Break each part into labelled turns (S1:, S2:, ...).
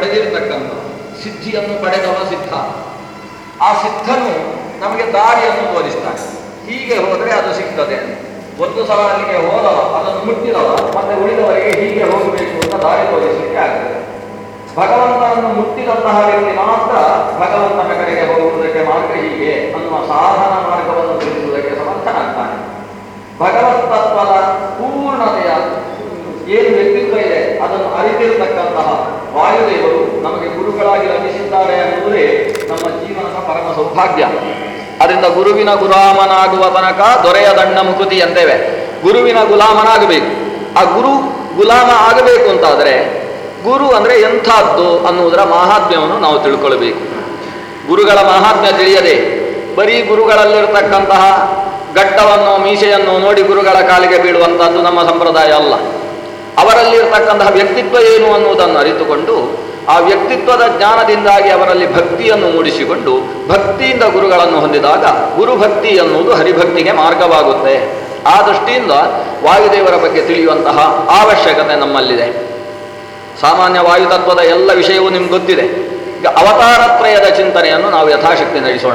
S1: ಪಡೆದಿರತಕ್ಕಂಥ ಸಿದ್ಧಿಯನ್ನು ಪಡೆದವ ಸಿದ್ಧ ಆ ಸಿದ್ಧನು ನಮಗೆ ದಾರಿಯನ್ನು ತೋರಿಸ್ತಾನೆ ಹೀಗೆ ಹೋದರೆ ಅದು ಸಿಗ್ತದೆ ಒಂದು ಸಲ ಅಲ್ಲಿಗೆ ಹೋದವ ಅದನ್ನು ಮುಟ್ಟಿದವ ಮತ್ತೆ ಉಳಿದವರಿಗೆ ಹೀಗೆ ಹೋಗಬೇಕು ಅಂತ ದಾರಿ ತೋರಿಸಲಿಕ್ಕೆ ಆಗ್ತದೆ ಭಗವಂತನನ್ನು ಮುಟ್ಟಿದಂತಹ ವ್ಯಕ್ತಿ ಮಾತ್ರ ಭಗವಂತನ ಕಡೆಗೆ ಹೋಗುವುದಕ್ಕೆ ಮಾರ್ಗ ಹೀಗೆ ಅನ್ನುವ ಸಾಧನ ಮಾರ್ಗವನ್ನು ತಿಳಿಸುವುದಕ್ಕೆ ಸಮರ್ಥನಾಗ್ತಾನೆ ಭಗವತ್ ತತ್ವದ ಪೂರ್ಣತೆಯ ಏನು ವ್ಯಕ್ತಿತ್ವ ಇದೆ ಅದನ್ನು ಅರಿತಿರತಕ್ಕಂತಹ ವಾಯುದೇವರು ನಮಗೆ ಗುರುಗಳಾಗಿ ಲಭಿಸಿದ್ದಾರೆ ಅನ್ನುವುದೇ ನಮ್ಮ ಜೀವನದ ಪರಮ ಸೌಭಾಗ್ಯ ಅದರಿಂದ ಗುರುವಿನ ಗುಲಾಮನಾಗುವ ತನಕ ದೊರೆಯ ದಂಡ ಮುಕುತಿ ಅಂತೇವೆ ಗುರುವಿನ ಗುಲಾಮನಾಗಬೇಕು ಆ ಗುರು ಗುಲಾಮ ಆಗಬೇಕು ಅಂತಾದರೆ ಗುರು ಅಂದ್ರೆ ಎಂಥದ್ದು ಅನ್ನುವುದರ ಮಾಹಾತ್ಮ್ಯವನ್ನು ನಾವು ತಿಳ್ಕೊಳ್ಬೇಕು ಗುರುಗಳ ಮಹಾತ್ಮ್ಯ ತಿಳಿಯದೆ ಬರೀ ಗುರುಗಳಲ್ಲಿರತಕ್ಕಂತಹ ಘಟ್ಟವನ್ನು ಮೀಸೆಯನ್ನು ನೋಡಿ ಗುರುಗಳ ಕಾಲಿಗೆ ಬೀಳುವಂತಹದ್ದು ನಮ್ಮ ಸಂಪ್ರದಾಯ ಅಲ್ಲ ಅವರಲ್ಲಿರ್ತಕ್ಕಂತಹ ವ್ಯಕ್ತಿತ್ವ ಏನು ಅನ್ನುವುದನ್ನು ಅರಿತುಕೊಂಡು ಆ ವ್ಯಕ್ತಿತ್ವದ ಜ್ಞಾನದಿಂದಾಗಿ ಅವರಲ್ಲಿ ಭಕ್ತಿಯನ್ನು ಮೂಡಿಸಿಕೊಂಡು ಭಕ್ತಿಯಿಂದ ಗುರುಗಳನ್ನು ಹೊಂದಿದಾಗ ಗುರುಭಕ್ತಿ ಎನ್ನುವುದು ಹರಿಭಕ್ತಿಗೆ ಮಾರ್ಗವಾಗುತ್ತೆ ಆ ದೃಷ್ಟಿಯಿಂದ ವಾಯುದೇವರ ಬಗ್ಗೆ ತಿಳಿಯುವಂತಹ ಅವಶ್ಯಕತೆ ನಮ್ಮಲ್ಲಿದೆ ಸಾಮಾನ್ಯ ವಾಯುತತ್ವದ ಎಲ್ಲ ವಿಷಯವೂ ನಿಮ್ಗೆ ಗೊತ್ತಿದೆ ಈಗ ಅವತಾರತ್ರಯದ ಚಿಂತನೆಯನ್ನು ನಾವು ಯಥಾಶಕ್ತಿ ನಡೆಸೋಣ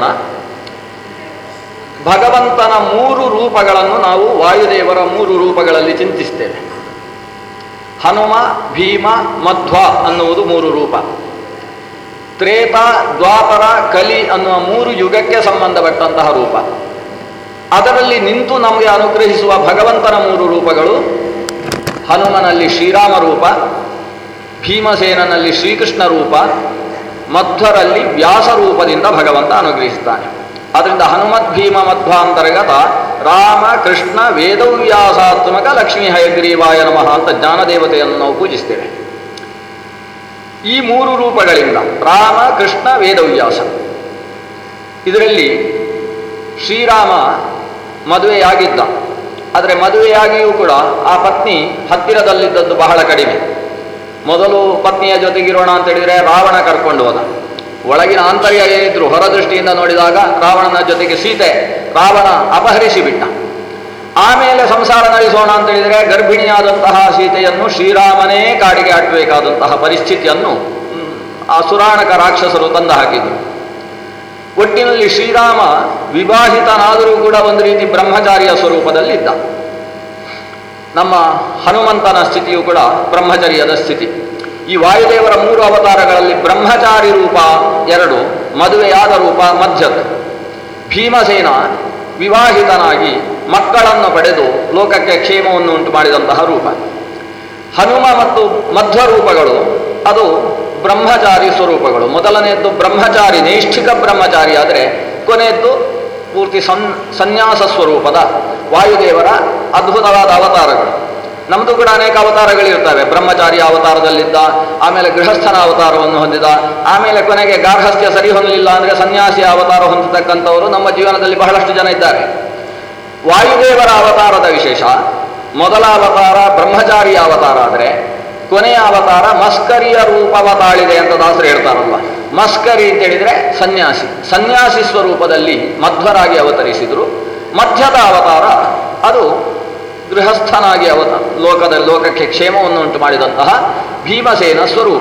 S1: ಭಗವಂತನ ಮೂರು ರೂಪಗಳನ್ನು ನಾವು ವಾಯುದೇವರ ಮೂರು ರೂಪಗಳಲ್ಲಿ ಚಿಂತಿಸ್ತೇವೆ ಹನುಮ ಭೀಮ ಮಧ್ವ ಅನ್ನುವುದು ಮೂರು ರೂಪ ತ್ರೇತ ದ್ವಾಪರ ಕಲಿ ಅನ್ನುವ ಮೂರು ಯುಗಕ್ಕೆ ಸಂಬಂಧಪಟ್ಟಂತಹ ರೂಪ ಅದರಲ್ಲಿ ನಿಂತು ನಮಗೆ ಅನುಗ್ರಹಿಸುವ ಭಗವಂತನ ಮೂರು ರೂಪಗಳು ಹನುಮನಲ್ಲಿ ಶ್ರೀರಾಮ ರೂಪ ಭೀಮಸೇನನಲ್ಲಿ ಶ್ರೀಕೃಷ್ಣ ರೂಪ ಮಧ್ವರಲ್ಲಿ ವ್ಯಾಸ ರೂಪದಿಂದ ಭಗವಂತ ಅನುಗ್ರಹಿಸ್ತಾನೆ ಅದರಿಂದ ಹನುಮತ್ ಭೀಮ ಮಧ್ವಾಂತರ್ಗತ ರಾಮ ಕೃಷ್ಣ ವೇದವ್ಯಾಸಾತ್ಮಕ ಲಕ್ಷ್ಮೀ ಹಯಗ್ರೀವಾಯ ನಮಃ ಅಂತ ಜ್ಞಾನದೇವತೆಯನ್ನು ನಾವು ಪೂಜಿಸ್ತೇವೆ ಈ ಮೂರು ರೂಪಗಳಿಂದ ರಾಮ ಕೃಷ್ಣ ವೇದವ್ಯಾಸ ಇದರಲ್ಲಿ ಶ್ರೀರಾಮ ಮದುವೆಯಾಗಿದ್ದ ಆದರೆ ಮದುವೆಯಾಗಿಯೂ ಕೂಡ ಆ ಪತ್ನಿ ಹತ್ತಿರದಲ್ಲಿದ್ದದ್ದು ಬಹಳ ಕಡಿಮೆ ಮೊದಲು ಪತ್ನಿಯ ಜೊತೆಗಿರೋಣ ಅಂತ ಹೇಳಿದ್ರೆ ರಾವಣ ಕರ್ಕೊಂಡು ಹೋದ ಒಳಗಿನ ಆಂತರ್ಯ ಏನಿದ್ರು ಹೊರದೃಷ್ಟಿಯಿಂದ ನೋಡಿದಾಗ ರಾವಣನ ಜೊತೆಗೆ ಸೀತೆ ರಾವಣ ಅಪಹರಿಸಿ ಬಿಟ್ಟ ಆಮೇಲೆ ಸಂಸಾರ ನಡೆಸೋಣ ಅಂತ ಹೇಳಿದರೆ ಗರ್ಭಿಣಿಯಾದಂತಹ ಸೀತೆಯನ್ನು ಶ್ರೀರಾಮನೇ ಕಾಡಿಗೆ ಹಾಕಬೇಕಾದಂತಹ ಪರಿಸ್ಥಿತಿಯನ್ನು ಹ್ಮ್, ಆ ಸುರಾಣಕ ರಾಕ್ಷಸರು ತಂದು ಹಾಕಿದರು ಒಟ್ಟಿನಲ್ಲಿ ಶ್ರೀರಾಮ ವಿವಾಹಿತನಾದರೂ ಕೂಡ ಒಂದು ರೀತಿ ಬ್ರಹ್ಮಚಾರಿಯ ಸ್ವರೂಪದಲ್ಲಿದ್ದ ನಮ್ಮ ಹನುಮಂತನ ಸ್ಥಿತಿಯು ಕೂಡ ಬ್ರಹ್ಮಚರ್ಯದ ಸ್ಥಿತಿ ಈ ವಾಯುದೇವರ ಮೂರು ಅವತಾರಗಳಲ್ಲಿ ಬ್ರಹ್ಮಚಾರಿ ರೂಪ ಎರಡು ಮದುವೆಯಾದ ರೂಪ ಮಧ್ಯದ್ದು ಭೀಮಸೇನ ವಿವಾಹಿತನಾಗಿ ಮಕ್ಕಳನ್ನು ಪಡೆದು ಲೋಕಕ್ಕೆ ಕ್ಷೇಮವನ್ನು ಉಂಟು ಮಾಡಿದಂತಹ ರೂಪ ಹನುಮ ಮತ್ತು ಮಧ್ವ ರೂಪಗಳು ಅದು ಬ್ರಹ್ಮಚಾರಿ ಸ್ವರೂಪಗಳು ಮೊದಲನೆಯದ್ದು ಬ್ರಹ್ಮಚಾರಿ ನೈಷ್ಠಿಕ ಬ್ರಹ್ಮಚಾರಿ ಆದರೆ ಕೊನೆಯದ್ದು ಪೂರ್ತಿ ಸನ್ ಸನ್ಯಾಸ ಸ್ವರೂಪದ ವಾಯುದೇವರ ಅದ್ಭುತವಾದ ಅವತಾರಗಳು ನಮ್ಮದು ಕೂಡ ಅನೇಕ ಅವತಾರಗಳಿರ್ತವೆ ಬ್ರಹ್ಮಚಾರಿ ಅವತಾರದಲ್ಲಿದ್ದ ಆಮೇಲೆ ಗೃಹಸ್ಥನ ಅವತಾರವನ್ನು ಹೊಂದಿದ ಆಮೇಲೆ ಕೊನೆಗೆ ಗಾರ್ಹಸ್ಥ್ಯ ಸರಿ ಹೊಂದಲಿಲ್ಲ ಅಂದರೆ ಸನ್ಯಾಸಿ ಅವತಾರ ಹೊಂದತಕ್ಕಂಥವರು ನಮ್ಮ ಜೀವನದಲ್ಲಿ ಬಹಳಷ್ಟು ಜನ ಇದ್ದಾರೆ ವಾಯುದೇವರ ಅವತಾರದ ವಿಶೇಷ ಮೊದಲ ಅವತಾರ ಬ್ರಹ್ಮಚಾರಿಯ ಅವತಾರ ಆದರೆ ಕೊನೆಯ ಅವತಾರ ಮಸ್ಕರಿಯ ರೂಪವ ತಾಳಿದೆ ಅಂತ ದಾಸರು ಹೇಳ್ತಾರಲ್ಲ ಮಸ್ಕರಿ ಅಂತ ಹೇಳಿದ್ರೆ ಸನ್ಯಾಸಿ ಸನ್ಯಾಸಿ ಸ್ವರೂಪದಲ್ಲಿ ಮಧ್ವರಾಗಿ ಅವತರಿಸಿದರು ಮಧ್ಯದ ಅವತಾರ ಅದು ಗೃಹಸ್ಥನಾಗಿ ಅವತ ಲೋಕದ ಲೋಕಕ್ಕೆ ಕ್ಷೇಮವನ್ನು ಉಂಟು ಮಾಡಿದಂತಹ ಭೀಮಸೇನ ಸ್ವರೂಪ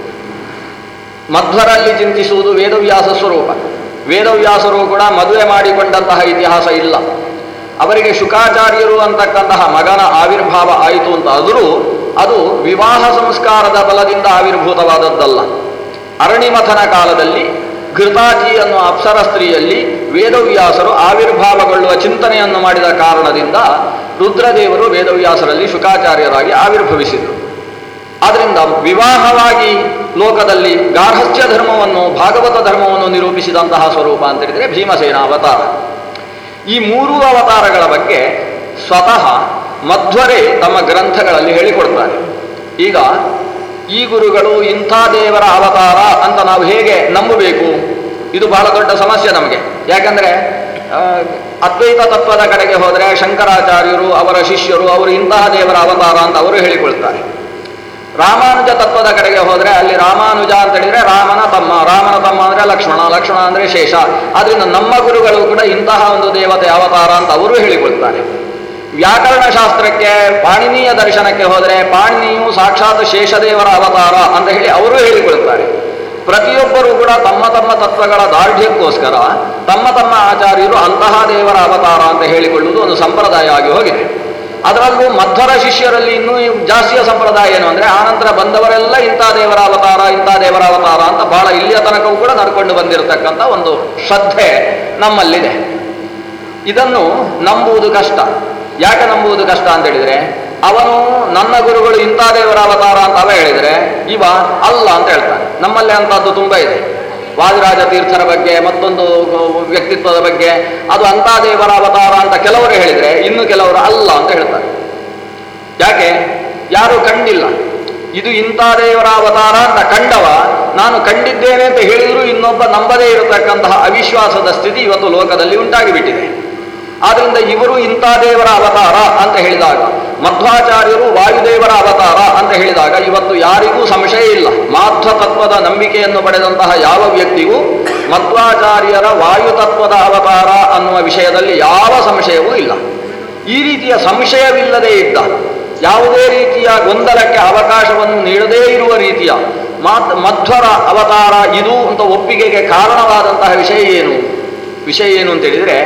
S1: ಮಧ್ವರಲ್ಲಿ ಚಿಂತಿಸುವುದು ವೇದವ್ಯಾಸ ಸ್ವರೂಪ ವೇದವ್ಯಾಸರು ಕೂಡ ಮದುವೆ ಮಾಡಿಕೊಂಡಂತಹ ಇತಿಹಾಸ ಇಲ್ಲ ಅವರಿಗೆ ಶುಕಾಚಾರ್ಯರು ಅಂತಕ್ಕಂತಹ ಮಗನ ಆವಿರ್ಭಾವ ಆಯಿತು ಅಂತ ಆದರೂ ಅದು ವಿವಾಹ ಸಂಸ್ಕಾರದ ಬಲದಿಂದ ಆವಿರ್ಭೂತವಾದದ್ದಲ್ಲ ಅರಣಿಮಥನ ಕಾಲದಲ್ಲಿ ಘೃತಾಜಿ ಅನ್ನುವ ಅಪ್ಸರ ಸ್ತ್ರೀಯಲ್ಲಿ ವೇದವ್ಯಾಸರು ಆವಿರ್ಭಾವಗೊಳ್ಳುವ ಚಿಂತನೆಯನ್ನು ಮಾಡಿದ ಕಾರಣದಿಂದ ರುದ್ರದೇವರು ವೇದವ್ಯಾಸರಲ್ಲಿ ಶುಕಾಚಾರ್ಯರಾಗಿ ಆವಿರ್ಭವಿಸಿದರು ಆದ್ದರಿಂದ ವಿವಾಹವಾಗಿ ಲೋಕದಲ್ಲಿ ಗಾರ್ಹಸ್ಥ್ಯ ಧರ್ಮವನ್ನು ಭಾಗವತ ಧರ್ಮವನ್ನು ನಿರೂಪಿಸಿದಂತಹ ಸ್ವರೂಪ ಅಂತ ಹೇಳಿದರೆ ಭೀಮಸೇನ ಅವತಾರ ಈ ಮೂರೂ ಅವತಾರಗಳ ಬಗ್ಗೆ ಸ್ವತಃ ಮಧ್ವರೇ ತಮ್ಮ ಗ್ರಂಥಗಳಲ್ಲಿ ಹೇಳಿಕೊಡ್ತಾರೆ ಈಗ ಈ ಗುರುಗಳು ಇಂಥ ದೇವರ ಅವತಾರ ಅಂತ ನಾವು ಹೇಗೆ ನಂಬಬೇಕು ಇದು ಬಹಳ ದೊಡ್ಡ ಸಮಸ್ಯೆ ನಮಗೆ ಯಾಕಂದ್ರೆ ಆ, ಅದ್ವೈತ ತತ್ವದ ಕಡೆಗೆ ಹೋದರೆ ಶಂಕರಾಚಾರ್ಯರು ಅವರ ಶಿಷ್ಯರು ಅವರು ಇಂತಹ ದೇವರ ಅವತಾರ ಅಂತ ಅವರು ಹೇಳಿಕೊಳ್ತಾರೆ ರಾಮಾನುಜ ತತ್ವದ ಕಡೆಗೆ ಹೋದರೆ ಅಲ್ಲಿ ರಾಮಾನುಜ ಅಂತ ಹೇಳಿದ್ರೆ ರಾಮನ ತಮ್ಮ ರಾಮನ ತಮ್ಮ ಅಂದ್ರೆ ಲಕ್ಷ್ಮಣ ಲಕ್ಷ್ಮಣ ಅಂದ್ರೆ ಶೇಷ ಆದ್ರಿಂದ ನಮ್ಮ ಗುರುಗಳು ಕೂಡ ಇಂತಹ ಒಂದು ದೇವತೆ ಅವತಾರ ಅಂತ ಅವರು ಹೇಳಿಕೊಳ್ತಾರೆ ವ್ಯಾಕರಣ ಶಾಸ್ತ್ರಕ್ಕೆ ಪಾಣಿನಿಯ ದರ್ಶನಕ್ಕೆ ಹೋದರೆ ಪಾಣಿನಿಯು ಸಾಕ್ಷಾತ್ ಶೇಷದೇವರ ಅವತಾರ ಅಂತ ಹೇಳಿ ಅವರು ಹೇಳಿಕೊಳ್ತಾರೆ ಪ್ರತಿಯೊಬ್ಬರೂ ಕೂಡ ತಮ್ಮ ತಮ್ಮ ತತ್ವಗಳ ದಾರ್ಢ್ಯಕ್ಕೋಸ್ಕರ ತಮ್ಮ ತಮ್ಮ ಆಚಾರ್ಯರು ಅಂತಹ ದೇವರ ಅವತಾರ ಅಂತ ಹೇಳಿಕೊಳ್ಳುವುದು ಒಂದು ಸಂಪ್ರದಾಯ ಆಗಿ ಹೋಗಿದೆ ಅದರಲ್ಲೂ ಮಧ್ವರ ಶಿಷ್ಯರಲ್ಲಿ ಇನ್ನೂ ಜಾಸ್ತಿಯ ಸಂಪ್ರದಾಯ ಏನು ಅಂದರೆ ಆನಂತರ ಬಂದವರೆಲ್ಲ ಇಂಥ ದೇವರ ಅವತಾರ ಇಂಥ ದೇವರ ಅವತಾರ ಅಂತ ಬಹಳ ಇಲ್ಲಿಯ ತನಕವೂ ಕೂಡ ನಡ್ಕೊಂಡು ಬಂದಿರತಕ್ಕಂಥ ಒಂದು ಶ್ರದ್ಧೆ ನಮ್ಮಲ್ಲಿದೆ ಇದನ್ನು ನಂಬುವುದು ಕಷ್ಟ ಯಾಕೆ ನಂಬುವುದು ಕಷ್ಟ ಅಂತ ಹೇಳಿದ್ರೆ ಅವನು ನನ್ನ ಗುರುಗಳು ಇಂಥ ದೇವರ ಅವತಾರ ಅಂತ ಅವ ಹೇಳಿದರೆ ಇವ ಅಲ್ಲ ಅಂತ ಹೇಳ್ತಾನೆ ನಮ್ಮಲ್ಲಿ ಅಂಥದ್ದು ತುಂಬ ಇದೆ ವಾದಿರಾಜ ತೀರ್ಥರ ಬಗ್ಗೆ ಮತ್ತೊಂದು ವ್ಯಕ್ತಿತ್ವದ ಬಗ್ಗೆ ಅದು ಅಂಥ ದೇವರ ಅವತಾರ ಅಂತ ಕೆಲವರು ಹೇಳಿದರೆ ಇನ್ನು ಕೆಲವರು ಅಲ್ಲ ಅಂತ ಹೇಳ್ತಾರೆ ಯಾಕೆ ಯಾರು ಕಂಡಿಲ್ಲ ಇದು ಇಂಥ ದೇವರ ಅವತಾರ ಅಂತ ಕಂಡವ ನಾನು ಕಂಡಿದ್ದೇನೆ ಅಂತ ಹೇಳಿದರೂ ಇನ್ನೊಬ್ಬ ನಂಬದೇ ಇರತಕ್ಕಂತಹ ಅವಿಶ್ವಾಸದ ಸ್ಥಿತಿ ಇವತ್ತು ಲೋಕದಲ್ಲಿ ಉಂಟಾಗಿಬಿಟ್ಟಿದೆ ಆದ್ರಿಂದ ಇವರು ಇಂಥ ದೇವರ ಅವತಾರ ಅಂತ ಹೇಳಿದಾಗ ಮಧ್ವಾಚಾರ್ಯರು ವಾಯುದೇವರ ಅವತಾರ ಅಂತ ಹೇಳಿದಾಗ ಇವತ್ತು ಯಾರಿಗೂ ಸಂಶಯ ಇಲ್ಲ ಮಾಧ್ವ ತತ್ವದ ನಂಬಿಕೆಯನ್ನು ಪಡೆದಂತಹ ಯಾವ ವ್ಯಕ್ತಿಗೂ ಮಧ್ವಾಚಾರ್ಯರ ವಾಯುತತ್ವದ ಅವತಾರ ಅನ್ನುವ ವಿಷಯದಲ್ಲಿ ಯಾವ ಸಂಶಯವೂ ಇಲ್ಲ ಈ ರೀತಿಯ ಸಂಶಯವಿಲ್ಲದೆ ಇದ್ದ ಯಾವುದೇ ರೀತಿಯ ಗೊಂದಲಕ್ಕೆ ಅವಕಾಶವನ್ನು ನೀಡದೇ ಇರುವ ರೀತಿಯ ಮಾತ್ ಮಧ್ವರ ಅವತಾರ ಇದು ಅಂತ ಒಪ್ಪಿಗೆಗೆ ಕಾರಣವಾದಂತಹ ವಿಷಯ ಏನು ವಿಷಯ ಏನು ಅಂತ ಹೇಳಿದರೆ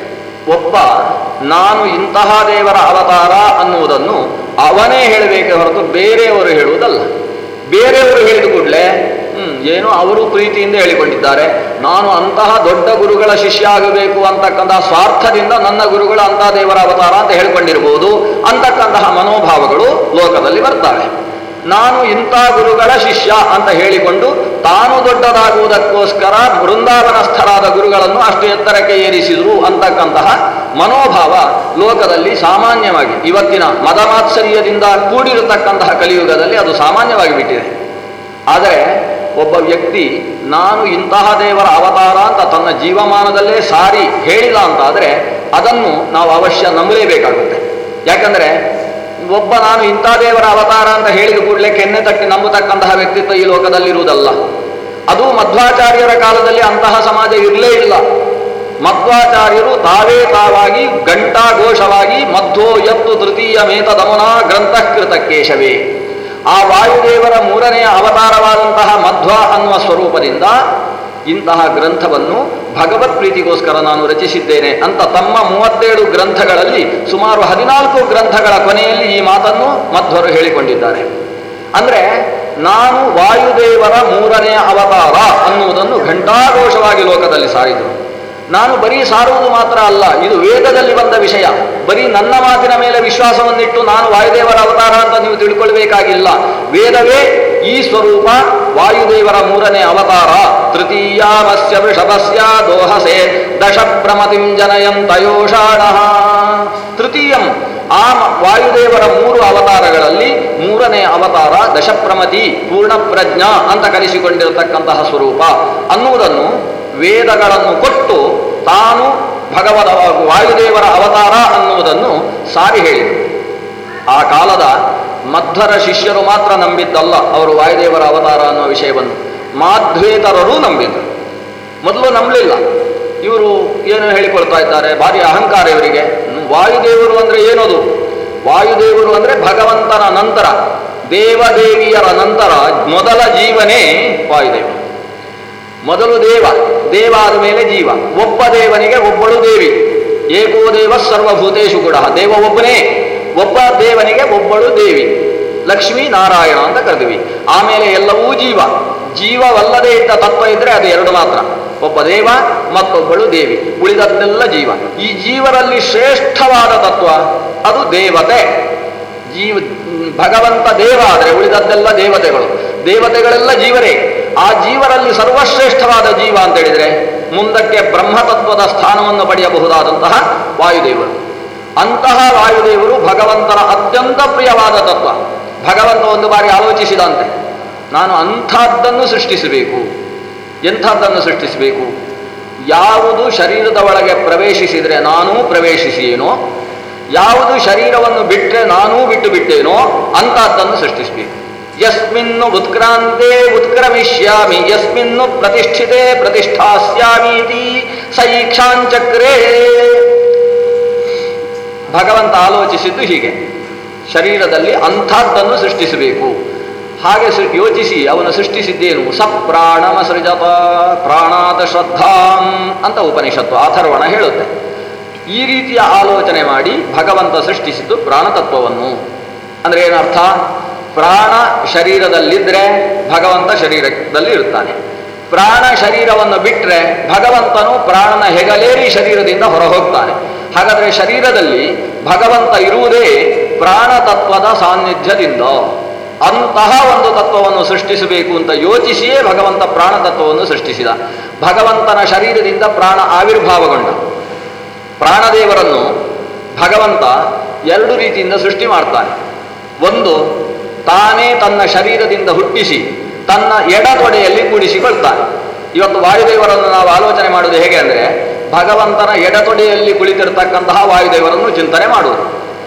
S1: ಒಬ್ಬ ನಾನು ಇಂತಹ ದೇವರ ಅವತಾರ ಅನ್ನುವುದನ್ನು ಅವನೇ ಹೇಳಬೇಕೇ ಹೊರತು ಬೇರೆಯವರು ಹೇಳುವುದಲ್ಲ ಬೇರೆಯವರು ಹೇಳಿದ ಕೂಡಲೇ ಹ್ಮ್ ಏನೋ ಅವರು ಪ್ರೀತಿಯಿಂದ ಹೇಳಿಕೊಂಡಿದ್ದಾರೆ ನಾನು ಅಂತಹ ದೊಡ್ಡ ಗುರುಗಳ ಶಿಷ್ಯ ಆಗಬೇಕು ಅಂತಕ್ಕಂತಹ ಸ್ವಾರ್ಥದಿಂದ ನನ್ನ ಗುರುಗಳ ಅಂತಹ ದೇವರ ಅವತಾರ ಅಂತ ಹೇಳ್ಕೊಂಡಿರ್ಬೋದು ಅಂತಕ್ಕಂತಹ ಮನೋಭಾವಗಳು ಲೋಕದಲ್ಲಿ ಬರ್ತವೆ ನಾನು ಇಂಥ ಗುರುಗಳ ಶಿಷ್ಯ ಅಂತ ಹೇಳಿಕೊಂಡು ತಾನು ದೊಡ್ಡದಾಗುವುದಕ್ಕೋಸ್ಕರ ಬೃಂದಾವನಸ್ಥರಾದ ಗುರುಗಳನ್ನು ಅಷ್ಟು ಎತ್ತರಕ್ಕೆ ಏರಿಸಿದರು ಅಂತಕ್ಕಂತಹ ಮನೋಭಾವ ಲೋಕದಲ್ಲಿ ಸಾಮಾನ್ಯವಾಗಿ ಇವತ್ತಿನ ಮದಮಾತ್ಸರ್ಯದಿಂದ ಕೂಡಿರತಕ್ಕಂತಹ ಕಲಿಯುಗದಲ್ಲಿ ಅದು ಸಾಮಾನ್ಯವಾಗಿ ಬಿಟ್ಟಿದೆ ಆದರೆ ಒಬ್ಬ ವ್ಯಕ್ತಿ ನಾನು ಇಂತಹ ದೇವರ ಅವತಾರ ಅಂತ ತನ್ನ ಜೀವಮಾನದಲ್ಲೇ ಸಾರಿ ಹೇಳಿಲ್ಲ ಅಂತಾದರೆ ಅದನ್ನು ನಾವು ಅವಶ್ಯ ನಂಬಲೇಬೇಕಾಗುತ್ತೆ ಯಾಕಂದರೆ ಒಬ್ಬ ನಾನು ಇಂಥ ದೇವರ ಅವತಾರ ಅಂತ ಹೇಳಿದ ಕೂಡಲೇ ಕೆನ್ನೆ ತಟ್ಟಿ ನಂಬತಕ್ಕಂತಹ ವ್ಯಕ್ತಿತ್ವ ಈ ಲೋಕದಲ್ಲಿರುವುದಲ್ಲ ಅದು ಮಧ್ವಾಚಾರ್ಯರ ಕಾಲದಲ್ಲಿ ಅಂತಹ ಸಮಾಜ ಇರಲೇ ಇಲ್ಲ ಮಧ್ವಾಚಾರ್ಯರು ತಾವೇ ತಾವಾಗಿ ಘಂಟಾಘೋಷವಾಗಿ ಮಧ್ವೋ ಎತ್ತು ತೃತೀಯ ಮೇತದಮುನ ಗ್ರಂಥಕೃತ ಕೇಶವೇ ಆ ವಾಯುದೇವರ ಮೂರನೆಯ ಅವತಾರವಾದಂತಹ ಮಧ್ವ ಅನ್ನುವ ಸ್ವರೂಪದಿಂದ ಇಂತಹ ಗ್ರಂಥವನ್ನು ಭಗವತ್ ಪ್ರೀತಿಗೋಸ್ಕರ ನಾನು ರಚಿಸಿದ್ದೇನೆ ಅಂತ ತಮ್ಮ ಮೂವತ್ತೇಳು ಗ್ರಂಥಗಳಲ್ಲಿ ಸುಮಾರು ಹದಿನಾಲ್ಕು ಗ್ರಂಥಗಳ ಕೊನೆಯಲ್ಲಿ ಈ ಮಾತನ್ನು ಮಧ್ವರು ಹೇಳಿಕೊಂಡಿದ್ದಾರೆ ಅಂದ್ರೆ ನಾನು ವಾಯುದೇವರ ಮೂರನೆಯ ಅವತಾರ ಅನ್ನುವುದನ್ನು ಘಂಟಾಘೋಷವಾಗಿ ಲೋಕದಲ್ಲಿ ಸಾರಿದರು ನಾನು ಬರೀ ಸಾರುವುದು ಮಾತ್ರ ಅಲ್ಲ ಇದು ವೇದದಲ್ಲಿ ಬಂದ ವಿಷಯ ಬರೀ ನನ್ನ ಮಾತಿನ ಮೇಲೆ ವಿಶ್ವಾಸವನ್ನಿಟ್ಟು ನಾನು ವಾಯುದೇವರ ಅವತಾರ ಅಂತ ನೀವು ತಿಳ್ಕೊಳ್ಬೇಕಾಗಿಲ್ಲ ವೇದವೇ ಈ ಸ್ವರೂಪ ವಾಯುದೇವರ ಮೂರನೇ ಅವತಾರ ತೃತೀಯಾಮಸ್ಯ ವೃಷಭಸ್ಯ ದೋಹಸೆ ದಶ ಪ್ರಮತಿಂ ಜನಯಂತಯೋಷಾಣ ತೃತೀಯಂ ಆ ಮ- ವಾಯುದೇವರ ಮೂರು ಅವತಾರಗಳಲ್ಲಿ ಮೂರನೇ ಅವತಾರ ದಶಪ್ರಮತಿ ಪೂರ್ಣಪ್ರಜ್ಞ ಅಂತ ಕರೆಸಿಕೊಂಡಿರತಕ್ಕಂತಹ ಸ್ವರೂಪ ಅನ್ನುವುದನ್ನು ವೇದಗಳನ್ನು ಕೊಟ್ಟು ತಾನು ಭಗವದ ವಾಯುದೇವರ ಅವತಾರ ಅನ್ನುವುದನ್ನು ಸಾರಿ ಹೇಳಿದರು ಆ ಕಾಲದ ಮಧ್ವರ ಶಿಷ್ಯರು ಮಾತ್ರ ನಂಬಿದ್ದಲ್ಲ ಅವರು ವಾಯುದೇವರ ಅವತಾರ ಅನ್ನುವ ವಿಷಯವನ್ನು ಮಾಧ್ವೇತರರೂ ನಂಬಿದರು ಮೊದಲು ನಂಬಲಿಲ್ಲ ಇವರು ಏನು ಹೇಳಿಕೊಳ್ತಾ ಇದ್ದಾರೆ ಭಾರಿ ಅಹಂಕಾರ ಇವರಿಗೆ ಹ್ಮ್, ವಾಯುದೇವರು ಅಂದರೆ ಏನದು ವಾಯುದೇವರು ಅಂದರೆ ಭಗವಂತನ ನಂತರ ದೇವದೇವಿಯರ ನಂತರ ಮೊದಲ ಜೀವನೇ ವಾಯುದೇವ ಮೊದಲು ದೇವ ದೇವ ಆದ ಮೇಲೆ ಜೀವ ಒಬ್ಬ ದೇವನಿಗೆ ಒಬ್ಬಳು ದೇವಿ ಏಕೋ ದೇವ ಸರ್ವಭೂತೇಶು ಕೂಡ ದೇವ ಒಬ್ಬನೇ ಒಬ್ಬ ದೇವನಿಗೆ ಒಬ್ಬಳು ದೇವಿ ಲಕ್ಷ್ಮೀ ನಾರಾಯಣ ಅಂತ ಕರೆದ್ವಿ ಆಮೇಲೆ ಎಲ್ಲವೂ ಜೀವ ಜೀವವಲ್ಲದೆ ಇದ್ದ ತತ್ವ ಇದ್ರೆ ಅದು ಎರಡು ಮಾತ್ರ ಒಬ್ಬ ದೇವ ಮತ್ತೊಬ್ಬಳು ದೇವಿ ಉಳಿದದ್ದೆಲ್ಲ ಜೀವ ಈ ಜೀವರಲ್ಲಿ ಶ್ರೇಷ್ಠವಾದ ತತ್ವ ಅದು ದೇವತೆ ಜೀವ ಭಗವಂತ ದೇವ ಆದರೆ ಉಳಿದದ್ದೆಲ್ಲ ದೇವತೆಗಳು ದೇವತೆಗಳೆಲ್ಲ ಜೀವರೇ ಆ ಜೀವರಲ್ಲಿ ಸರ್ವಶ್ರೇಷ್ಠವಾದ ಜೀವ ಅಂತ ಹೇಳಿದರೆ ಮುಂದಕ್ಕೆ ಬ್ರಹ್ಮತತ್ವದ ಸ್ಥಾನವನ್ನು ಪಡೆಯಬಹುದಾದಂತಹ ವಾಯುದೇವರು ಅಂತಹ ವಾಯುದೇವರು ಭಗವಂತನ ಅತ್ಯಂತ ಪ್ರಿಯವಾದ ತತ್ವ ಭಗವಂತ ಒಂದು ಬಾರಿ ಆಲೋಚಿಸಿದಂತೆ ನಾನು ಅಂಥದ್ದನ್ನು ಸೃಷ್ಟಿಸಬೇಕು ಎಂಥದ್ದನ್ನು ಸೃಷ್ಟಿಸಬೇಕು ಯಾವುದು ಶರೀರದ ಒಳಗೆ ಪ್ರವೇಶಿಸಿದರೆ ನಾನೂ ಪ್ರವೇಶಿಸಿಯೇನೋ ಯಾವುದು ಶರೀರವನ್ನು ಬಿಟ್ಟರೆ ನಾನೂ ಬಿಟ್ಟು ಬಿಟ್ಟೇನೋ ಅಂಥದ್ದನ್ನು ಸೃಷ್ಟಿಸಬೇಕು ಯಸ್ಮಿನ್ನು ಉತ್ಕ್ರಾಂತೆ ಉತ್ಕ್ರಮಿಷ್ಯಾಮಿ ಯಸ್ಮಿನ್ನು ಪ್ರತಿಷ್ಠಿತೆ ಪ್ರತಿಷ್ಠಾಸ್ಯಾಮೀತಿ ಸೈಕ್ಷಾಂಚಕ್ರೇ ಭಗವಂತ ಆಲೋಚಿಸಿದ್ದು ಹೀಗೆ ಶರೀರದಲ್ಲಿ ಅಂಥದ್ದನ್ನು ಸೃಷ್ಟಿಸಬೇಕು ಹಾಗೆ ಸೃ ಯೋಚಿಸಿ ಅವನು ಸೃಷ್ಟಿಸಿದ್ದೇನು ಸಪ್ರಾಣಮ ಸೃಜತ ಪ್ರಾಣಾತ ಶ್ರದ್ಧಾಂ ಅಂತ ಉಪನಿಷತ್ತು ಅಥರ್ವಣ ಹೇಳುತ್ತೆ ಈ ರೀತಿಯ ಆಲೋಚನೆ ಮಾಡಿ ಭಗವಂತ ಸೃಷ್ಟಿಸಿದ್ದು ಪ್ರಾಣತತ್ವವನ್ನು ಅಂದ್ರೆ ಏನರ್ಥ ಪ್ರಾಣ ಶರೀರದಲ್ಲಿದ್ದರೆ ಭಗವಂತ ಶರೀರದಲ್ಲಿ ಇರುತ್ತಾನೆ ಪ್ರಾಣ ಶರೀರವನ್ನು ಬಿಟ್ಟರೆ ಭಗವಂತನು ಪ್ರಾಣನ ಹೆಗಲೇರಿ ಶರೀರದಿಂದ ಹೊರ ಹೋಗ್ತಾನೆ ಹಾಗಾದರೆ ಶರೀರದಲ್ಲಿ ಭಗವಂತ ಇರುವುದೇ ಪ್ರಾಣತತ್ವದ ಸಾನ್ನಿಧ್ಯದಿಂದ ಅಂತಹ ಒಂದು ತತ್ವವನ್ನು ಸೃಷ್ಟಿಸಬೇಕು ಅಂತ ಯೋಚಿಸಿಯೇ ಭಗವಂತ ಪ್ರಾಣ ತತ್ವವನ್ನು ಸೃಷ್ಟಿಸಿದ ಭಗವಂತನ ಶರೀರದಿಂದ ಪ್ರಾಣ ಆವಿರ್ಭಾವಗೊಂಡ ಪ್ರಾಣದೇವರನ್ನು ಭಗವಂತ ಎರಡು ರೀತಿಯಿಂದ ಸೃಷ್ಟಿ ಮಾಡ್ತಾನೆ ಒಂದು ತಾನೇ ತನ್ನ ಶರೀರದಿಂದ ಹುಟ್ಟಿಸಿ ತನ್ನ ಎಡತೊಡೆಯಲ್ಲಿ ಕೂಡಿಸಿಕೊಳ್ತಾನೆ ಇವತ್ತು ವಾಯುದೇವರನ್ನು ನಾವು ಆಲೋಚನೆ ಮಾಡುವುದು ಹೇಗೆ ಅಂದರೆ ಭಗವಂತನ ಎಡತೊಡೆಯಲ್ಲಿ ಕುಳಿತಿರ್ತಕ್ಕಂತಹ ವಾಯುದೇವರನ್ನು ಚಿಂತನೆ ಮಾಡುವುದು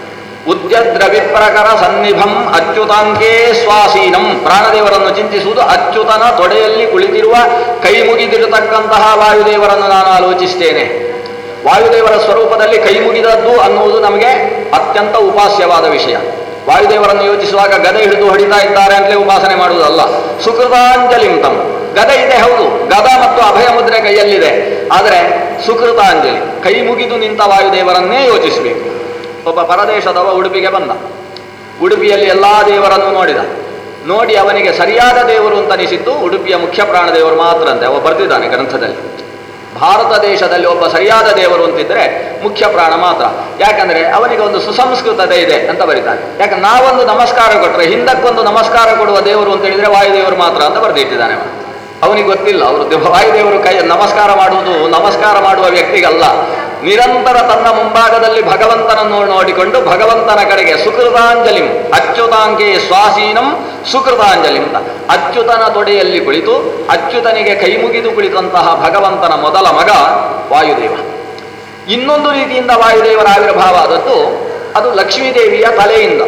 S1: ಉದ್ಯದ್ರವಿಪ್ರಕರ ಸನ್ನಿಭಂ ಅಚ್ಯುತಾಂಕೇ ಸ್ವಾಸೀನಂ ಪ್ರಾಣದೇವರನ್ನು ಚಿಂತಿಸುವುದು ಅಚ್ಯುತನ ತೊಡೆಯಲ್ಲಿ ಕುಳಿತಿರುವ ಕೈ ಮುಗಿದಿರತಕ್ಕಂತಹ ವಾಯುದೇವರನ್ನು ನಾನು ಆಲೋಚಿಸ್ತೇನೆ ವಾಯುದೇವರ ಸ್ವರೂಪದಲ್ಲಿ ಕೈ ಮುಗಿದದ್ದು ಅನ್ನುವುದು ನಮಗೆ ಅತ್ಯಂತ ಉಪಾಸ್ಯವಾದ ವಿಷಯ ವಾಯುದೇವರನ್ನು ಯೋಚಿಸುವಾಗ ಗದೆ ಹಿಡಿದು ಹೊಡಿತಾ ಇದ್ದಾರೆ ಅಂತಲೇ ಉಪಾಸನೆ ಮಾಡುವುದಲ್ಲ ಸುಕೃತಾಂಜಲಿಂ ತಮ್ ಗದೆ ಇದೆ ಹೌದು ಗದ ಮತ್ತು ಅಭಯ ಮುದ್ರೆ ಕೈಯಲ್ಲಿದೆ ಆದರೆ ಸುಕೃತಾಂಜಲಿ ಕೈ ಮುಗಿದು ನಿಂತ ವಾಯುದೇವರನ್ನೇ ಯೋಚಿಸಬೇಕು ಒಬ್ಬ ಪರದೇಶದವ ಉಡುಪಿಗೆ ಬಂದ ಉಡುಪಿಯಲ್ಲಿ ಎಲ್ಲಾ ದೇವರನ್ನು ನೋಡಿದ ನೋಡಿ ಅವನಿಗೆ ಸರಿಯಾದ ದೇವರು ಅಂತ ಅನಿಸಿದ್ದು ಉಡುಪಿಯ ಮುಖ್ಯ ಪ್ರಾಣದೇವರು ಮಾತ್ರ ಅಂತೆ ಅವ ಬರೆದಿದ್ದಾನೆ ಗ್ರಂಥದಲ್ಲಿ ಭಾರತ ದೇಶದಲ್ಲಿ ಒಬ್ಬ ಸರಿಯಾದ ದೇವರು ಅಂತಿದ್ರೆ ಮುಖ್ಯ ಪ್ರಾಣ ಮಾತ್ರ ಯಾಕಂದ್ರೆ ಅವನಿಗೆ ಒಂದು ಸುಸಂಸ್ಕೃತತೆ ಇದೆ ಅಂತ ಬರೀತಾನೆ ಯಾಕಂದ್ರೆ ನಾವೊಂದು ನಮಸ್ಕಾರ ಕೊಟ್ಟರೆ ಹಿಂದಕ್ಕೊಂದು ನಮಸ್ಕಾರ ಕೊಡುವ ದೇವರು ಅಂತ ಹೇಳಿದ್ರೆ ವಾಯುದೇವರು ಮಾತ್ರ ಅಂತ ಬರೆದಿಟ್ಟಿದ್ದಾನೆ ಅವ ಅವನಿಗೆ ಗೊತ್ತಿಲ್ಲ ಅವರು ದೇವ- ವಾಯುದೇವರು ಕೈ ನಮಸ್ಕಾರ ಮಾಡುವುದು ನಮಸ್ಕಾರ ಮಾಡುವ ವ್ಯಕ್ತಿಗಲ್ಲ ನಿರಂತರ ತನ್ನ ಮುಂಭಾಗದಲ್ಲಿ ಭಗವಂತನನ್ನು ನೋಡಿಕೊಂಡು ಭಗವಂತನ ಕಡೆಗೆ ಸುಕೃತಾಂಜಲಿಂ ಅಚ್ಯುತಾಂಕೆ ಸ್ವಾಸೀನಂ ಸುಕೃತಾಂಜಲಿಂ ಅಂತ ಅಚ್ಯುತನ ತೊಡೆಯಲ್ಲಿ ಕುಳಿತು ಅಚ್ಯುತನಿಗೆ ಕೈ ಮುಗಿದು ಕುಳಿತಂತಹ ಭಗವಂತನ ಮೊದಲ ಮಗ ವಾಯುದೇವ ಇನ್ನೊಂದು ರೀತಿಯಿಂದ ವಾಯುದೇವರ ಆವಿರ್ಭಾವ ಆದದ್ದು ಅದು ಲಕ್ಷ್ಮೀದೇವಿಯ ತಲೆಯಿಂದ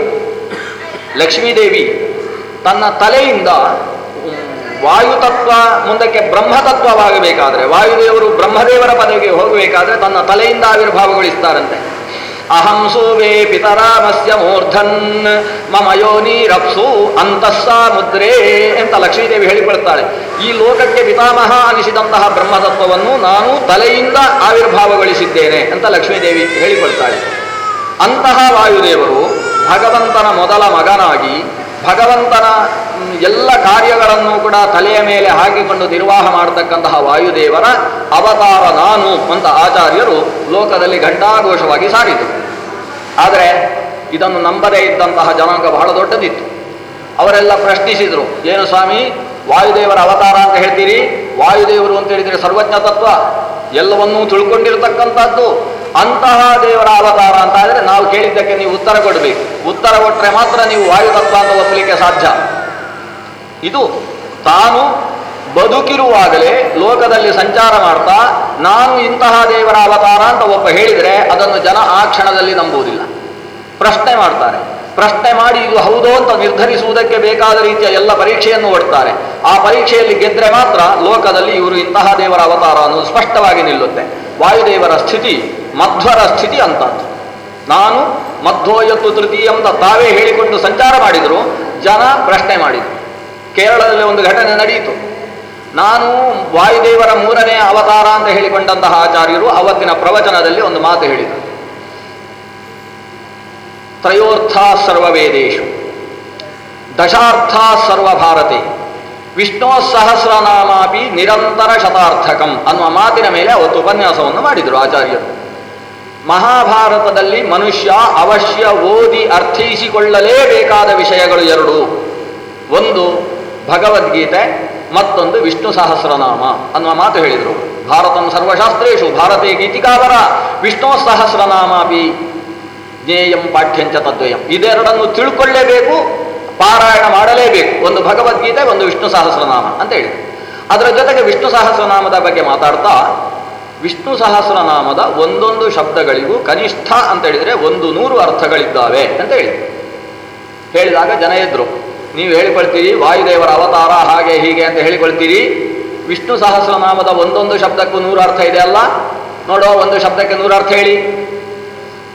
S1: ಲಕ್ಷ್ಮೀದೇವಿ ತನ್ನ ತಲೆಯಿಂದ ಉಮ್, ವಾಯುತತ್ವ ಮುಂದಕ್ಕೆ ಬ್ರಹ್ಮತತ್ವವಾಗಬೇಕಾದ್ರೆ ವಾಯುದೇವರು ಬ್ರಹ್ಮದೇವರ ಪದವಿಗೆ ಹೋಗಬೇಕಾದ್ರೆ ತನ್ನ ತಲೆಯಿಂದ ಆವಿರ್ಭಾವಗೊಳಿಸ್ತಾರಂತೆ ಅಹಂ ಸೂವೇ ಪಿತರಾಮಸ್ಯ ಮೂರ್ಧನ್ ಮಮ ಯೋನಿರಪ್ಸು ಅಂತಸ್ಸ ಮುದ್ರೇ ಅಂತ ಲಕ್ಷ್ಮೀದೇವಿ ಹೇಳಿಕೊಳ್ತಾಳೆ ಈ ಲೋಕಕ್ಕೆ ಪಿತಾಮಹ ಅನಿಸಿದಂತಹ ಬ್ರಹ್ಮತತ್ವವನ್ನು ನಾನು ತಲೆಯಿಂದ ಆವಿರ್ಭಾವಗೊಳಿಸಿದ್ದೇನೆ ಅಂತ ಲಕ್ಷ್ಮೀದೇವಿ ಹೇಳಿಕೊಳ್ತಾಳೆ ಅಂತಹ ವಾಯುದೇವರು ಭಗವಂತನ ಮೊದಲ ಮಗನಾಗಿ ಭಗವಂತನ ಮ್, ಎಲ್ಲ ಕಾರ್ಯಗಳನ್ನು ಕೂಡ ತಲೆಯ ಮೇಲೆ ಹಾಕಿಕೊಂಡು ನಿರ್ವಾಹ ಮಾಡತಕ್ಕಂತಹ ವಾಯುದೇವರ ಅವತಾರ ನಾನು ಅಂತ ಆಚಾರ್ಯರು ಲೋಕದಲ್ಲಿ ಘಂಟಾಘೋಷವಾಗಿ ಸಾರಿತು ಆದರೆ ಇದನ್ನು ನಂಬದೇ ಇದ್ದಂತಹ ಜನಾಂಗ ಬಹಳ ದೊಡ್ಡದಿತ್ತು ಅವರೆಲ್ಲ ಪ್ರಶ್ನಿಸಿದರು ಏನು ಸ್ವಾಮಿ ವಾಯುದೇವರ ಅವತಾರ ಅಂತ ಹೇಳ್ತೀರಿ ವಾಯುದೇವರು ಅಂತ ಹೇಳಿದರೆ ಸರ್ವಜ್ಞ ತತ್ವ ಎಲ್ಲವನ್ನೂ ತಿಳ್ಕೊಂಡಿರ್ತಕ್ಕಂಥದ್ದು ಅಂತಹ ದೇವರ ಅವತಾರ ಅಂತ ಆದರೆ ನಾವು ಕೇಳಿದ್ದಕ್ಕೆ ನೀವು ಉತ್ತರ ಕೊಡಬೇಕು ಉತ್ತರ ಕೊಟ್ಟರೆ ಮಾತ್ರ ನೀವು ವಾಯುತತ್ವ ಅಂತ ಒಪ್ಪಲಿಕ್ಕೆ ಸಾಧ್ಯ ಇದು ತಾನು ಬದುಕಿರುವಾಗಲೇ ಲೋಕದಲ್ಲಿ ಸಂಚಾರ ಮಾಡ್ತಾ ನಾನು ಇಂತಹ ದೇವರ ಅವತಾರ ಅಂತ ಒಬ್ಬ ಹೇಳಿದರೆ ಅದನ್ನು ಜನ ಆ ಕ್ಷಣದಲ್ಲಿ ನಂಬುವುದಿಲ್ಲ ಪ್ರಶ್ನೆ ಮಾಡ್ತಾರೆ ಪ್ರಶ್ನೆ ಮಾಡಿ ಇದು ಹೌದೋ ಅಂತ ನಿರ್ಧರಿಸುವುದಕ್ಕೆ ಬೇಕಾದ ರೀತಿಯ ಎಲ್ಲ ಪರೀಕ್ಷೆಯನ್ನು ಒಡ್ತಾರೆ ಆ ಪರೀಕ್ಷೆಯಲ್ಲಿ ಗೆದ್ರೆ ಮಾತ್ರ ಲೋಕದಲ್ಲಿ ಇವರು ಇಂತಹ ದೇವರ ಅವತಾರ ಅನ್ನೋದು ಸ್ಪಷ್ಟವಾಗಿ ನಿಲ್ಲುತ್ತೆ ವಾಯುದೇವರ ಸ್ಥಿತಿ ಮಧ್ವರ ಸ್ಥಿತಿ ಅಂತದ್ದು ನಾನು ಮಧ್ವೋಯತ್ತು ತೃತೀಯ ಅಂತ ತಾವೇ ಹೇಳಿಕೊಂಡು ಸಂಚಾರ ಮಾಡಿದರು ಜನ ಪ್ರಶ್ನೆ ಮಾಡಿದರು ಕೇರಳದಲ್ಲಿ ಒಂದು ಘಟನೆ ನಡೆಯಿತು ನಾನು ವಾಯುದೇವರ ಮೂರನೇ ಅವತಾರ ಅಂತ ಹೇಳಿಕೊಂಡಂತಹ ಆಚಾರ್ಯರು ಅವತ್ತಿನ ಪ್ರವಚನದಲ್ಲಿ ಒಂದು ಮಾತು ಹೇಳಿದರು ತ್ರಯೋರ್ಥ ಸರ್ವವೇದೇಶು ದಶಾರ್ಥ ಸರ್ವಭಾರತೆ ವಿಷ್ಣು ಸಹಸ್ರನಾಮಾಪಿ ನಿರಂತರ ಶತಾರ್ಥಕಂ ಅನ್ನುವ ಮಾತಿನ ಮೇಲೆ ಅವತ್ತು ಉಪನ್ಯಾಸವನ್ನು ಮಾಡಿದರು ಆಚಾರ್ಯರು ಮಹಾಭಾರತದಲ್ಲಿ ಮನುಷ್ಯ ಅವಶ್ಯ ಓದಿ ಅರ್ಥೈಸಿಕೊಳ್ಳಲೇಬೇಕಾದ ವಿಷಯಗಳು ಎರಡು ಒಂದು ಭಗವದ್ಗೀತೆ ಮತ್ತೊಂದು ವಿಷ್ಣು ಸಹಸ್ರನಾಮ ಅನ್ನುವ ಮಾತು ಹೇಳಿದರು ಭಾರತಂ ಸರ್ವಶಾಸ್ತ್ರೇಶು ಭಾರತೀಯ ಗೀತಿಕಾವರ ವಿಷ್ಣು ಸಹಸ್ರನಾಮಾಪಿ ಜ್ಞೇಯಂ ಪಾಠ್ಯಂಚ ತದ್ವಯಂ ಇದೆರಡನ್ನು ತಿಳ್ಕೊಳ್ಳೇಬೇಕು ಪಾರಾಯಣ ಮಾಡಲೇಬೇಕು ಒಂದು ಭಗವದ್ಗೀತೆ ಒಂದು ವಿಷ್ಣು ಸಹಸ್ರನಾಮ ಅಂತ ಹೇಳಿ ಅದರ ಜೊತೆಗೆ ವಿಷ್ಣು ಸಹಸ್ರನಾಮದ ಬಗ್ಗೆ ಮಾತಾಡ್ತಾ ವಿಷ್ಣು ಸಹಸ್ರನಾಮದ ಒಂದೊಂದು ಶಬ್ದಗಳಿಗೂ ಕನಿಷ್ಠ ಅಂತ ಹೇಳಿದರೆ ಒಂದು ನೂರು ಅರ್ಥಗಳಿದ್ದಾವೆ ಅಂತ ಹೇಳಿ ಹೇಳಿದಾಗ ಜನ ಎದ್ರು ನೀವು ಹೇಳಿಕೊಳ್ತೀರಿ ವಾಯುದೇವರ ಅವತಾರ ಹಾಗೆ ಹೀಗೆ ಅಂತ ಹೇಳಿಕೊಳ್ತೀರಿ ವಿಷ್ಣು ಸಹಸ್ರನಾಮದ ಒಂದೊಂದು ಶಬ್ದಕ್ಕೂ ನೂರು ಅರ್ಥ ಇದೆ ಅಲ್ಲ ನೋಡೋ ಒಂದು ಶಬ್ದಕ್ಕೆ ನೂರು ಅರ್ಥ ಹೇಳಿ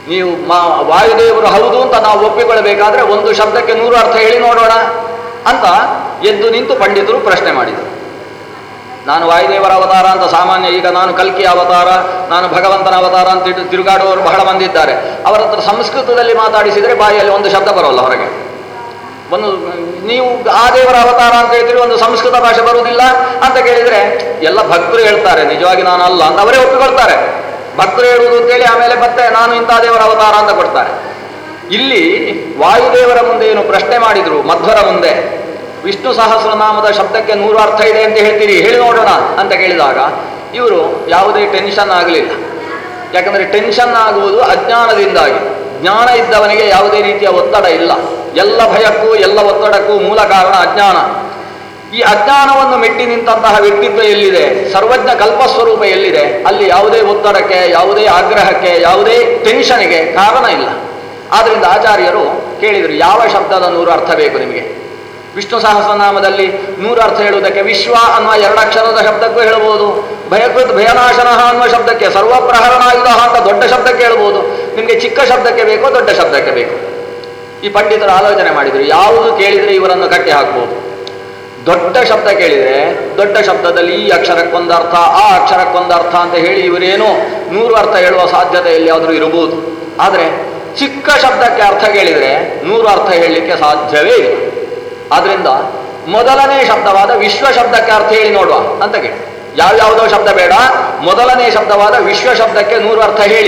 S1: ನೀವು ಮಾ ವಾಯುದೇವರು ಹೌದು ಅಂತ ನಾವು ಒಪ್ಪಿಕೊಳ್ಳಬೇಕಾದ್ರೆ ಒಂದು ಶಬ್ದಕ್ಕೆ ನೂರು ಅರ್ಥ ಹೇಳಿ ನೋಡೋಣ ಅಂತ ಎದ್ದು ನಿಂತು ಪಂಡಿತರು ಪ್ರಶ್ನೆ ಮಾಡಿದರು ನಾನು ವಾಯುದೇವರ ಅವತಾರ ಅಂತ ಸಾಮಾನ್ಯ ಈಗ ನಾನು ಕಲ್ಕಿ ಅವತಾರ ನಾನು ಭಗವಂತನ ಅವತಾರ ಅಂತ ಇಟ್ಟು ತಿರುಗಾಡುವವರು ಬಹಳ ಮಂದಿ ಇದ್ದಾರೆ ಅವರ ಹತ್ರ ಸಂಸ್ಕೃತದಲ್ಲಿ ಮಾತಾಡಿಸಿದರೆ ಬಾಯಲ್ಲಿ ಒಂದು ಶಬ್ದ ಬರೋಲ್ಲ ಹೊರಗೆ ಒಂದು ನೀವು ಆ ದೇವರ ಅವತಾರ ಅಂತ ಹೇಳ್ತೀರಿ ಒಂದು ಸಂಸ್ಕೃತ ಭಾಷೆ ಬರುವುದಿಲ್ಲ ಅಂತ ಕೇಳಿದರೆ ಎಲ್ಲ ಭಕ್ತರು ಹೇಳ್ತಾರೆ ನಿಜವಾಗಿ ನಾನು ಅಲ್ಲ ಅಂತ ಅವರೇ ಒಪ್ಪಿಕೊಳ್ತಾರೆ ಭಕ್ತರು ಹೇಳುವುದು ಅಂತೇಳಿ ಆಮೇಲೆ ಮತ್ತೆ ನಾನು ಇಂಥ ದೇವರ ಅವತಾರ ಅಂತ ಕೊಡ್ತಾರೆ ಇಲ್ಲಿ ವಾಯುದೇವರ ಮುಂದೆ ಏನು ಪ್ರಶ್ನೆ ಮಾಡಿದ್ರು ಮಧ್ವರ ಮುಂದೆ ವಿಷ್ಣು ಸಹಸ್ರನಾಮದ ಶಬ್ದಕ್ಕೆ ನೂರು ಅರ್ಥ ಇದೆ ಅಂತ ಹೇಳ್ತೀರಿ ಹೇಳಿ ನೋಡೋಣ ಅಂತ ಕೇಳಿದಾಗ ಇವರು ಯಾವುದೇ ಟೆನ್ಷನ್ ಆಗಲಿಲ್ಲ ಯಾಕಂದರೆ ಟೆನ್ಷನ್ ಆಗುವುದು ಅಜ್ಞಾನದಿಂದಾಗಿ ಜ್ಞಾನ ಇದ್ದವನಿಗೆ ಯಾವುದೇ ರೀತಿಯ ಒತ್ತಡ ಇಲ್ಲ ಎಲ್ಲ ಭಯಕ್ಕೂ ಎಲ್ಲ ಒತ್ತಡಕ್ಕೂ ಮೂಲ ಕಾರಣ ಅಜ್ಞಾನ ಈ ಅಜ್ಞಾನವನ್ನು ಮೆಟ್ಟಿ ನಿಂತಹ ವ್ಯಕ್ತಿತ್ವ ಎಲ್ಲಿದೆ ಸರ್ವಜ್ಞ ಕಲ್ಪಸ್ವರೂಪ ಎಲ್ಲಿದೆ ಅಲ್ಲಿ ಯಾವುದೇ ಒತ್ತಡಕ್ಕೆ ಯಾವುದೇ ಆಗ್ರಹಕ್ಕೆ ಯಾವುದೇ ಟೆನ್ಷನ್ಗೆ ಕಾರಣ ಇಲ್ಲ ಆದ್ರಿಂದ ಆಚಾರ್ಯರು ಕೇಳಿದರು ಯಾವ ಶಬ್ದದ ನೂರು ಅರ್ಥ ಬೇಕು ನಿಮಗೆ ವಿಷ್ಣು ಸಹಸ್ರನಾಮದಲ್ಲಿ ನೂರು ಅರ್ಥ ಹೇಳುವುದಕ್ಕೆ ವಿಶ್ವ ಅನ್ನುವ ಎರಡಕ್ಷರದ ಶಬ್ದಕ್ಕೂ ಹೇಳ್ಬೋದು ಭಯಕೃತ್ ಭಯನಾಶನ ಅನ್ನುವ ಶಬ್ದಕ್ಕೆ ಸರ್ವಪ್ರಹರಣಾಯುಧ ಅಂತ ದೊಡ್ಡ ಶಬ್ದಕ್ಕೆ ಹೇಳ್ಬೋದು ನಿಮಗೆ ಚಿಕ್ಕ ಶಬ್ದಕ್ಕೆ ಬೇಕೋ ದೊಡ್ಡ ಶಬ್ದಕ್ಕೆ ಬೇಕು ಈ ಪಂಡಿತರು ಆಲೋಚನೆ ಮಾಡಿದರು ಯಾವುದು ಕೇಳಿದರೆ ಇವರನ್ನು ಕಟ್ಟಿ ಹಾಕ್ಬೋದು ದೊಡ್ಡ ಶಬ್ದ ಕೇಳಿದರೆ ದೊಡ್ಡ ಶಬ್ದದಲ್ಲಿ ಈ ಅಕ್ಷರಕ್ಕೊಂದು ಅರ್ಥ ಆ ಅಕ್ಷರಕ್ಕೊಂದು ಅರ್ಥ ಅಂತ ಹೇಳಿ ಇವರೇನೋ ನೂರು ಅರ್ಥ ಹೇಳುವ ಸಾಧ್ಯತೆ ಎಲ್ಲಿಯಾದರೂ ಇರಬಹುದು ಆದರೆ ಚಿಕ್ಕ ಶಬ್ದಕ್ಕೆ ಅರ್ಥ ಕೇಳಿದರೆ ನೂರು ಅರ್ಥ ಹೇಳಲಿಕ್ಕೆ ಸಾಧ್ಯವೇ ಇಲ್ಲ ಆದ್ರಿಂದ ಮೊದಲನೇ ಶಬ್ದವಾದ ವಿಶ್ವ ಶಬ್ದಕ್ಕೆ ಅರ್ಥ ಹೇಳಿ ನೋಡುವ ಅಂತ ಕೇಳಿ ಯಾವ್ಯಾವುದೋ ಶಬ್ದ ಬೇಡ ಮೊದಲನೇ ಶಬ್ದವಾದ ವಿಶ್ವ ಶಬ್ದಕ್ಕೆ ನೂರು ಅರ್ಥ ಹೇಳಿ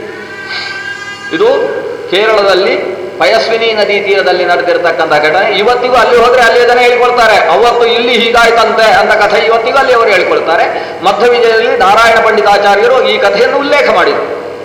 S1: ಇದು ಕೇರಳದಲ್ಲಿ ಪಯಸ್ವಿನಿ ನದಿ ತೀರದಲ್ಲಿ ನಡೆದಿರ್ತಕ್ಕಂಥ ಘಟನೆ ಇವತ್ತಿಗೂ ಅಲ್ಲಿ ಹೋದ್ರೆ ಅಲ್ಲಿ ಜನ ಹೇಳ್ಕೊಳ್ತಾರೆ ಅವತ್ತು ಇಲ್ಲಿ ಹೀಗಾಯ್ತಂತೆ ಅಂತ ಕಥೆ ಇವತ್ತಿಗೂ ಅಲ್ಲಿ ಅವರು ಹೇಳ್ಕೊಳ್ತಾರೆ ಮಧ್ಯ ವಿಜಯದಲ್ಲಿ ನಾರಾಯಣ ಪಂಡಿತಾಚಾರ್ಯರು ಈ ಕಥೆಯನ್ನು ಉಲ್ಲೇಖ ಮಾಡಿದರು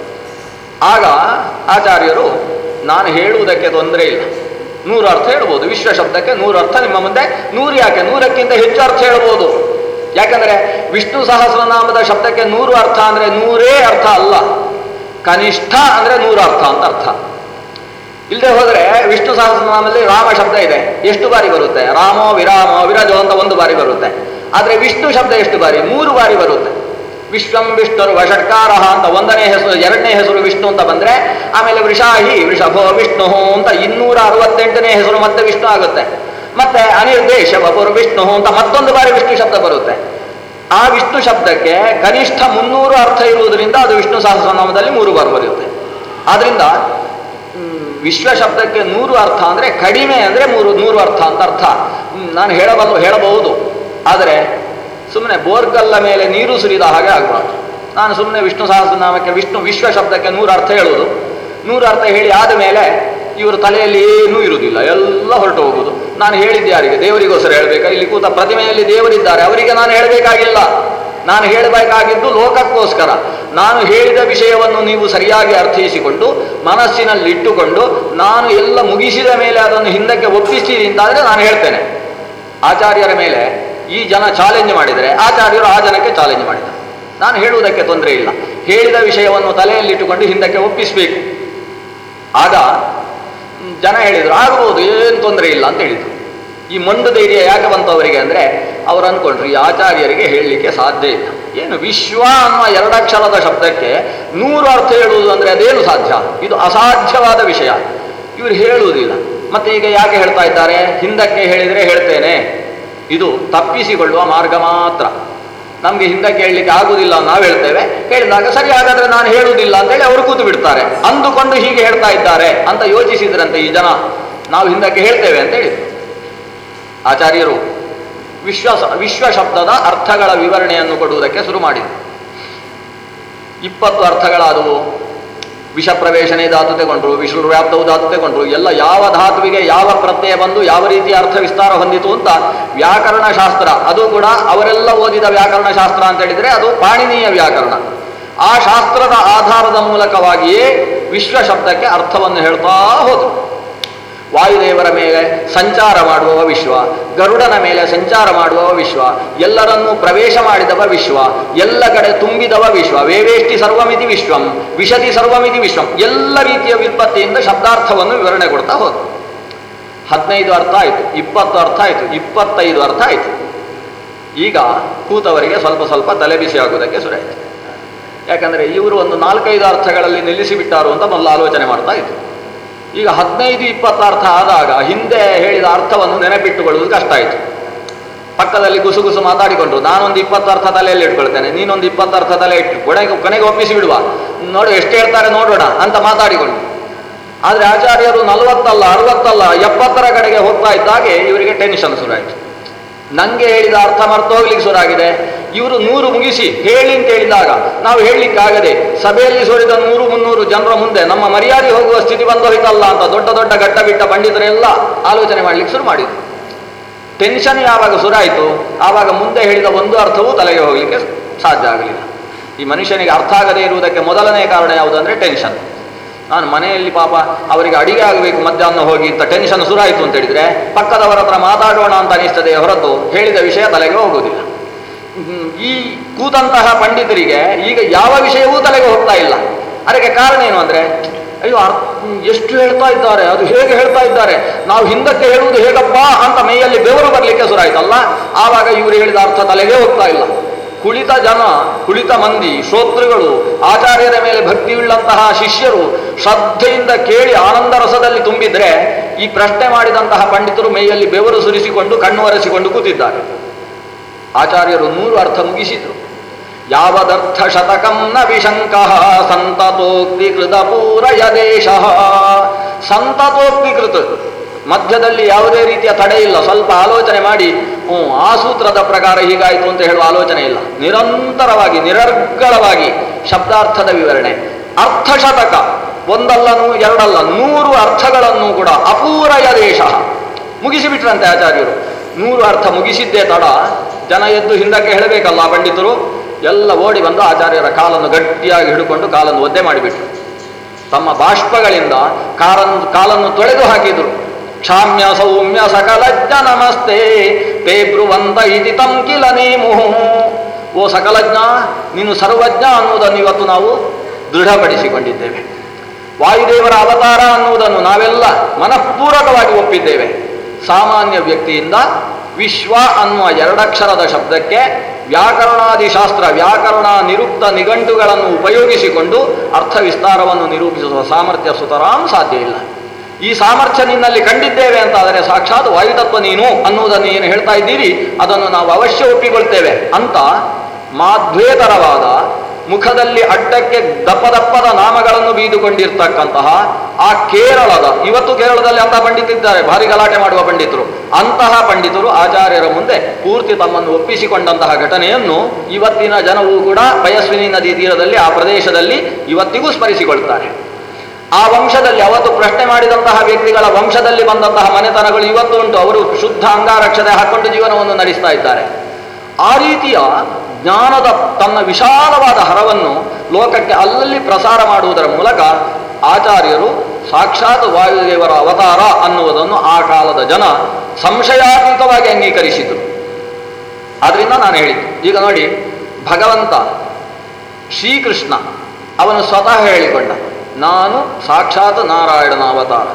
S1: ಆಗ ಆಚಾರ್ಯರು ನಾನು ಹೇಳುವುದಕ್ಕೆ ತೊಂದರೆ ಇಲ್ಲ ನೂರು ಅರ್ಥ ಹೇಳ್ಬೋದು ವಿಶ್ವ ಶಬ್ದಕ್ಕೆ ನೂರು ಅರ್ಥ ನಿಮ್ಮ ಮುಂದೆ ನೂರು ಯಾಕೆ ನೂರಕ್ಕಿಂತ ಹೆಚ್ಚು ಅರ್ಥ ಹೇಳ್ಬೋದು ಯಾಕಂದ್ರೆ ವಿಷ್ಣು ಸಹಸ್ರನಾಮದ ಶಬ್ದಕ್ಕೆ ನೂರು ಅರ್ಥ ಅಂದ್ರೆ ನೂರೇ ಅರ್ಥ ಅಲ್ಲ ಕನಿಷ್ಠ ಅಂದ್ರೆ ನೂರು ಅರ್ಥ ಅಂತ ಅರ್ಥ ಇಲ್ಲದೆ ಹೋದ್ರೆ ವಿಷ್ಣು ಸಹಸ್ರನಾಮದಲ್ಲಿ ರಾಮ ಶಬ್ದ ಇದೆ ಎಷ್ಟು ಬಾರಿ ಬರುತ್ತೆ ರಾಮೋ ವಿರಾಮೋ ವಿರಜೋ ಅಂತ ಒಂದು ಬಾರಿ ಬರುತ್ತೆ ಆದ್ರೆ ವಿಷ್ಣು ಶಬ್ದ ಎಷ್ಟು ಬಾರಿ ಮೂರು ಬಾರಿ ಬರುತ್ತೆ ವಿಶ್ವಂ ವಿಷ್ಣುರು ವಷಟ್ಕಾರ ಅಂತ ಒಂದನೇ ಹೆಸರು ಎರಡನೇ ಹೆಸರು ವಿಷ್ಣು ಅಂತ ಬಂದ್ರೆ ಆಮೇಲೆ ವೃಷಾಹಿ ವೃಷಭೋ ವಿಷ್ಣು ಅಂತ ಇನ್ನೂರ ಅರವತ್ತೆಂಟನೇ ಹೆಸರು ಮತ್ತೆ ವಿಷ್ಣು ಆಗುತ್ತೆ ಮತ್ತೆ ಅನಿರ್ದೇಶ ವಪುರ್ ವಿಷ್ಣು ಅಂತ ಮತ್ತೊಂದು ಬಾರಿ ವಿಷ್ಣು ಶಬ್ದ ಬರುತ್ತೆ ಆ ವಿಷ್ಣು ಶಬ್ದಕ್ಕೆ ಕನಿಷ್ಠ ಮುನ್ನೂರು ಅರ್ಥ ಇರುವುದರಿಂದ ಅದು ವಿಷ್ಣು ಸಹಸ್ರನಾಮದಲ್ಲಿ ಮೂರು ಬಾರಿ ಬರುತ್ತೆ ಆದ್ರಿಂದ ಹ್ಮ್, ವಿಶ್ವ ಶಬ್ದಕ್ಕೆ ನೂರು ಅರ್ಥ ಅಂದ್ರೆ ಕಡಿಮೆ ಅಂದ್ರೆ ಮೂರು ನೂರು ಅರ್ಥ ಅಂತ ಅರ್ಥ ಹ್ಮ್, ನಾನು ಹೇಳಬಲ್ಲ ಹೇಳಬಹುದು ಆದರೆ ಸುಮ್ಮನೆ ಬೋರ್ಗಲ್ಲ ಮೇಲೆ ನೀರು ಸುರಿದ ಹಾಗೆ ಆಗಬಾರ್ದು ನಾನು ಸುಮ್ಮನೆ ವಿಷ್ಣು ಸಹಸ್ರನಾಮಕ್ಕೆ ವಿಷ್ಣು ವಿಶ್ವ ಶಬ್ದಕ್ಕೆ ನೂರು ಅರ್ಥ ಹೇಳುವುದು ನೂರು ಅರ್ಥ ಹೇಳಿ ಆದ ಮೇಲೆ ಇವರು ತಲೆಯಲ್ಲಿ ಏನೂ ಇರುವುದಿಲ್ಲ ಎಲ್ಲ ಹೊರಟು ಹೋಗುದು ನಾನು ಹೇಳಿದ್ದೆ ಯಾರಿಗೆ ದೇವರಿಗೋಸ್ಕರ ಹೇಳಬೇಕಾ ಇಲ್ಲಿ ಕೂತ ಪ್ರತಿಮೆಯಲ್ಲಿ ದೇವರಿದ್ದಾರೆ ಅವರಿಗೆ ನಾನು ಹೇಳಬೇಕಾಗಿಲ್ಲ ನಾನು ಹೇಳಬೇಕಾಗಿದ್ದು ಲೋಕಕ್ಕೋಸ್ಕರ ನಾನು ಹೇಳಿದ ವಿಷಯವನ್ನು ನೀವು ಸರಿಯಾಗಿ ಅರ್ಥೈಸಿಕೊಂಡು ಮನಸ್ಸಿನಲ್ಲಿ ಇಟ್ಟುಕೊಂಡು ನಾನು ಎಲ್ಲ ಮುಗಿಸಿದ ಮೇಲೆ ಅದನ್ನು ಹಿಂದಕ್ಕೆ ಒಪ್ಪಿಸ್ತೀರಿ ಅಂತಾದರೆ ನಾನು ಹೇಳ್ತೇನೆ ಆಚಾರ್ಯರ ಮೇಲೆ ಈ ಜನ ಚಾಲೆಂಜ್ ಮಾಡಿದರೆ ಆಚಾರ್ಯರು ಆ ಜನಕ್ಕೆ ಚಾಲೆಂಜ್ ಮಾಡಿದ್ದಾರೆ ನಾನು ಹೇಳುವುದಕ್ಕೆ ತೊಂದರೆ ಇಲ್ಲ ಹೇಳಿದ ವಿಷಯವನ್ನು ತಲೆಯಲ್ಲಿಟ್ಟುಕೊಂಡು ಹಿಂದಕ್ಕೆ ಒಪ್ಪಿಸಬೇಕು ಆಗ ಮ್, ಜನ ಹೇಳಿದರು ಆಗ್ಬೋದು ಏನು ತೊಂದರೆ ಇಲ್ಲ ಅಂತ ಹೇಳಿದರು ಈ ಮೊಂಡು ಧೈರ್ಯ ಯಾಕೆ ಬಂತು ಅವರಿಗೆ ಅಂದರೆ ಅವ್ರು ಅಂದ್ಕೊಂಡ್ರು ಈ ಆಚಾರ್ಯರಿಗೆ ಹೇಳಲಿಕ್ಕೆ ಸಾಧ್ಯ ಇಲ್ಲ ಏನು ವಿಶ್ವ ಅನ್ನುವ ಎರಡಕ್ಷರದ ಶಬ್ದಕ್ಕೆ ನೂರು ಅರ್ಥ ಹೇಳುವುದು ಅಂದರೆ ಅದೇನು ಸಾಧ್ಯ ಇದು ಅಸಾಧ್ಯವಾದ ವಿಷಯ ಇವರು ಹೇಳುವುದಿಲ್ಲ ಮತ್ತೆ ಈಗ ಯಾಕೆ ಹೇಳ್ತಾ ಇದ್ದಾರೆ ಹಿಂದಕ್ಕೆ ಹೇಳಿದರೆ ಹೇಳ್ತೇನೆ ಇದು ತಪ್ಪಿಸಿಕೊಳ್ಳುವ ಮಾರ್ಗ ಮಾತ್ರ ನಮಗೆ ಹಿಂದಕ್ಕೆ ಹೇಳಲಿಕ್ಕೆ ಆಗುವುದಿಲ್ಲ ಅಂತ ನಾವು ಹೇಳ್ತೇವೆ ಹೇಳಿದಾಗ ಸರಿ ಹಾಗಾದ್ರೆ ನಾನು ಹೇಳುವುದಿಲ್ಲ ಅಂತೇಳಿ ಅವರು ಕೂತು ಬಿಡ್ತಾರೆ ಅಂದುಕೊಂಡು ಹೀಗೆ ಹೇಳ್ತಾ ಇದ್ದಾರೆ ಅಂತ ಯೋಚಿಸಿದ್ರಂತೆ ಈ ಜನ ನಾವು ಹಿಂದಕ್ಕೆ ಹೇಳ್ತೇವೆ ಅಂತ ಹೇಳಿದ್ರು ಆಚಾರ್ಯರು ವಿಶ್ವ ವಿಶ್ವ ಶಬ್ದದ ಅರ್ಥಗಳ ವಿವರಣೆಯನ್ನು ಕೊಡುವುದಕ್ಕೆ ಶುರು ಮಾಡಿದರು ಇಪ್ಪತ್ತು ಅರ್ಥಗಳಾದವು ವಿಷ ಪ್ರವೇಶನೆ ಧಾತು ತಗೊಂಡ್ರು ವಿಷ್ಣು ವ್ಯಾಪ್ತವು ಧಾತು ತಗೊಂಡ್ರು ಎಲ್ಲ ಯಾವ ಧಾತುವಿಗೆ ಯಾವ ಪ್ರತ್ಯಯ ಬಂದು ಯಾವ ರೀತಿಯ ಅರ್ಥ ವಿಸ್ತಾರ ಹೊಂದಿತು ಅಂತ ವ್ಯಾಕರಣ ಶಾಸ್ತ್ರ ಅದು ಕೂಡ ಅವರೆಲ್ಲ ಓದಿದ ವ್ಯಾಕರಣ ಶಾಸ್ತ್ರ ಅಂತ ಹೇಳಿದ್ರೆ ಅದು ಪಾಣಿನೀಯ ವ್ಯಾಕರಣ ಆ ಶಾಸ್ತ್ರದ ಆಧಾರದ ಮೂಲಕವಾಗಿಯೇ ವಿಶ್ವ ಶಬ್ದಕ್ಕೆ ಅರ್ಥವನ್ನು ಹೇಳ್ತಾ ಹೋದರು ವಾಯುದೇವರ ಮೇಲೆ ಸಂಚಾರ ಮಾಡುವವ ವಿಶ್ವ ಗರುಡನ ಮೇಲೆ ಸಂಚಾರ ಮಾಡುವವ ವಿಶ್ವ ಎಲ್ಲರನ್ನೂ ಪ್ರವೇಶ ಮಾಡಿದವ ವಿಶ್ವ ಎಲ್ಲ ಕಡೆ ತುಂಬಿದವ ವಿಶ್ವ ವೇವೇಷ್ಟಿ ಸರ್ವಮಿತಿ ವಿಶ್ವಂ ವಿಶತಿ ಸರ್ವಮಿತಿ ವಿಶ್ವಂ ಎಲ್ಲ ರೀತಿಯ ವ್ಯುತ್ಪತ್ತಿಯಿಂದ ಶಬ್ದಾರ್ಥವನ್ನು ವಿವರಣೆ ಕೊಡ್ತಾ ಹೋದ್ರು ಹದಿನೈದು ಅರ್ಥ ಆಯಿತು ಇಪ್ಪತ್ತು ಅರ್ಥ ಆಯಿತು ಇಪ್ಪತ್ತೈದು ಅರ್ಥ ಆಯಿತು ಈಗ ಕೂತವರಿಗೆ ಸ್ವಲ್ಪ ಸ್ವಲ್ಪ ತಲೆ ಬಿಸಿ ಆಗುವುದಕ್ಕೆ ಶುರುವಾಯಿತು ಯಾಕಂದರೆ ಇವರು ಒಂದು ನಾಲ್ಕೈದು ಅರ್ಥಗಳಲ್ಲಿ ನಿಲ್ಲಿಸಿಬಿಟ್ಟಾರು ಅಂತ ಮೊದಲು ಆಲೋಚನೆ ಮಾಡ್ತಾ ಇದ್ರು ಈಗ ಹದಿನೈದು ಇಪ್ಪತ್ತು ಅರ್ಥ ಆದಾಗ ಹಿಂದೆ ಹೇಳಿದ ಅರ್ಥವನ್ನು ನೆನಪಿಟ್ಟುಕೊಳ್ಳುವುದು ಕಷ್ಟ ಆಯಿತು ಪಕ್ಕದಲ್ಲಿ ಗುಸುಗುಸು ಮಾತಾಡಿಕೊಂಡ್ರು ನಾನೊಂದು ಇಪ್ಪತ್ತು ಅರ್ಥ ತಲೆಯಲ್ಲಿ ಇಟ್ಕೊಳ್ತೇನೆ ನೀನೊಂದು ಇಪ್ಪತ್ತು ಅರ್ಥ ತಲೆ ಇಟ್ಟು ಕೊನೆಗೆ ಕೊನೆಗೆ ಒಪ್ಪಿಸಿ ಬಿಡುವ ನೋಡು ಎಷ್ಟು ಹೇಳ್ತಾರೆ ನೋಡೋಣ ಅಂತ ಮಾತಾಡಿಕೊಂಡು ಆದರೆ ಆಚಾರ್ಯರು ನಲವತ್ತಲ್ಲ ಅರವತ್ತಲ್ಲ ಎಪ್ಪತ್ತರ ಕಡೆಗೆ ಹೋಗ್ತಾ ಇದ್ದಾಗೆ ಇವರಿಗೆ ಟೆನ್ಷನ್ ಶುರುವಾಯಿತು ನನಗೆ ಹೇಳಿದ ಅರ್ಥ ಮರ್ತೋಗ್ಲಿಕ್ಕೆ ಶುರುವಾಗಿದೆ ಇವರು ನೂರು ಮುಗಿಸಿ ಹೇಳಿ ಅಂತ ಹೇಳಿದಾಗ ನಾವು ಹೇಳಲಿಕ್ಕಾಗದೆ ಸಭೆಯಲ್ಲಿ ಸುರಿದ ನೂರು ಮುನ್ನೂರು ಜನರ ಮುಂದೆ ನಮ್ಮ ಮರ್ಯಾದೆ ಹೋಗುವ ಸ್ಥಿತಿ ಬಂದೋಯ್ತಲ್ಲ ಅಂತ ದೊಡ್ಡ ದೊಡ್ಡ ಗಡ್ಡ ಬಿಟ್ಟ ಪಂಡಿತರೆಲ್ಲ ಆಲೋಚನೆ ಮಾಡಲಿಕ್ಕೆ ಶುರು ಮಾಡಿದ್ರು ಟೆನ್ಷನ್ ಯಾವಾಗ ಶುರುವಾಯಿತು ಆವಾಗ ಮುಂದೆ ಹೇಳಿದ ಒಂದು ಅರ್ಥವೂ ತಲೆಗೆ ಹೋಗಲಿಕ್ಕೆ ಸಾಧ್ಯ ಆಗಲಿಲ್ಲ ಈ ಮನುಷ್ಯನಿಗೆ ಅರ್ಥ ಆಗದೇ ಇರುವುದಕ್ಕೆ ಮೊದಲನೇ ಕಾರಣ ಯಾವುದಂದ್ರೆ ಟೆನ್ಷನ್ ನಾನು ಮನೆಯಲ್ಲಿ ಪಾಪ ಅವರಿಗೆ ಅಡಿಗೆ ಆಗಬೇಕು ಮಧ್ಯಾಹ್ನ ಹೋಗಿ ಅಂತ ಟೆನ್ಷನ್ ಶುರುವಾಯಿತು ಅಂತ ಹೇಳಿದ್ರೆ ಪಕ್ಕದವರ ಹತ್ರ ಮಾತಾಡೋಣ ಅಂತ ಅನಿಸ್ತದೆ ಹೊರತು ಹೇಳಿದ ವಿಷಯ ತಲೆಗೆ ಹೋಗುವುದಿಲ್ಲ ಹ್ಮ್, ಈ ಕೂತಂತಹ ಪಂಡಿತರಿಗೆ ಈಗ ಯಾವ ವಿಷಯವೂ ತಲೆಗೆ ಹೋಗ್ತಾ ಇಲ್ಲ ಅದಕ್ಕೆ ಕಾರಣ ಏನು ಅಂದ್ರೆ ಅಯ್ಯೋ ಅರ್- ಎಷ್ಟು ಹೇಳ್ತಾ ಇದ್ದಾರೆ ಅದು ಹೇಗೆ ಹೇಳ್ತಾ ಇದ್ದಾರೆ ನಾವು ಹಿಂದಕ್ಕೆ ಹೇಳುವುದು ಹೇಗಪ್ಪ ಅಂತ ಮೈಯಲ್ಲಿ ಬೆವರು ಬರಲಿಕ್ಕೆ ಶುರುವಾಯ್ತಲ್ಲ ಆವಾಗ ಇವರು ಹೇಳಿದ ಅರ್ಥ ತಲೆಗೆ ಹೋಗ್ತಾ ಇಲ್ಲ ಕುಳಿತ ಜನ ಕುಳಿತ ಮಂದಿ ಶ್ರೋತೃಗಳು ಆಚಾರ್ಯರ ಮೇಲೆ ಭಕ್ತಿಯುಳ್ಳಂತಹ ಶಿಷ್ಯರು ಶ್ರದ್ಧೆಯಿಂದ ಕೇಳಿ ಆನಂದ ರಸದಲ್ಲಿ ತುಂಬಿದ್ರೆ ಈ ಪ್ರಶ್ನೆ ಮಾಡಿದಂತಹ ಪಂಡಿತರು ಮೈಯಲ್ಲಿ ಬೆವರು ಸುರಿಸಿಕೊಂಡು ಕಣ್ಣು ಒರೆಸಿಕೊಂಡು ಕೂತಿದ್ದಾರೆ ಆಚಾರ್ಯರು ನೂರು ಅರ್ಥ ಮುಗಿಸಿದ್ರು ಯಾವದರ್ಥ ಶತಕಂ ನ ವಿಶಂಕ ಸಂತತೋಕ್ತಿ ಕೃತ ಪೂರಯ ದೇಶ ಸಂತತೋಕ್ತಿ ಕೃತ ಮಧ್ಯದಲ್ಲಿ ಯಾವುದೇ ರೀತಿಯ ತಡೆ ಇಲ್ಲ ಸ್ವಲ್ಪ ಆಲೋಚನೆ ಮಾಡಿ ಹ್ಞೂ ಆ ಸೂತ್ರದ ಪ್ರಕಾರ ಹೀಗಾಯಿತು ಅಂತ ಹೇಳುವ ಆಲೋಚನೆ ಇಲ್ಲ ನಿರಂತರವಾಗಿ ನಿರರ್ಗಳವಾಗಿ ಶಬ್ದಾರ್ಥದ ವಿವರಣೆ ಅರ್ಥಶತಕ ಒಂದಲ್ಲ ನೂ- ಎರಡಲ್ಲ ನೂರು ಅರ್ಥಗಳನ್ನು ಕೂಡ ಅಪೂರಯ ದೇಶ ಮುಗಿಸಿಬಿಟ್ರಂತೆ ಆಚಾರ್ಯರು ನೂರು ಅರ್ಥ ಮುಗಿಸಿದ್ದೇ ತಡ ಜನ ಎದ್ದು ಹಿಂದಕ್ಕೆ ಹೇಳಬೇಕಲ್ಲ ಆ ಪಂಡಿತರು ಎಲ್ಲ ಓಡಿ ಬಂದು ಆಚಾರ್ಯರ ಕಾಲನ್ನು ಗಟ್ಟಿಯಾಗಿ ಹಿಡ್ಕೊಂಡು ಕಾಲನ್ನು ಒದ್ದೆ ಮಾಡಿಬಿಟ್ರು ತಮ್ಮ ಬಾಷ್ಪಗಳಿಂದ ಕಾರನ್ನು ಕಾಲನ್ನು ತೊಳೆದು ಹಾಕಿದ್ರು ಕ್ಷಾಮ್ಯ ಸೌಮ್ಯ ಸಕಲಜ್ಞ ನಮಸ್ತೆ ತೇ ಬ್ರುವಂತ ಇತಿ ತಂ ಕಿಲ ನೇಮು ಓ ಸಕಲಜ್ಞ ನೀನು ಸರ್ವಜ್ಞ ಅನ್ನುವುದನ್ನು ಇವತ್ತು ನಾವು ದೃಢಪಡಿಸಿಕೊಂಡಿದ್ದೇವೆ ವಾಯುದೇವರ ಅವತಾರ ಅನ್ನುವುದನ್ನು ನಾವೆಲ್ಲ ಮನಃಪೂರ್ವಕವಾಗಿ ಒಪ್ಪಿದ್ದೇವೆ ಸಾಮಾನ್ಯ ವ್ಯಕ್ತಿಯಿಂದ ವಿಶ್ವ ಅನ್ನುವ ಎರಡಕ್ಷರದ ಶಬ್ದಕ್ಕೆ ವ್ಯಾಕರಣಾದಿ ಶಾಸ್ತ್ರ ವ್ಯಾಕರಣ ನಿರುಕ್ತ ನಿಘಂಟುಗಳನ್ನು ಉಪಯೋಗಿಸಿಕೊಂಡು ಅರ್ಥ ವಿಸ್ತಾರವನ್ನು ನಿರೂಪಿಸುವ ಸಾಮರ್ಥ್ಯ ಸುತರಾಂ ಸಾಧ್ಯ ಇಲ್ಲ ಈ ಸಾಮರ್ಥ್ಯ ನಿನ್ನಲ್ಲಿ ಕಂಡಿದ್ದೇವೆ ಅಂತ ಆದರೆ ಸಾಕ್ಷಾತ್ ವಾಯುತತ್ವ ನೀನು ಅನ್ನುವುದನ್ನು ಏನು ಹೇಳ್ತಾ ಇದ್ದೀರಿ ಅದನ್ನು ನಾವು ಅವಶ್ಯ ಒಪ್ಪಿಕೊಳ್ತೇವೆ ಅಂತ ಮಾಧ್ವೇತರವಾದ ಮುಖದಲ್ಲಿ ಅಡ್ಡಕ್ಕೆ ದಪ್ಪ ದಪ್ಪದ ನಾಮಗಳನ್ನು ಬೀದುಕೊಂಡಿರ್ತಕ್ಕಂತಹ ಆ ಕೇರಳದ ಇವತ್ತು ಕೇರಳದಲ್ಲಿ ಅಂತ ಪಂಡಿತಿದ್ದಾರೆ ಭಾರಿ ಗಲಾಟೆ ಮಾಡುವ ಪಂಡಿತರು ಅಂತಹ ಪಂಡಿತರು ಆಚಾರ್ಯರ ಮುಂದೆ ಪೂರ್ತಿ ತಮ್ಮನ್ನು ಒಪ್ಪಿಸಿಕೊಂಡಂತಹ ಘಟನೆಯನ್ನು ಇವತ್ತಿನ ಜನವೂ ಕೂಡ ಪಯಸ್ವಿನಿ ನದಿ ತೀರದಲ್ಲಿ ಆ ಪ್ರದೇಶದಲ್ಲಿ ಇವತ್ತಿಗೂ ಸ್ಮರಿಸಿಕೊಳ್ತಾರೆ ಆ ವಂಶದಲ್ಲಿ ಅವತ್ತು ಪ್ರಶ್ನೆ ಮಾಡಿದಂತಹ ವ್ಯಕ್ತಿಗಳ ವಂಶದಲ್ಲಿ ಬಂದಂತಹ ಮನೆತನಗಳು ಇವತ್ತು ಉಂಟು ಅವರು ಶುದ್ಧ ಅಂಗಾರಕ್ಷತೆ ಹಾಕೊಂಡು ಜೀವನವನ್ನು ನಡೆಸ್ತಾ ಇದ್ದಾರೆ ಆ ರೀತಿಯ ಜ್ಞಾನದ ತನ್ನ ವಿಶಾಲವಾದ ಹರವನ್ನು ಲೋಕಕ್ಕೆ ಅಲ್ಲಲ್ಲಿ ಪ್ರಸಾರ ಮಾಡುವುದರ ಮೂಲಕ ಆಚಾರ್ಯರು ಸಾಕ್ಷಾತ್ ವಾಯುದೇವರ ಅವತಾರ ಅನ್ನುವುದನ್ನು ಆ ಕಾಲದ ಜನ ಸಂಶಯಾತೀತವಾಗಿ ಅಂಗೀಕರಿಸಿದರು ಆದ್ರಿಂದ ನಾನು ಹೇಳಿದ್ದು ಈಗ ನೋಡಿ ಭಗವಂತ ಶ್ರೀಕೃಷ್ಣ ಅವನು ಸ್ವತಃ ಹೇಳಿಕೊಂಡ ನಾನು ಸಾಕ್ಷಾತ್ ನಾರಾಯಣನ ಅವತಾರ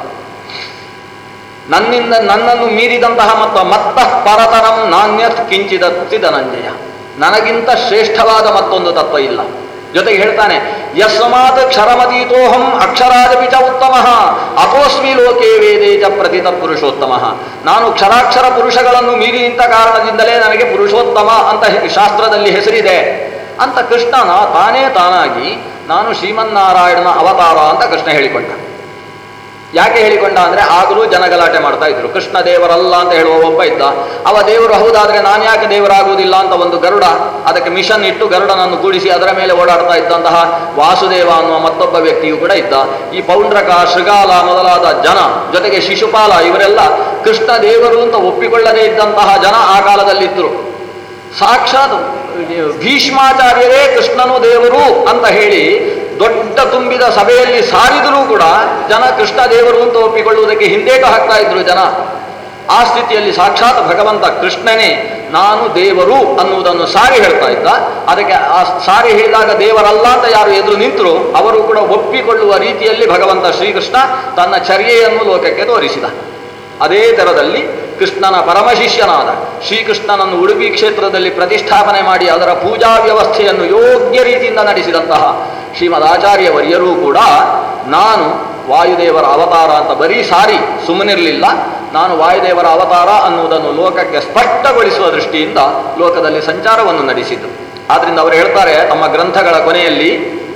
S1: ನನ್ನಿಂದ ನನ್ನನ್ನು ಮೀರಿದಂತಹ ಮತ್ತು ಮತ್ತ ಪರತರಂ ನಾಣ್ಯತ್ ಕಿಂಚಿದತ್ತಿ ಧನಂಜಯ ನನಗಿಂತ ಶ್ರೇಷ್ಠವಾದ ಮತ್ತೊಂದು ತತ್ವ ಇಲ್ಲ ಜೊತೆಗೆ ಹೇಳ್ತಾನೆ ಯಸ್ಮಾತ್ ಕ್ಷರಮತೀತೋಹಂ ಅಕ್ಷರಾದಪಿ ಚ ಉತ್ತಮ ಅಪೋಸ್ಮಿ ಲೋಕೆ ವೇದೇ ಚ ಪ್ರತಿತ ಪುರುಷೋತ್ತಮ ನಾನು ಕ್ಷರಾಕ್ಷರ ಪುರುಷಗಳನ್ನು ಮೀರಿ ನಿಂತ ಕಾರಣದಿಂದಲೇ ನನಗೆ ಪುರುಷೋತ್ತಮ ಅಂತ ಹೆ- ಶಾಸ್ತ್ರದಲ್ಲಿ ಹೆಸರಿದೆ ಅಂತ ಕೃಷ್ಣನ ತಾನೇ ತಾನಾಗಿ ನಾನು ಶ್ರೀಮನ್ನಾರಾಯಣನ ಅವತಾರ ಅಂತ ಕೃಷ್ಣ ಹೇಳಿಕೊಂಡ ಯಾಕೆ ಹೇಳಿಕೊಂಡ ಅಂದ್ರೆ ಆಗಲೂ ಜನ ಗಲಾಟೆ ಮಾಡ್ತಾ ಇದ್ರು ಕೃಷ್ಣ ದೇವರಲ್ಲ ಅಂತ ಹೇಳುವ ಒಬ್ಬ ಇದ್ದ ಅವ ದೇವರು ಹೌದಾದ್ರೆ ನಾನು ಯಾಕೆ ದೇವರಾಗುವುದಿಲ್ಲ ಅಂತ ಒಂದು ಗರುಡ ಅದಕ್ಕೆ ಮಿಷನ್ ಇಟ್ಟು ಗರುಡನನ್ನು ಕೂಡಿಸಿ ಅದರ ಮೇಲೆ ಓಡಾಡ್ತಾ ಇದ್ದಂತಹ ವಾಸುದೇವ ಅನ್ನುವ ಮತ್ತೊಬ್ಬ ವ್ಯಕ್ತಿಯು ಕೂಡ ಇದ್ದ ಈ ಪೌಂಡ್ರಕ ಶೃಗಾಲ ಮೊದಲಾದ ಜನ ಜೊತೆಗೆ ಶಿಶುಪಾಲ ಇವರೆಲ್ಲ ಕೃಷ್ಣ ದೇವರು ಅಂತ ಒಪ್ಪಿಕೊಳ್ಳದೇ ಇದ್ದಂತಹ ಜನ ಆ ಕಾಲದಲ್ಲಿದ್ದರು ಸಾಕ್ಷಾತ್ ಭೀಷ್ಮಾಚಾರ್ಯರೇ ಕೃಷ್ಣನು ದೇವರು ಅಂತ ಹೇಳಿ ದೊಡ್ಡ ತುಂಬಿದ ಸಭೆಯಲ್ಲಿ ಸಾರಿದರೂ ಕೂಡ ಜನ ಕೃಷ್ಣ ದೇವರು ಅಂತ ಒಪ್ಪಿಕೊಳ್ಳುವುದಕ್ಕೆ ಹಿಂದೇಟು ಹಾಕ್ತಾ ಇದ್ರು ಜನ ಆ ಸ್ಥಿತಿಯಲ್ಲಿ ಸಾಕ್ಷಾತ್ ಭಗವಂತ ಕೃಷ್ಣನೇ ನಾನು ದೇವರು ಅನ್ನುವುದನ್ನು ಸಾರಿ ಹೇಳ್ತಾ ಇದ್ದ ಅದಕ್ಕೆ ಆ ಸಾರಿ ಹೇಳಿದಾಗ ದೇವರಲ್ಲ ಅಂತ ಯಾರು ಎದುರು ನಿಂತರು ಅವರು ಕೂಡ ಒಪ್ಪಿಕೊಳ್ಳುವ ರೀತಿಯಲ್ಲಿ ಭಗವಂತ ಶ್ರೀಕೃಷ್ಣ ತನ್ನ ಚರ್ಯೆಯನ್ನು ಲೋಕಕ್ಕೆ ತೋರಿಸಿದ ಅದೇ ಥರದಲ್ಲಿ ಕೃಷ್ಣನ ಪರಮಶಿಷ್ಯನಾದ ಶ್ರೀಕೃಷ್ಣನನ್ನು ಉಡುಪಿ ಕ್ಷೇತ್ರದಲ್ಲಿ ಪ್ರತಿಷ್ಠಾಪನೆ ಮಾಡಿ ಅದರ ಪೂಜಾ ವ್ಯವಸ್ಥೆಯನ್ನು ಯೋಗ್ಯ ರೀತಿಯಿಂದ ನಡೆಸಿದಂತಹ ಶ್ರೀಮದ್ ಆಚಾರ್ಯ ವರ್ಯರೂ ಕೂಡ ನಾನು ವಾಯುದೇವರ ಅವತಾರ ಅಂತ ಬರೀ ಸಾರಿ ಸುಮ್ಮನಿರಲಿಲ್ಲ ನಾನು ವಾಯುದೇವರ ಅವತಾರ ಅನ್ನುವುದನ್ನು ಲೋಕಕ್ಕೆ ಸ್ಪಷ್ಟಗೊಳಿಸುವ ದೃಷ್ಟಿಯಿಂದ ಲೋಕದಲ್ಲಿ ಸಂಚಾರವನ್ನು ನಡೆಸಿದ್ದು ಆದ್ರಿಂದ ಅವರು ಹೇಳ್ತಾರೆ ತಮ್ಮ ಗ್ರಂಥಗಳ ಕೊನೆಯಲ್ಲಿ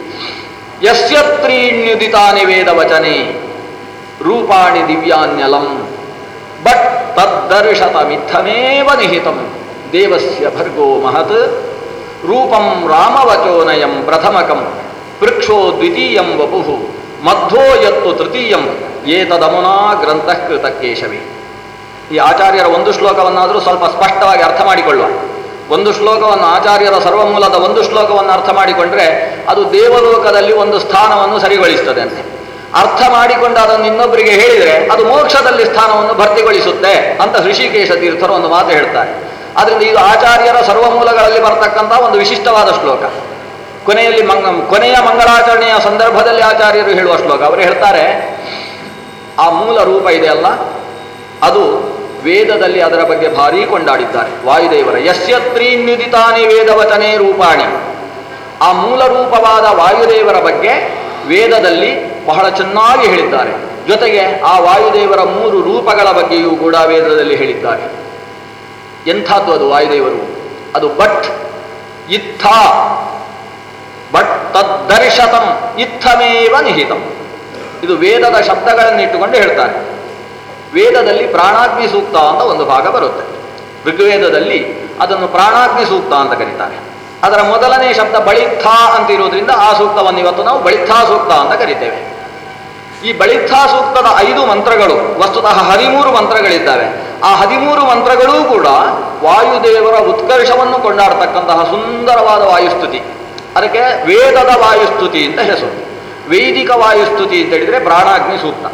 S1: ಯಸ್ಯತ್ರೀಣ್ಯುದಿತಾನಿ ವೇದ ವಚನೆ ರೂಪಾಣಿ ದಿವ್ಯಾನ್ಯಲಂ ಬಟ್ ತದ್ದರ್ಶತ ಮಿಥಮೇವ ನಿಹಿತಂ ದೇವಸ್ಯ ಭರ್ಗೋ ಮಹತ್ ರೂಪಂ ರಾಮವಚೋನಯಂ ಪ್ರಥಮಕಂ ಪೃಕ್ಷೋ ದ್ವಿತೀಯಂ ವಪುಃ ಮಧ್ವೋ ಯತ್ತು ತೃತೀಯಂ ಏತದಮುನಾ ಗ್ರಂಥಕೃತ ಕೇಶವೇ ಈ ಆಚಾರ್ಯರ ಒಂದು ಶ್ಲೋಕವನ್ನಾದರೂ ಸ್ವಲ್ಪ ಸ್ಪಷ್ಟವಾಗಿ ಅರ್ಥ ಮಾಡಿಕೊಳ್ಳುವ ಒಂದು ಶ್ಲೋಕವನ್ನು ಆಚಾರ್ಯರ ಸರ್ವಮೂಲದ ಒಂದು ಶ್ಲೋಕವನ್ನು ಅರ್ಥ ಮಾಡಿಕೊಂಡ್ರೆ ಅದು ದೇವಲೋಕದಲ್ಲಿ ಒಂದು ಸ್ಥಾನವನ್ನು ಸರಿಗೊಳಿಸ್ತದೆ ಅಂತೆ ಅರ್ಥ ಮಾಡಿಕೊಂಡು ಅದನ್ನು ಇನ್ನೊಬ್ಬರಿಗೆ ಹೇಳಿದರೆ ಅದು ಮೋಕ್ಷದಲ್ಲಿ ಸ್ಥಾನವನ್ನು ಭರ್ತಿಗೊಳಿಸುತ್ತೆ ಅಂತ ಋಷಿಕೇಶ ತೀರ್ಥರು ಒಂದು ಮಾತು ಹೇಳ್ತಾರೆ ಆದ್ರಿಂದ ಇದು ಆಚಾರ್ಯರ ಸರ್ವಮೂಲಗಳಲ್ಲಿ ಬರ್ತಕ್ಕಂಥ ಒಂದು ವಿಶಿಷ್ಟವಾದ ಶ್ಲೋಕ ಕೊನೆಯಲ್ಲಿ ಮಂಗ ಕೊನೆಯ ಮಂಗಳಾಚರಣೆಯ ಸಂದರ್ಭದಲ್ಲಿ ಆಚಾರ್ಯರು ಹೇಳುವ ಶ್ಲೋಕ ಅವರು ಹೇಳ್ತಾರೆ ಆ ಮೂಲ ರೂಪ ಇದೆಯಲ್ಲ ಅದು ವೇದದಲ್ಲಿ ಅದರ ಬಗ್ಗೆ ಭಾರೀ ಕೊಂಡಾಡಿದ್ದಾರೆ ವಾಯುದೇವರ ಯಸ್ಯತ್ರೀನ್ಯುದಿತಾನಿ ವೇದವಚನೆ ರೂಪಾಣಿ ಆ ಮೂಲ ರೂಪವಾದ ವಾಯುದೇವರ ಬಗ್ಗೆ ವೇದದಲ್ಲಿ ಬಹಳ ಚೆನ್ನಾಗಿ ಹೇಳಿದ್ದಾರೆ ಜೊತೆಗೆ ಆ ವಾಯುದೇವರ ಮೂರು ರೂಪಗಳ ಬಗ್ಗೆಯೂ ಕೂಡ ವೇದದಲ್ಲಿ ಹೇಳಿದ್ದಾರೆ ಎಂಥದ್ದು ಅದು ವಾಯುದೇವರು ಅದು ಬಟ್ ಇತ್ಥ ಬಟ್ ತದ್ದರ್ಶತಂ ಇತ್ತಮೇವ ನಿಹಿತಂ ಇದು ವೇದದ ಶಬ್ದಗಳನ್ನಿಟ್ಟುಕೊಂಡು ಹೇಳ್ತಾರೆ ವೇದದಲ್ಲಿ ಪ್ರಾಣಾಗ್ನಿ ಸೂಕ್ತ ಅಂತ ಒಂದು ಭಾಗ ಬರುತ್ತೆ ಋಗ್ವೇದದಲ್ಲಿ ಅದನ್ನು ಪ್ರಾಣಾಗ್ನಿ ಸೂಕ್ತ ಅಂತ ಕರೀತಾರೆ ಅದರ ಮೊದಲನೇ ಶಬ್ದ ಬಳಿತ್ಥ ಅಂತ ಇರೋದ್ರಿಂದ ಆ ಸೂಕ್ತವನ್ನು ಇವತ್ತು ನಾವು ಬಳಿತ್ಥಾ ಸೂಕ್ತ ಅಂತ ಕರಿತೇವೆ ಈ ಬಳಿತ್ಥಾ ಸೂಕ್ತದ ಐದು ಮಂತ್ರಗಳು ವಸ್ತುತಃ ಹದಿಮೂರು ಮಂತ್ರಗಳಿದ್ದಾವೆ ಆ ಹದಿಮೂರು ಮಂತ್ರಗಳೂ ಕೂಡ ವಾಯುದೇವರ ಉತ್ಕರ್ಷವನ್ನು ಕೊಂಡಾಡ್ತಕ್ಕಂತಹ ಸುಂದರವಾದ ವಾಯುಸ್ತುತಿ ಅದಕ್ಕೆ ವೇದದ ವಾಯುಸ್ತುತಿ ಅಂತ ಹೆಸರು ವೈದಿಕ ವಾಯುಸ್ತುತಿ ಅಂತ ಹೇಳಿದ್ರೆ ಪ್ರಾಣಾಗ್ನಿ ಸೂಕ್ತ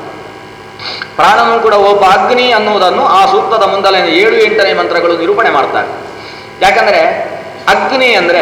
S1: ಪ್ರಾಣನು ಕೂಡ ಒಬ್ಬ ಅಗ್ನಿ ಅನ್ನುವುದನ್ನು ಆ ಸೂಕ್ತದ ಮುಂದಲೇ ಏಳು ಎಂಟನೇ ಮಂತ್ರಗಳು ನಿರೂಪಣೆ ಮಾಡ್ತಾರೆ ಯಾಕಂದ್ರೆ ಅಗ್ನಿ ಅಂದ್ರೆ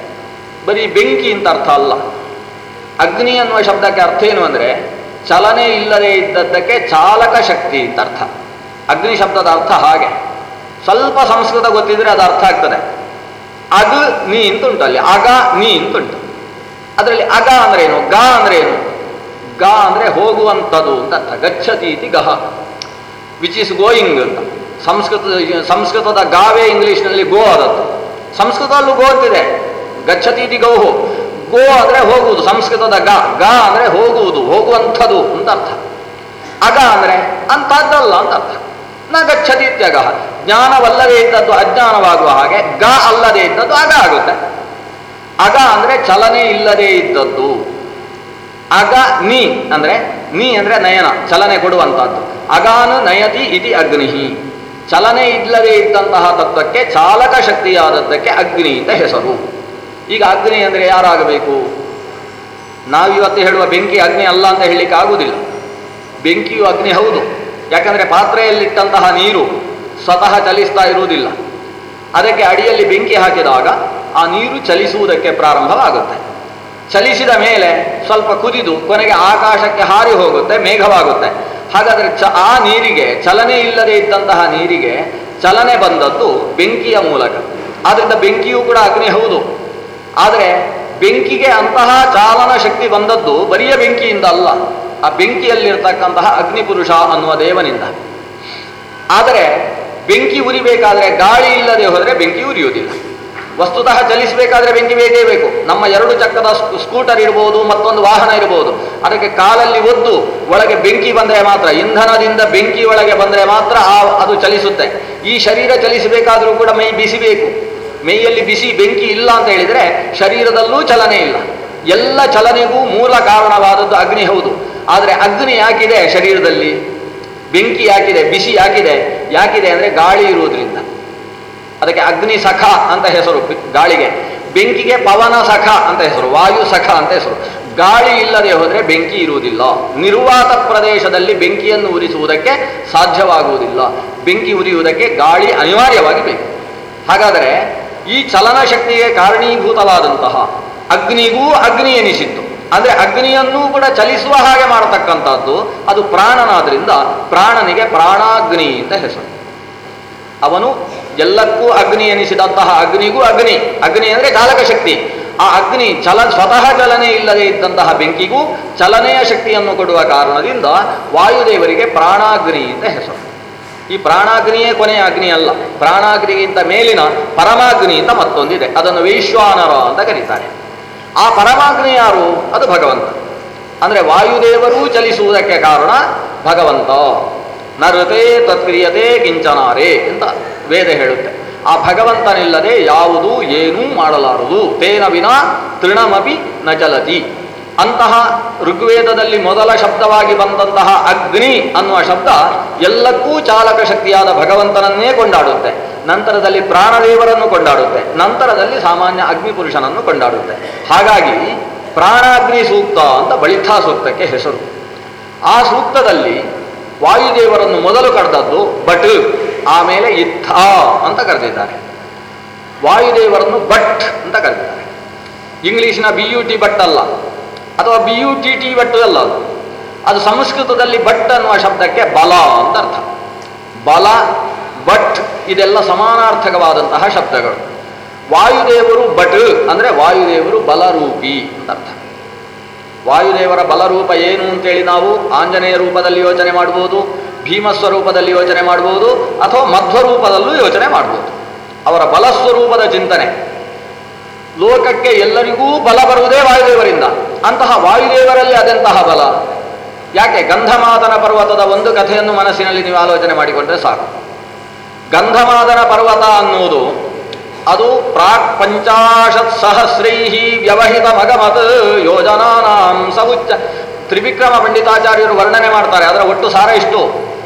S1: ಬರೀ ಬೆಂಕಿ ಅಂತ ಅರ್ಥ ಅಲ್ಲ ಅಗ್ನಿ ಅನ್ನುವ ಶಬ್ದಕ್ಕೆ ಅರ್ಥ ಏನು ಅಂದ್ರೆ ಚಲನೆ ಇಲ್ಲದೆ ಇದ್ದದ್ದಕ್ಕೆ ಚಾಲಕ ಶಕ್ತಿ ಅಂತ ಅರ್ಥ ಅಗ್ನಿ ಶಬ್ದದ ಅರ್ಥ ಹಾಗೆ ಸ್ವಲ್ಪ ಸಂಸ್ಕೃತ ಗೊತ್ತಿದ್ರೆ ಅದು ಅರ್ಥ ಆಗ್ತದೆ ಅಗ್ ನೀ ಅಂತ ಉಂಟು ಅಲ್ಲಿ ಅಗ ನೀ ಅಂತ ಉಂಟು ಅದರಲ್ಲಿ ಅಗ ಅಂದ್ರೆ ಏನು ಗ ಅಂದ್ರೆ ಏನು ಗ ಅಂದ್ರೆ ಹೋಗುವಂಥದ್ದು ಅಂತ ಅರ್ಥ ಗಚ್ಚತಿ ಇತಿ ಗಹ ವಿಚ್ ಇಸ್ ಗೋಯಿಂಗ್ ಅಂತ ಸಂಸ್ಕೃತ ಸಂಸ್ಕೃತದ ಗಾವೇ ಇಂಗ್ಲಿಷ್ನಲ್ಲಿ ಗೋ ಆದದ್ದು ಸಂಸ್ಕೃತದಲ್ಲೂ ಗೋ ಅಂತಿದೆ ಗಚ್ಚತಿ ಇತಿ ಗೌಹು ಗೋ ಅಂದ್ರೆ ಹೋಗುವುದು ಸಂಸ್ಕೃತದ ಗ ಗ ಅಂದ್ರೆ ಹೋಗುವುದು ಹೋಗುವಂಥದ್ದು ಅಂತ ಅರ್ಥ ಅಗ ಅಂದ್ರೆ ಅಂತದ್ದಲ್ಲ ಅಂತ ಅರ್ಥ ನ ಗಚ್ಚತಿ ಇತ್ಯಗ ಜ್ಞಾನವಲ್ಲದೆ ಇದ್ದದ್ದು ಅಜ್ಞಾನವಾಗುವ ಹಾಗೆ ಗ ಅಲ್ಲದೆ ಇದ್ದದ್ದು ಅಗ ಆಗುತ್ತೆ ಅಗ ಅಂದ್ರೆ ಚಲನೆ ಇಲ್ಲದೆ ಇದ್ದದ್ದು ಅಗ ನೀ ಅಂದ್ರೆ ನೀ ಅಂದ್ರೆ ನಯನ ಚಲನೆ ಕೊಡುವಂತಹದ್ದು ಅಗಾನು ನಯತಿ ಇತಿ ಅಗ್ನಿಹಿ ಚಲನೆ ಇಲ್ಲದೆ ಇದ್ದಂತಹ ತತ್ವಕ್ಕೆ ಚಾಲಕ ಶಕ್ತಿಯಾದದ್ದಕ್ಕೆ ಅಗ್ನಿ ಅಂತ ಹೆಸರು ಈಗ ಅಗ್ನಿ ಅಂದ್ರೆ ಯಾರಾಗಬೇಕು ನಾವಿವತ್ತು ಹೇಳುವ ಬೆಂಕಿ ಅಗ್ನಿ ಅಲ್ಲ ಅಂತ ಹೇಳಲಿಕ್ಕೆ ಆಗುವುದಿಲ್ಲ ಬೆಂಕಿಯು ಅಗ್ನಿ ಹೌದು ಯಾಕಂದ್ರೆ ಪಾತ್ರೆಯಲ್ಲಿಟ್ಟಂತಹ ನೀರು ಸ್ವತಃ ಚಲಿಸ್ತಾ ಇರುವುದಿಲ್ಲ ಅದಕ್ಕೆ ಅಡಿಯಲ್ಲಿ ಬೆಂಕಿ ಹಾಕಿದಾಗ ಆ ನೀರು ಚಲಿಸುವುದಕ್ಕೆ ಪ್ರಾರಂಭವಾಗುತ್ತೆ ಚಲಿಸಿದ ಮೇಲೆ ಸ್ವಲ್ಪ ಕುದಿದು ಕೊನೆಗೆ ಆಕಾಶಕ್ಕೆ ಹಾರಿ ಹೋಗುತ್ತೆ ಮೇಘವಾಗುತ್ತೆ ಹಾಗಾದರೆ ಚ ಆ ನೀರಿಗೆ ಚಲನೆ ಇಲ್ಲದೆ ಇದ್ದಂತಹ ನೀರಿಗೆ ಚಲನೆ ಬಂದದ್ದು ಬೆಂಕಿಯ ಮೂಲಕ ಆದ್ರಿಂದ ಬೆಂಕಿಯೂ ಕೂಡ ಅಗ್ನಿ ಹೌದು ಆದರೆ ಬೆಂಕಿಗೆ ಅಂತಹ ಚಾಲನ ಶಕ್ತಿ ಬಂದದ್ದು ಬರಿಯ ಬೆಂಕಿಯಿಂದ ಅಲ್ಲ ಆ ಬೆಂಕಿಯಲ್ಲಿರ್ತಕ್ಕಂತಹ ಅಗ್ನಿಪುರುಷ ಅನ್ನುವ ದೇವನಿಂದ ಆದರೆ ಬೆಂಕಿ ಉರಿಬೇಕಾದ್ರೆ ಗಾಳಿ ಇಲ್ಲದೆ ಹೋದರೆ ಬೆಂಕಿ ಉರಿಯುವುದಿಲ್ಲ ವಸ್ತುತಃ ಚಲಿಸಬೇಕಾದ್ರೆ ಬೆಂಕಿ ಬೇಕೇ ಬೇಕು ನಮ್ಮ ಎರಡು ಚಕ್ರದ ಸ್ಕೂ- ಸ್ಕೂಟರ್ ಇರಬಹುದು ಮತ್ತೊಂದು ವಾಹನ ಇರಬಹುದು ಅದಕ್ಕೆ ಕಾಲಲ್ಲಿ ಒದ್ದು ಒಳಗೆ ಬೆಂಕಿ ಬಂದರೆ ಮಾತ್ರ ಇಂಧನದಿಂದ ಬೆಂಕಿ ಒಳಗೆ ಬಂದರೆ ಮಾತ್ರ ಆ ಅದು ಚಲಿಸುತ್ತೆ ಈ ಶರೀರ ಚಲಿಸಬೇಕಾದರೂ ಕೂಡ ಮೈ ಬಿಸಿಬೇಕು ಮೈಯಲ್ಲಿ ಬಿಸಿ ಬೆಂಕಿ ಇಲ್ಲ ಅಂತ ಹೇಳಿದರೆ ಶರೀರದಲ್ಲೂ ಚಲನೆ ಇಲ್ಲ ಎಲ್ಲ ಚಲನೆಗೂ ಮೂಲ ಕಾರಣವಾದದ್ದು ಅಗ್ನಿ ಹೌದು ಆದರೆ ಅಗ್ನಿ ಯಾಕಿದೆ ಶರೀರದಲ್ಲಿ ಬೆಂಕಿ ಯಾಕಿದೆ ಬಿಸಿ ಯಾಕಿದೆ ಯಾಕಿದೆ ಅಂದರೆ ಗಾಳಿ ಇರುವುದರಿಂದ ಅದಕ್ಕೆ ಅಗ್ನಿ ಸಖ ಅಂತ ಹೆಸರು ಬಿ- ಗಾಳಿಗೆ ಬೆಂಕಿಗೆ ಪವನ ಸಖ ಅಂತ ಹೆಸರು ವಾಯು ಸಖ ಅಂತ ಹೆಸರು ಗಾಳಿ ಇಲ್ಲದೆ ಹೋದರೆ ಬೆಂಕಿ ಇರುವುದಿಲ್ಲ ನಿರ್ವಾತ ಪ್ರದೇಶದಲ್ಲಿ ಬೆಂಕಿಯನ್ನು ಉರಿಸುವುದಕ್ಕೆ ಸಾಧ್ಯವಾಗುವುದಿಲ್ಲ ಬೆಂಕಿ ಉರಿಯುವುದಕ್ಕೆ ಗಾಳಿ ಅನಿವಾರ್ಯವಾಗಿ ಬೇಕು ಹಾಗಾದರೆ ಈ ಚಲನ ಶಕ್ತಿಗೆ ಕಾರಣೀಭೂತವಾದಂತಹ ಅಗ್ನಿಗೂ ಅಗ್ನಿ ಎನಿಸಿತ್ತು ಅಂದ್ರೆ ಅಗ್ನಿಯನ್ನೂ ಕೂಡ ಚಲಿಸುವ ಹಾಗೆ ಮಾಡತಕ್ಕಂಥದ್ದು ಅದು ಪ್ರಾಣನಾದ್ರಿಂದ ಪ್ರಾಣನಿಗೆ ಪ್ರಾಣಾಗ್ನಿ ಅಂತ ಹೆಸರು ಅವನು ಎಲ್ಲಕ್ಕೂ ಅಗ್ನಿ ಎನಿಸಿದಂತಹ ಅಗ್ನಿಗೂ ಅಗ್ನಿ ಅಗ್ನಿ ಅಂದರೆ ಚಾಲಕ ಶಕ್ತಿ ಆ ಅಗ್ನಿ ಚಲ ಸ್ವತಃ ಚಲನೆ ಇಲ್ಲದೆ ಇದ್ದಂತಹ ಬೆಂಕಿಗೂ ಚಲನೆಯ ಶಕ್ತಿಯನ್ನು ಕೊಡುವ ಕಾರಣದಿಂದ ವಾಯುದೇವರಿಗೆ ಪ್ರಾಣಾಗ್ನಿ ಅಂತ ಹೆಸರು ಈ ಪ್ರಾಣಾಗ್ನಿಯೇ ಕೊನೆಯ ಅಗ್ನಿ ಅಲ್ಲ ಪ್ರಾಣಾಗ್ನಿಗಿಂತ ಮೇಲಿನ ಪರಮಾಗ್ನಿ ಅಂತ ಮತ್ತೊಂದಿದೆ ಅದನ್ನು ವೈಶ್ವಾನರ ಅಂತ ಕರೀತಾರೆ ಆ ಪರಮಾಗ್ನಿ ಯಾರು ಅದು ಭಗವಂತ ಅಂದರೆ ವಾಯುದೇವರೂ ಚಲಿಸುವುದಕ್ಕೆ ಕಾರಣ ಭಗವಂತ ನರತೆ ತತ್ಕ್ರಿಯತೆ ಕಿಂಚನಾರೆ ಅಂತ ವೇದ ಹೇಳುತ್ತೆ ಆ ಭಗವಂತನಿಲ್ಲದೆ ಯಾವುದು ಏನೂ ಮಾಡಲಾರದು ತೇನ ವಿನ ತೃಣಮಪಿ ನ ಚಲತಿ ಅಂತಹ ಋಗ್ವೇದದಲ್ಲಿ ಮೊದಲ ಶಬ್ದವಾಗಿ ಬಂದಂತಹ ಅಗ್ನಿ ಅನ್ನುವ ಶಬ್ದ ಎಲ್ಲಕ್ಕೂ ಚಾಲಕ ಶಕ್ತಿಯಾದ ಭಗವಂತನನ್ನೇ ಕೊಂಡಾಡುತ್ತೆ ನಂತರದಲ್ಲಿ ಪ್ರಾಣದೇವರನ್ನು ಕೊಂಡಾಡುತ್ತೆ ನಂತರದಲ್ಲಿ ಸಾಮಾನ್ಯ ಅಗ್ನಿ ಪುರುಷನನ್ನು ಕೊಂಡಾಡುತ್ತೆ ಹಾಗಾಗಿ ಪ್ರಾಣಾಗ್ನಿ ಸೂಕ್ತ ಅಂತ ಬಳಿಥಾ ಸೂಕ್ತಕ್ಕೆ ಹೆಸರು ಆ ಸೂಕ್ತದಲ್ಲಿ ವಾಯುದೇವರನ್ನು ಮೊದಲು ಕರೆದದ್ದು ಬಟ್ ಆಮೇಲೆ ಇತ್ಥ ಅಂತ ಕರೆದಿದ್ದಾರೆ ವಾಯುದೇವರನ್ನು ಬಟ್ ಅಂತ ಕರೆದಿದ್ದಾರೆ ಇಂಗ್ಲಿಷ್ನ ಬಿ ಯು ಟಿ ಬಟ್ ಅಲ್ಲ ಅಥವಾ B U T T but ಅಲ್ಲ ಅದು ಅದು ಸಂಸ್ಕೃತದಲ್ಲಿ ಬಟ್ ಅನ್ನುವ ಶಬ್ದಕ್ಕೆ ಬಲ ಅಂತ ಅರ್ಥ ಬಲ ಬಟ್ ಇದೆಲ್ಲ ಸಮಾನಾರ್ಥಕವಾದಂತಹ ಶಬ್ದಗಳು ವಾಯುದೇವರು ಬಟ್ ಅಂದರೆ ವಾಯುದೇವರು ಬಲರೂಪಿ ಅಂತ ಅರ್ಥ ವಾಯುದೇವರ ಬಲರೂಪ ಏನು ಅಂತೇಳಿ ನಾವು ಆಂಜನೇಯ ರೂಪದಲ್ಲಿ ಯೋಚನೆ ಮಾಡ್ಬೋದು ಭೀಮಸ್ವರೂಪದಲ್ಲಿ ಯೋಚನೆ ಮಾಡ್ಬೋದು ಅಥವಾ ಮಧ್ವರೂಪದಲ್ಲೂ ಯೋಚನೆ ಮಾಡ್ಬೋದು ಅವರ ಬಲಸ್ವರೂಪದ ಚಿಂತನೆ ಲೋಕಕ್ಕೆ ಎಲ್ಲರಿಗೂ ಬಲ ಬರುವುದೇ ವಾಯುದೇವರಿಂದ ಅಂತಹ ವಾಯುದೇವರಲ್ಲಿ ಅದೆಂತಹ ಬಲ ಯಾಕೆ ಗಂಧಮಾದನ ಪರ್ವತದ ಒಂದು ಕಥೆಯನ್ನು ಮನಸ್ಸಿನಲ್ಲಿ ನೀವು ಆಲೋಚನೆ ಮಾಡಿಕೊಂಡ್ರೆ ಸಾಕು ಗಂಧಮಾದನ ಪರ್ವತ ಅನ್ನುವುದು ಅದು ಪ್ರಾಕ್ ಪಂಚಾಶತ್ ಸಹಸ್ರೈ ವ್ಯವಹಿತ ಮಗಮತ್ ಯೋಜನಾನಾಂ ಸವುಚ್ಚ ತ್ರಿವಿಕ್ರಮ ಪಂಡಿತಾಚಾರ್ಯರು ವರ್ಣನೆ ಮಾಡ್ತಾರೆ ಅದರ ಒಟ್ಟು ಸಾರ ಇಷ್ಟು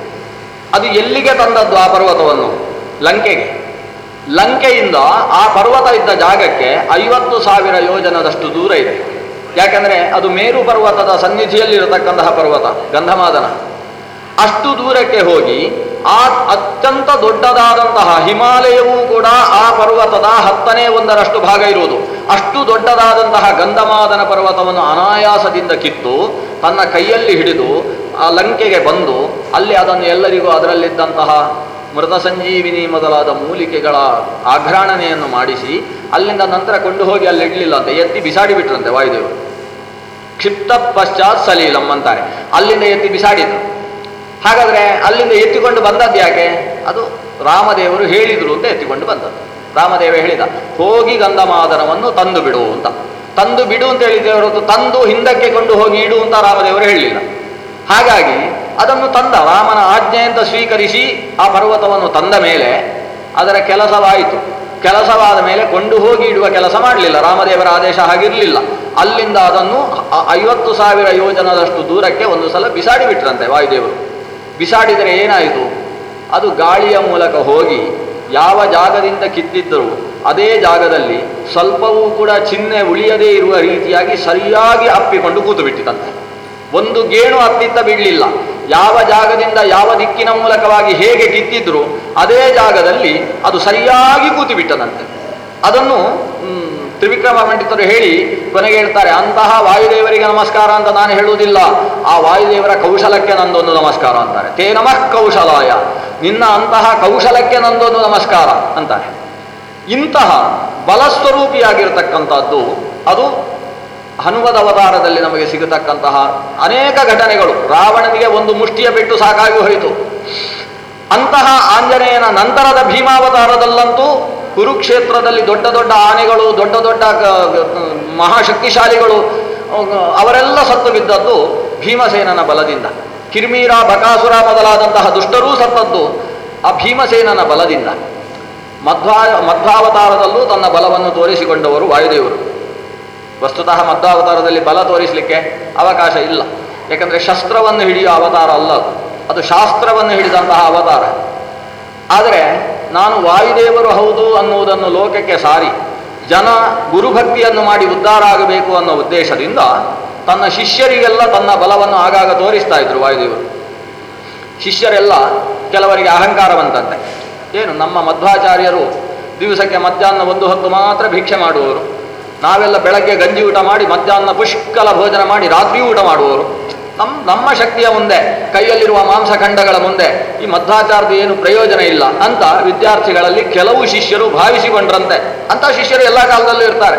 S1: ಅದು ಎಲ್ಲಿಗೆ ತಂದದ್ದು ಆ ಪರ್ವತವನ್ನು ಲಂಕೆಗೆ ಲಂಕೆಯಿಂದ ಆ ಪರ್ವತ ಇದ್ದ ಜಾಗಕ್ಕೆ ಐವತ್ತು ಸಾವಿರ ಯೋಜನದಷ್ಟು ದೂರ ಇದೆ ಯಾಕಂದರೆ ಅದು ಮೇರು ಪರ್ವತದ ಸನ್ನಿಧಿಯಲ್ಲಿರತಕ್ಕಂತಹ ಪರ್ವತ ಗಂಧಮಾದನ ಅಷ್ಟು ದೂರಕ್ಕೆ ಹೋಗಿ ಆ ಅತ್ಯಂತ ದೊಡ್ಡದಾದಂತಹ ಹಿಮಾಲಯವೂ ಕೂಡ ಆ ಪರ್ವತದ ಹತ್ತನೇ ಒಂದರಷ್ಟು ಭಾಗ ಇರುವುದು ಅಷ್ಟು ದೊಡ್ಡದಾದಂತಹ ಗಂಧಮಾದನ ಪರ್ವತವನ್ನು ಅನಾಯಾಸದಿಂದ ಕಿತ್ತು ತನ್ನ ಕೈಯಲ್ಲಿ ಹಿಡಿದು ಆ ಲಂಕೆಗೆ ಬಂದು ಅಲ್ಲಿ ಅದನ್ನು ಎಲ್ಲರಿಗೂ ಅದರಲ್ಲಿದ್ದಂತಹ ಮೃತ ಸಂಜೀವಿನಿ ಮೊದಲಾದ ಮೂಲಿಕೆಗಳ ಆಘ್ರಾಣನೆಯನ್ನು ಮಾಡಿಸಿ ಅಲ್ಲಿಂದ ನಂತರ ಕೊಂಡು ಹೋಗಿ ಅಲ್ಲಿ ಇಡಲಿಲ್ಲ ಅಂತ ಎತ್ತಿ ಬಿಸಾಡಿ ಬಿಟ್ರಂತೆ ವಾಯುದೇವರು ಕ್ಷಿಪ್ತ ಪಶ್ಚಾತ್ ಸಲೀಲಂ ಅಂತಾರೆ ಅಲ್ಲಿಂದ ಎತ್ತಿ ಬಿಸಾಡಿದ್ರು ಹಾಗಾದ್ರೆ ಅಲ್ಲಿಂದ ಎತ್ತಿಕೊಂಡು ಬಂದದ್ದು ಯಾಕೆ ಅದು ರಾಮದೇವರು ಹೇಳಿದ್ರು ಅಂತ ಎತ್ತಿಕೊಂಡು ಬಂದದ್ದು ರಾಮದೇವ ಹೇಳಿದ ಹೋಗಿ ಗಂಧಮಾದನವನ್ನು ತಂದು ಬಿಡು ಅಂತ ತಂದು ಬಿಡು ಅಂತ ಹೇಳಿದ್ದೇವೆ ಹೊರತು ತಂದು ಹಿಂದಕ್ಕೆ ಕೊಂಡು ಹೋಗಿ ಇಡು ಅಂತ ರಾಮದೇವರು ಹೇಳಲಿಲ್ಲ ಹಾಗಾಗಿ ಅದನ್ನು ತಂದ ರಾಮನ ಆಜ್ಞೆ ಅಂತ ಸ್ವೀಕರಿಸಿ ಆ ಪರ್ವತವನ್ನು ತಂದ ಮೇಲೆ ಅದರ ಕೆಲಸವಾಯಿತು ಕೆಲಸವಾದ ಮೇಲೆ ಕೊಂಡು ಹೋಗಿ ಇಡುವ ಕೆಲಸ ಮಾಡಲಿಲ್ಲ ರಾಮದೇವರ ಆದೇಶ ಹಾಗಿರಲಿಲ್ಲ ಅಲ್ಲಿಂದ ಅದನ್ನು ಅ- ಐವತ್ತು ಸಾವಿರ ಯೋಜನದಷ್ಟು ದೂರಕ್ಕೆ ಒಂದು ಸಲ ಬಿಸಾಡಿ ಬಿಟ್ರಂತೆ ವಾಯುದೇವರು ಬಿಸಾಡಿದರೆ ಏನಾಯಿತು ಅದು ಗಾಳಿಯ ಮೂಲಕ ಹೋಗಿ ಯಾವ ಜಾಗದಿಂದ ಕಿತ್ತಿದ್ದರೂ ಅದೇ ಜಾಗದಲ್ಲಿ ಸ್ವಲ್ಪವೂ ಕೂಡ ಚಿಹ್ನೆ ಉಳಿಯದೇ ಇರುವ ರೀತಿಯಾಗಿ ಸರಿಯಾಗಿ ಅಪ್ಪಿಕೊಂಡು ಕೂತು ಬಿಟ್ಟಿತಂತೆ ಒಂದು ಗೇಣು ಅತ್ತಿತ್ತ ಬಿಡಲಿಲ್ಲ ಯಾವ ಜಾಗದಿಂದ ಯಾವ ದಿಕ್ಕಿನ ಮೂಲಕವಾಗಿ ಹೇಗೆ ಕಿತ್ತಿದ್ರು ಅದೇ ಜಾಗದಲ್ಲಿ ಅದು ಸರಿಯಾಗಿ ಕೂತು ಬಿಟ್ಟದಂತೆ ಅದನ್ನು ಮ್, ತ್ರಿವಿಕ್ರಮ ಪಂಡಿತರು ಹೇಳಿ ಕೊನೆಗೆ ಹೇಳ್ತಾರೆ ಅಂತಹ ವಾಯುದೇವರಿಗೆ ನಮಸ್ಕಾರ ಅಂತ ನಾನು ಹೇಳುವುದಿಲ್ಲ ಆ ವಾಯುದೇವರ ಕೌಶಲಕ್ಕೆ ನಂದೊಂದು ನಮಸ್ಕಾರ ಅಂತಾರೆ ತೇ ನಮಃ ಕೌಶಲಾಯ ನಿನ್ನ ಅಂತಹ ಕೌಶಲಕ್ಕೆ ನಂದೊಂದು ನಮಸ್ಕಾರ ಅಂತಾರೆ ಇಂತಹ ಬಲಸ್ವರೂಪಿಯಾಗಿರ್ತಕ್ಕಂಥದ್ದು ಅದು ಹನುಮದ ಅವತಾರದಲ್ಲಿ ನಮಗೆ ಸಿಗತಕ್ಕಂತಹ ಅನೇಕ ಘಟನೆಗಳು ರಾವಣನಿಗೆ ಒಂದು ಮುಷ್ಟಿಯ ಬಿಟ್ಟು ಸಾಕಾಗಿ ಹೋಯಿತು ಅಂತಹ ಆಂಜನೇಯನ ನಂತರದ ಭೀಮಾವತಾರದಲ್ಲಂತೂ ಕುರುಕ್ಷೇತ್ರದಲ್ಲಿ ದೊಡ್ಡ ದೊಡ್ಡ ಆನೆಗಳು ದೊಡ್ಡ ದೊಡ್ಡ ಗ- ಗ- ಮಹಾಶಕ್ತಿಶಾಲಿಗಳು ಅಹ್, ಅವರೆಲ್ಲ ಸತ್ತು ಬಿದ್ದದ್ದು ಭೀಮಸೇನನ ಬಲದಿಂದ ಕಿರ್ಮೀರ ಬಕಾಸುರ ಮೊದಲಾದಂತಹ ದುಷ್ಟರೂ ಸತ್ತದ್ದು ಆ ಭೀಮಸೇನನ ಬಲದಿಂದ ಮಧ್ವಾ ಮಧ್ವಾವತಾರದಲ್ಲೂ ತನ್ನ ಬಲವನ್ನು ತೋರಿಸಿಕೊಂಡವರು ವಾಯುದೇವರು ವಸ್ತುತಃ ಮಧ್ವಾವತಾರದಲ್ಲಿ ಬಲ ತೋರಿಸಲಿಕ್ಕೆ ಅವಕಾಶ ಇಲ್ಲ ಯಾಕಂದರೆ ಶಸ್ತ್ರವನ್ನು ಹಿಡಿಯುವ ಅವತಾರ ಅಲ್ಲ ಅದು. ಅದು ಶಾಸ್ತ್ರವನ್ನು ಹಿಡಿದಂತಹ ಅವತಾರ ಆದರೆ ನಾನು ವಾಯುದೇವರು ಹೌದು ಅನ್ನುವುದನ್ನು ಲೋಕಕ್ಕೆ ಸಾರಿ ಜನ ಗುರುಭಕ್ತಿಯನ್ನು ಮಾಡಿ ಉದ್ಧಾರ ಆಗಬೇಕು ಅನ್ನೋ ಉದ್ದೇಶದಿಂದ ತನ್ನ ಶಿಷ್ಯರಿಗೆಲ್ಲ ತನ್ನ ಬಲವನ್ನು ಆಗಾಗ ತೋರಿಸ್ತಾ ಇದ್ರು ವಾಯುದೇವರು ಶಿಷ್ಯರೆಲ್ಲ ಕೆಲವರಿಗೆ ಅಹಂಕಾರವಂತಂತೆ ಏನು ನಮ್ಮ ಮಧ್ವಾಚಾರ್ಯರು ದಿವಸಕ್ಕೆ ಮಧ್ಯಾಹ್ನ ಒಂದು ಹೊತ್ತು ಮಾತ್ರ ಭಿಕ್ಷೆ ಮಾಡುವವರು ನಾವೆಲ್ಲ ಬೆಳಗ್ಗೆ ಗಂಜಿ ಊಟ ಮಾಡಿ ಮಧ್ಯಾಹ್ನ ಪುಷ್ಕಲ ಭೋಜನ ಮಾಡಿ ರಾತ್ರಿ ಊಟ ಮಾಡುವವರು ನಮ್ಮ ನಮ್ಮ ಶಕ್ತಿಯ ಮುಂದೆ ಕೈಯಲ್ಲಿರುವ ಮಾಂಸಖಂಡಗಳ ಮುಂದೆ ಈ ಮಧ್ವಾಚಾರದ ಏನು ಪ್ರಯೋಜನ ಇಲ್ಲ ಅಂತ ವಿದ್ಯಾರ್ಥಿಗಳಲ್ಲಿ ಕೆಲವು ಶಿಷ್ಯರು ಭಾವಿಸಿಕೊಂಡ್ರಂತೆ ಅಂತ ಶಿಷ್ಯರು ಎಲ್ಲ ಕಾಲದಲ್ಲೂ ಇರ್ತಾರೆ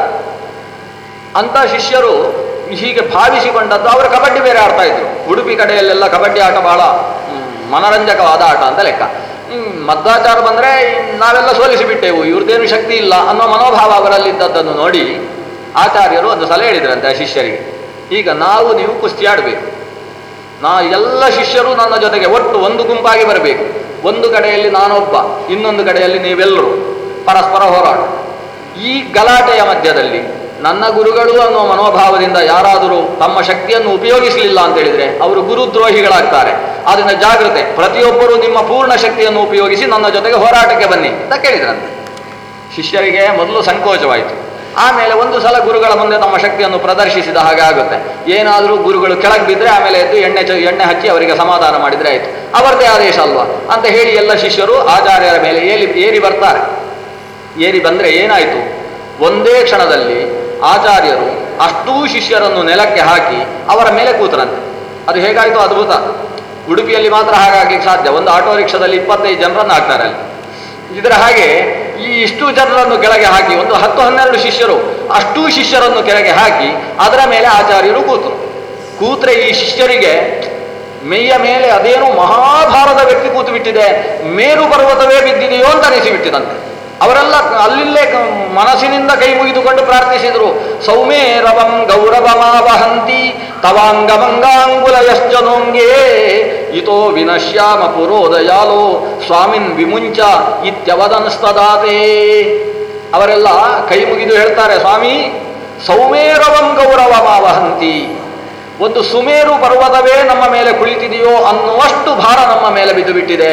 S1: ಅಂತ ಶಿಷ್ಯರು ಹೀಗೆ ಭಾವಿಸಿಕೊಂಡದ್ದು ಅವರು ಕಬಡ್ಡಿ ಬೇರೆ ಆಡ್ತಾ ಇದ್ರು ಉಡುಪಿ ಕಡೆಯಲ್ಲೆಲ್ಲ ಕಬಡ್ಡಿ ಆಟ ಬಹಳ ಹ್ಮ್, ಮನರಂಜಕವಾದ ಆಟ ಅಂತ ಲೆಕ್ಕ ಹ್ಮ್, ಮಧ್ವಾಚಾರ ಬಂದರೆ ನಾವೆಲ್ಲ ಸೋಲಿಸಿಬಿಟ್ಟೆವು ಇವ್ರದ್ದೇನು ಶಕ್ತಿ ಇಲ್ಲ ಅನ್ನೋ ಮನೋಭಾವ ಅವರಲ್ಲಿದ್ದದ್ದನ್ನು ನೋಡಿ ಆಚಾರ್ಯರು ಒಂದು ಸಲಹೆ ಹೇಳಿದ್ರಂತೆ ಆ ಶಿಷ್ಯರಿಗೆ ಈಗ ನಾವು ನೀವು ಕುಸ್ತಿ ಆಡಬೇಕು ನಾ ಎಲ್ಲ ಶಿಷ್ಯರು ನನ್ನ ಜೊತೆಗೆ ಒಟ್ಟು ಒಂದು ಗುಂಪಾಗಿ ಬರಬೇಕು ಒಂದು ಕಡೆಯಲ್ಲಿ ನಾನೊಬ್ಬ ಇನ್ನೊಂದು ಕಡೆಯಲ್ಲಿ ನೀವೆಲ್ಲರೂ ಪರಸ್ಪರ ಹೋರಾಟ ಈ ಗಲಾಟೆಯ ಮಧ್ಯದಲ್ಲಿ ನನ್ನ ಗುರುಗಳು ಅನ್ನುವ ಮನೋಭಾವದಿಂದ ಯಾರಾದರೂ ತಮ್ಮ ಶಕ್ತಿಯನ್ನು ಉಪಯೋಗಿಸಲಿಲ್ಲ ಅಂತ ಹೇಳಿದ್ರೆ ಅವರು ಗುರುದ್ರೋಹಿಗಳಾಗ್ತಾರೆ ಅದರಿಂದ ಜಾಗ್ರತೆ ಪ್ರತಿಯೊಬ್ಬರೂ ನಿಮ್ಮ ಪೂರ್ಣ ಶಕ್ತಿಯನ್ನು ಉಪಯೋಗಿಸಿ ನನ್ನ ಜೊತೆಗೆ ಹೋರಾಟಕ್ಕೆ ಬನ್ನಿ ಅಂತ ಕೇಳಿದ್ರಂತೆ ಶಿಷ್ಯರಿಗೆ ಮೊದಲು ಸಂಕೋಚವಾಯಿತು ಆಮೇಲೆ ಒಂದು ಸಲ ಗುರುಗಳ ಮುಂದೆ ತಮ್ಮ ಶಕ್ತಿಯನ್ನು ಪ್ರದರ್ಶಿಸಿದ ಹಾಗೆ ಆಗುತ್ತೆ ಏನಾದರೂ ಗುರುಗಳು ಕೆಳಗೆ ಬಿದ್ದರೆ ಆಮೇಲೆ ಎದ್ದು ಎಣ್ಣೆ ಚ ಎಣ್ಣೆ ಹಚ್ಚಿ ಅವರಿಗೆ ಸಮಾಧಾನ ಮಾಡಿದರೆ ಆಯಿತು ಅವರದೇ ಆದೇಶ ಅಲ್ವಾ ಅಂತ ಹೇಳಿ ಎಲ್ಲ ಶಿಷ್ಯರು ಆಚಾರ್ಯರ ಮೇಲೆ ಏರಿ ಏರಿ ಬರ್ತಾರೆ ಏರಿ ಬಂದರೆ ಏನಾಯಿತು ಒಂದೇ ಕ್ಷಣದಲ್ಲಿ ಆಚಾರ್ಯರು ಅಷ್ಟೂ ಶಿಷ್ಯರನ್ನು ನೆಲಕ್ಕೆ ಹಾಕಿ ಅವರ ಮೇಲೆ ಕೂತರಂತೆ ಅದು ಹೇಗಾಯಿತು ಅದ್ಭುತ ಉಡುಪಿಯಲ್ಲಿ ಮಾತ್ರ ಹಾಗಾಗಿ ಸಾಧ್ಯ ಒಂದು ಆಟೋ ರಿಕ್ಷಾದಲ್ಲಿ ಇಪ್ಪತ್ತೈದು ಜನರನ್ನು ಹಾಕ್ತಾರೆ ಅಲ್ಲಿ ಇದರ ಹಾಗೆ ಈ ಇಷ್ಟು ಜನರನ್ನು ಕೆಳಗೆ ಹಾಕಿ ಒಂದು ಹತ್ತು ಹನ್ನೆರಡು ಶಿಷ್ಯರು ಅಷ್ಟೂ ಶಿಷ್ಯರನ್ನು ಕೆಳಗೆ ಹಾಕಿ ಅದರ ಮೇಲೆ ಆಚಾರ್ಯರು ಕೂತರು ಕೂತ್ರೆ ಈ ಶಿಷ್ಯರಿಗೆ ಮೈಯ ಮೇಲೆ ಅದೇನು ಮಹಾಭಾರದ ವ್ಯಕ್ತಿ ಕೂತು ಬಿಟ್ಟಿದೆ ಮೇರು ಪರ್ವತವೇ ಬಿದ್ದಿದೆಯೋ ಅಂತ ಅನಿಸಿಬಿಟ್ಟಿದಂತೆ ಅವರೆಲ್ಲ ಅಲ್ಲಿಲ್ಲೇ ಕ- ಮನಸ್ಸಿನಿಂದ ಕೈ ಮುಗಿದುಕೊಂಡು ಪ್ರಾರ್ಥಿಸಿದರು ಸೌಮೇರವಂ ಗೌರವಮಾವಹಂತಿ ತವಾಂಗಮಂಗಾಂಗುಲ ಯಶ್ಚನೋಂಗೇ ಇತೋ ವಿನಶ್ಯಾಮ ಪುರೋದಯಾಲೋ ಸ್ವಾಮಿನ್ ವಿಮುಂಚ ಇತ್ಯವದನಸ್ತದಾತೆ ಅವರೆಲ್ಲ ಕೈ ಮುಗಿದು ಹೇಳ್ತಾರೆ ಸ್ವಾಮಿ ಸೌಮೇರವಂ ಗೌರವಮಾವಹಂತಿ ಒಂದು ಸುಮೇರು ಪರ್ವತವೇ ನಮ್ಮ ಮೇಲೆ ಕುಳಿತಿದೆಯೋ ಅನ್ನುವಷ್ಟು ಭಾರ ನಮ್ಮ ಮೇಲೆ ಬಿದ್ದು ಬಿಟ್ಟಿದೆ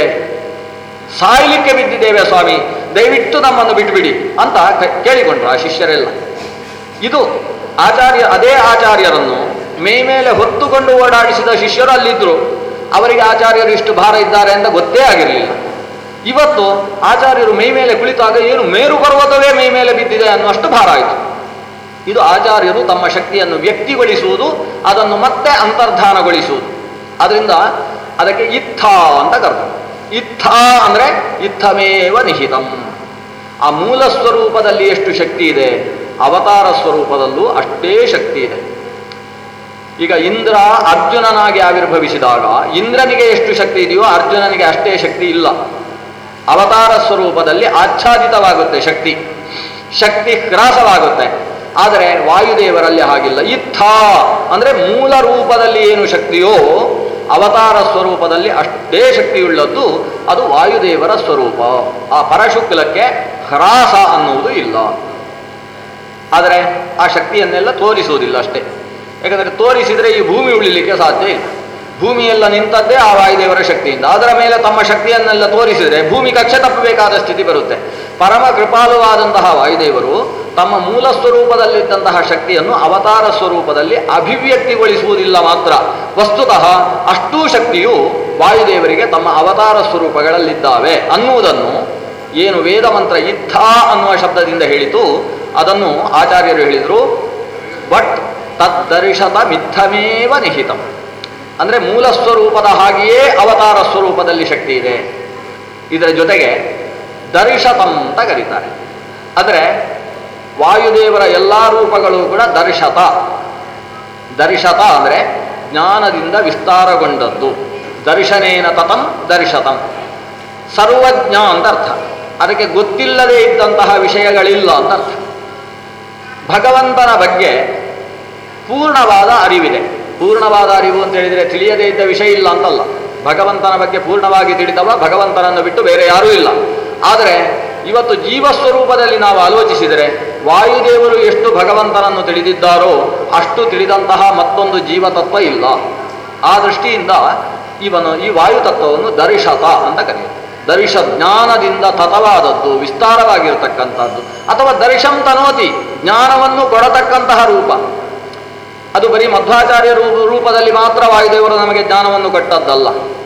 S1: ಸಾಯಲಿಕ್ಕೆ ಬಿದ್ದಿದ್ದೇವೆ ಸ್ವಾಮಿ ದಯವಿಟ್ಟು ನಮ್ಮನ್ನು ಬಿಟ್ಟುಬಿಡಿ ಅಂತ ಕ- ಕೇಳಿಕೊಂಡ್ರು ಆ ಶಿಷ್ಯರೆಲ್ಲ ಇದು ಆಚಾರ್ಯ ಅದೇ ಆಚಾರ್ಯರನ್ನು ಮೈ ಮೇಲೆ ಹೊತ್ತುಕೊಂಡು ಓಡಾಡಿಸಿದ ಶಿಷ್ಯರು ಅಲ್ಲಿದ್ದರು ಅವರಿಗೆ ಆಚಾರ್ಯರು ಇಷ್ಟು ಭಾರ ಇದ್ದಾರೆ ಅಂತ ಗೊತ್ತೇ ಆಗಿರಲಿಲ್ಲ ಇವತ್ತು ಆಚಾರ್ಯರು ಮೈ ಮೇಲೆ ಕುಳಿತಾಗ ಏನು ಮೇರು ಪರ್ವತವೇ ಮೈ ಮೇಲೆ ಬಿದ್ದಿದೆ ಅನ್ನುವಷ್ಟು ಭಾರ ಆಯಿತು ಇದು ಆಚಾರ್ಯರು ತಮ್ಮ ಶಕ್ತಿಯನ್ನು ವ್ಯಕ್ತಿಗೊಳಿಸುವುದು ಅದನ್ನು ಮತ್ತೆ ಅಂತರ್ಧಾನಗೊಳಿಸುವುದು ಅದರಿಂದ ಅದಕ್ಕೆ ಇತ್ಥ ಅಂತ ಕರ್ತ ಇತ್ಥ ಅಂದರೆ ಇತ್ತಮೇವ ನಿಹಿತಂ ಆ ಮೂಲ ಸ್ವರೂಪದಲ್ಲಿ ಎಷ್ಟು ಶಕ್ತಿ ಇದೆ ಅವತಾರ ಸ್ವರೂಪದಲ್ಲೂ ಅಷ್ಟೇ ಶಕ್ತಿ ಇದೆ ಈಗ ಇಂದ್ರ ಅರ್ಜುನನಾಗಿ ಆವಿರ್ಭವಿಸಿದಾಗ ಇಂದ್ರನಿಗೆ ಎಷ್ಟು ಶಕ್ತಿ ಇದೆಯೋ ಅರ್ಜುನನಿಗೆ ಅಷ್ಟೇ ಶಕ್ತಿ ಇಲ್ಲ ಅವತಾರ ಸ್ವರೂಪದಲ್ಲಿ ಆಚ್ಛಾದಿತವಾಗುತ್ತೆ ಶಕ್ತಿ ಶಕ್ತಿ ಹ್ರಾಸವಾಗುತ್ತೆ ಆದರೆ ವಾಯುದೇವರಲ್ಲಿ ಹಾಗಿಲ್ಲ ಇತ್ಥ ಅಂದರೆ ಮೂಲ ರೂಪದಲ್ಲಿ ಏನು ಶಕ್ತಿಯೋ ಅವತಾರ ಸ್ವರೂಪದಲ್ಲಿ ಅಷ್ಟೇ ಶಕ್ತಿಯುಳ್ಳದ್ದು ಅದು ವಾಯುದೇವರ ಸ್ವರೂಪ ಆ ಪರಶುಕ್ಲಕ್ಕೆ ಹ್ರಾಸ ಅನ್ನುವುದು ಇಲ್ಲ ಆದರೆ ಆ ಶಕ್ತಿಯನ್ನೆಲ್ಲ ತೋರಿಸುವುದಿಲ್ಲ ಅಷ್ಟೇ ಯಾಕಂದರೆ ತೋರಿಸಿದರೆ ಈ ಭೂಮಿ ಉಳಿಲಿಕ್ಕೆ ಸಾಧ್ಯ ಇಲ್ಲ ಭೂಮಿಯೆಲ್ಲ ನಿಂತದ್ದೇ ಆ ವಾಯುದೇವರ ಶಕ್ತಿಯಿಂದ ಅದರ ಮೇಲೆ ತಮ್ಮ ಶಕ್ತಿಯನ್ನೆಲ್ಲ ತೋರಿಸಿದರೆ ಭೂಮಿ ಕಕ್ಷೆ ತಪ್ಪಬೇಕಾದ ಸ್ಥಿತಿ ಬರುತ್ತೆ ಪರಮ ಕೃಪಾಲುವಾದಂತಹ ವಾಯುದೇವರು ತಮ್ಮ ಮೂಲ ಸ್ವರೂಪದಲ್ಲಿದ್ದಂತಹ ಶಕ್ತಿಯನ್ನು ಅವತಾರ ಸ್ವರೂಪದಲ್ಲಿ ಅಭಿವ್ಯಕ್ತಿಗೊಳಿಸುವುದಿಲ್ಲ ಮಾತ್ರ ವಸ್ತುತಃ ಅಷ್ಟೂ ಶಕ್ತಿಯು ವಾಯುದೇವರಿಗೆ ತಮ್ಮ ಅವತಾರ ಸ್ವರೂಪಗಳಲ್ಲಿದ್ದಾವೆ ಅನ್ನುವುದನ್ನು ಏನು ವೇದ ಮಂತ್ರ ಇದ್ಧ ಅನ್ನುವ ಶಬ್ದದಿಂದ ಹೇಳಿತು ಅದನ್ನು ಆಚಾರ್ಯರು ಹೇಳಿದರು ಬಟ್ ತದ್ದರ್ಶತ ಮಿಥಮೇವ ನಿಹಿತಂ ಅಂದರೆ ಮೂಲ ಸ್ವರೂಪದ ಹಾಗೆಯೇ ಅವತಾರ ಸ್ವರೂಪದಲ್ಲಿ ಶಕ್ತಿ ಇದೆ ಇದರ ಜೊತೆಗೆ ದರ್ಶತಂ ಅಂತ ಕರೀತಾರೆ ಅಂದರೆ ವಾಯುದೇವರ ಎಲ್ಲ ರೂಪಗಳು ಕೂಡ ದರ್ಶತ ದರ್ಶತ ಅಂದರೆ ಜ್ಞಾನದಿಂದ ವಿಸ್ತಾರಗೊಂಡದ್ದು ದರ್ಶನೇನ ತತಂ ದರ್ಶತಂ ಸರ್ವಜ್ಞ ಅಂತ ಅರ್ಥ ಅದಕ್ಕೆ ಗೊತ್ತಿಲ್ಲದೆ ಇದ್ದಂತಹ ವಿಷಯಗಳಿಲ್ಲ ಅಂತ ಅರ್ಥ ಭಗವಂತನ ಬಗ್ಗೆ ಪೂರ್ಣವಾದ ಅರಿವಿದೆ ಪೂರ್ಣವಾದ ಅರಿವು ಅಂತ ಹೇಳಿದರೆ ತಿಳಿಯದೇ ಇದ್ದ ವಿಷಯ ಇಲ್ಲ ಅಂತಲ್ಲ ಭಗವಂತನ ಬಗ್ಗೆ ಪೂರ್ಣವಾಗಿ ತಿಳಿದವ ಭಗವಂತನನ್ನು ಬಿಟ್ಟು ಬೇರೆ ಯಾರೂ ಇಲ್ಲ ಆದರೆ ಇವತ್ತು ಜೀವಸ್ವರೂಪದಲ್ಲಿ ನಾವು ಆಲೋಚಿಸಿದರೆ ವಾಯುದೇವರು ಎಷ್ಟು ಭಗವಂತನನ್ನು ತಿಳಿದಿದ್ದಾರೋ ಅಷ್ಟು ತಿಳಿದಂತಹ ಮತ್ತೊಂದು ಜೀವತತ್ವ ಇಲ್ಲ ಆ ದೃಷ್ಟಿಯಿಂದ ಇವನು ಈ ವಾಯುತತ್ವವನ್ನು ದರ್ಶತ ಅಂತ ಕರೆಯುತ್ತೆ ದರ್ಶ ಜ್ಞಾನದಿಂದ ತತವಾದದ್ದು ವಿಸ್ತಾರವಾಗಿರತಕ್ಕಂಥದ್ದು ಅಥವಾ ದರ್ಶಂ ತನೋತಿ ಜ್ಞಾನವನ್ನು ಕೊಡತಕ್ಕಂತಹ ರೂಪ ಅದು ಬರೀ ಮಧ್ವಾಚಾರ್ಯ ರೂ- ರೂಪದಲ್ಲಿ ಮಾತ್ರ ವಾಯುದೇವರು ನಮಗೆ ಜ್ಞಾನವನ್ನು ಕೊಟ್ಟದ್ದಲ್ಲ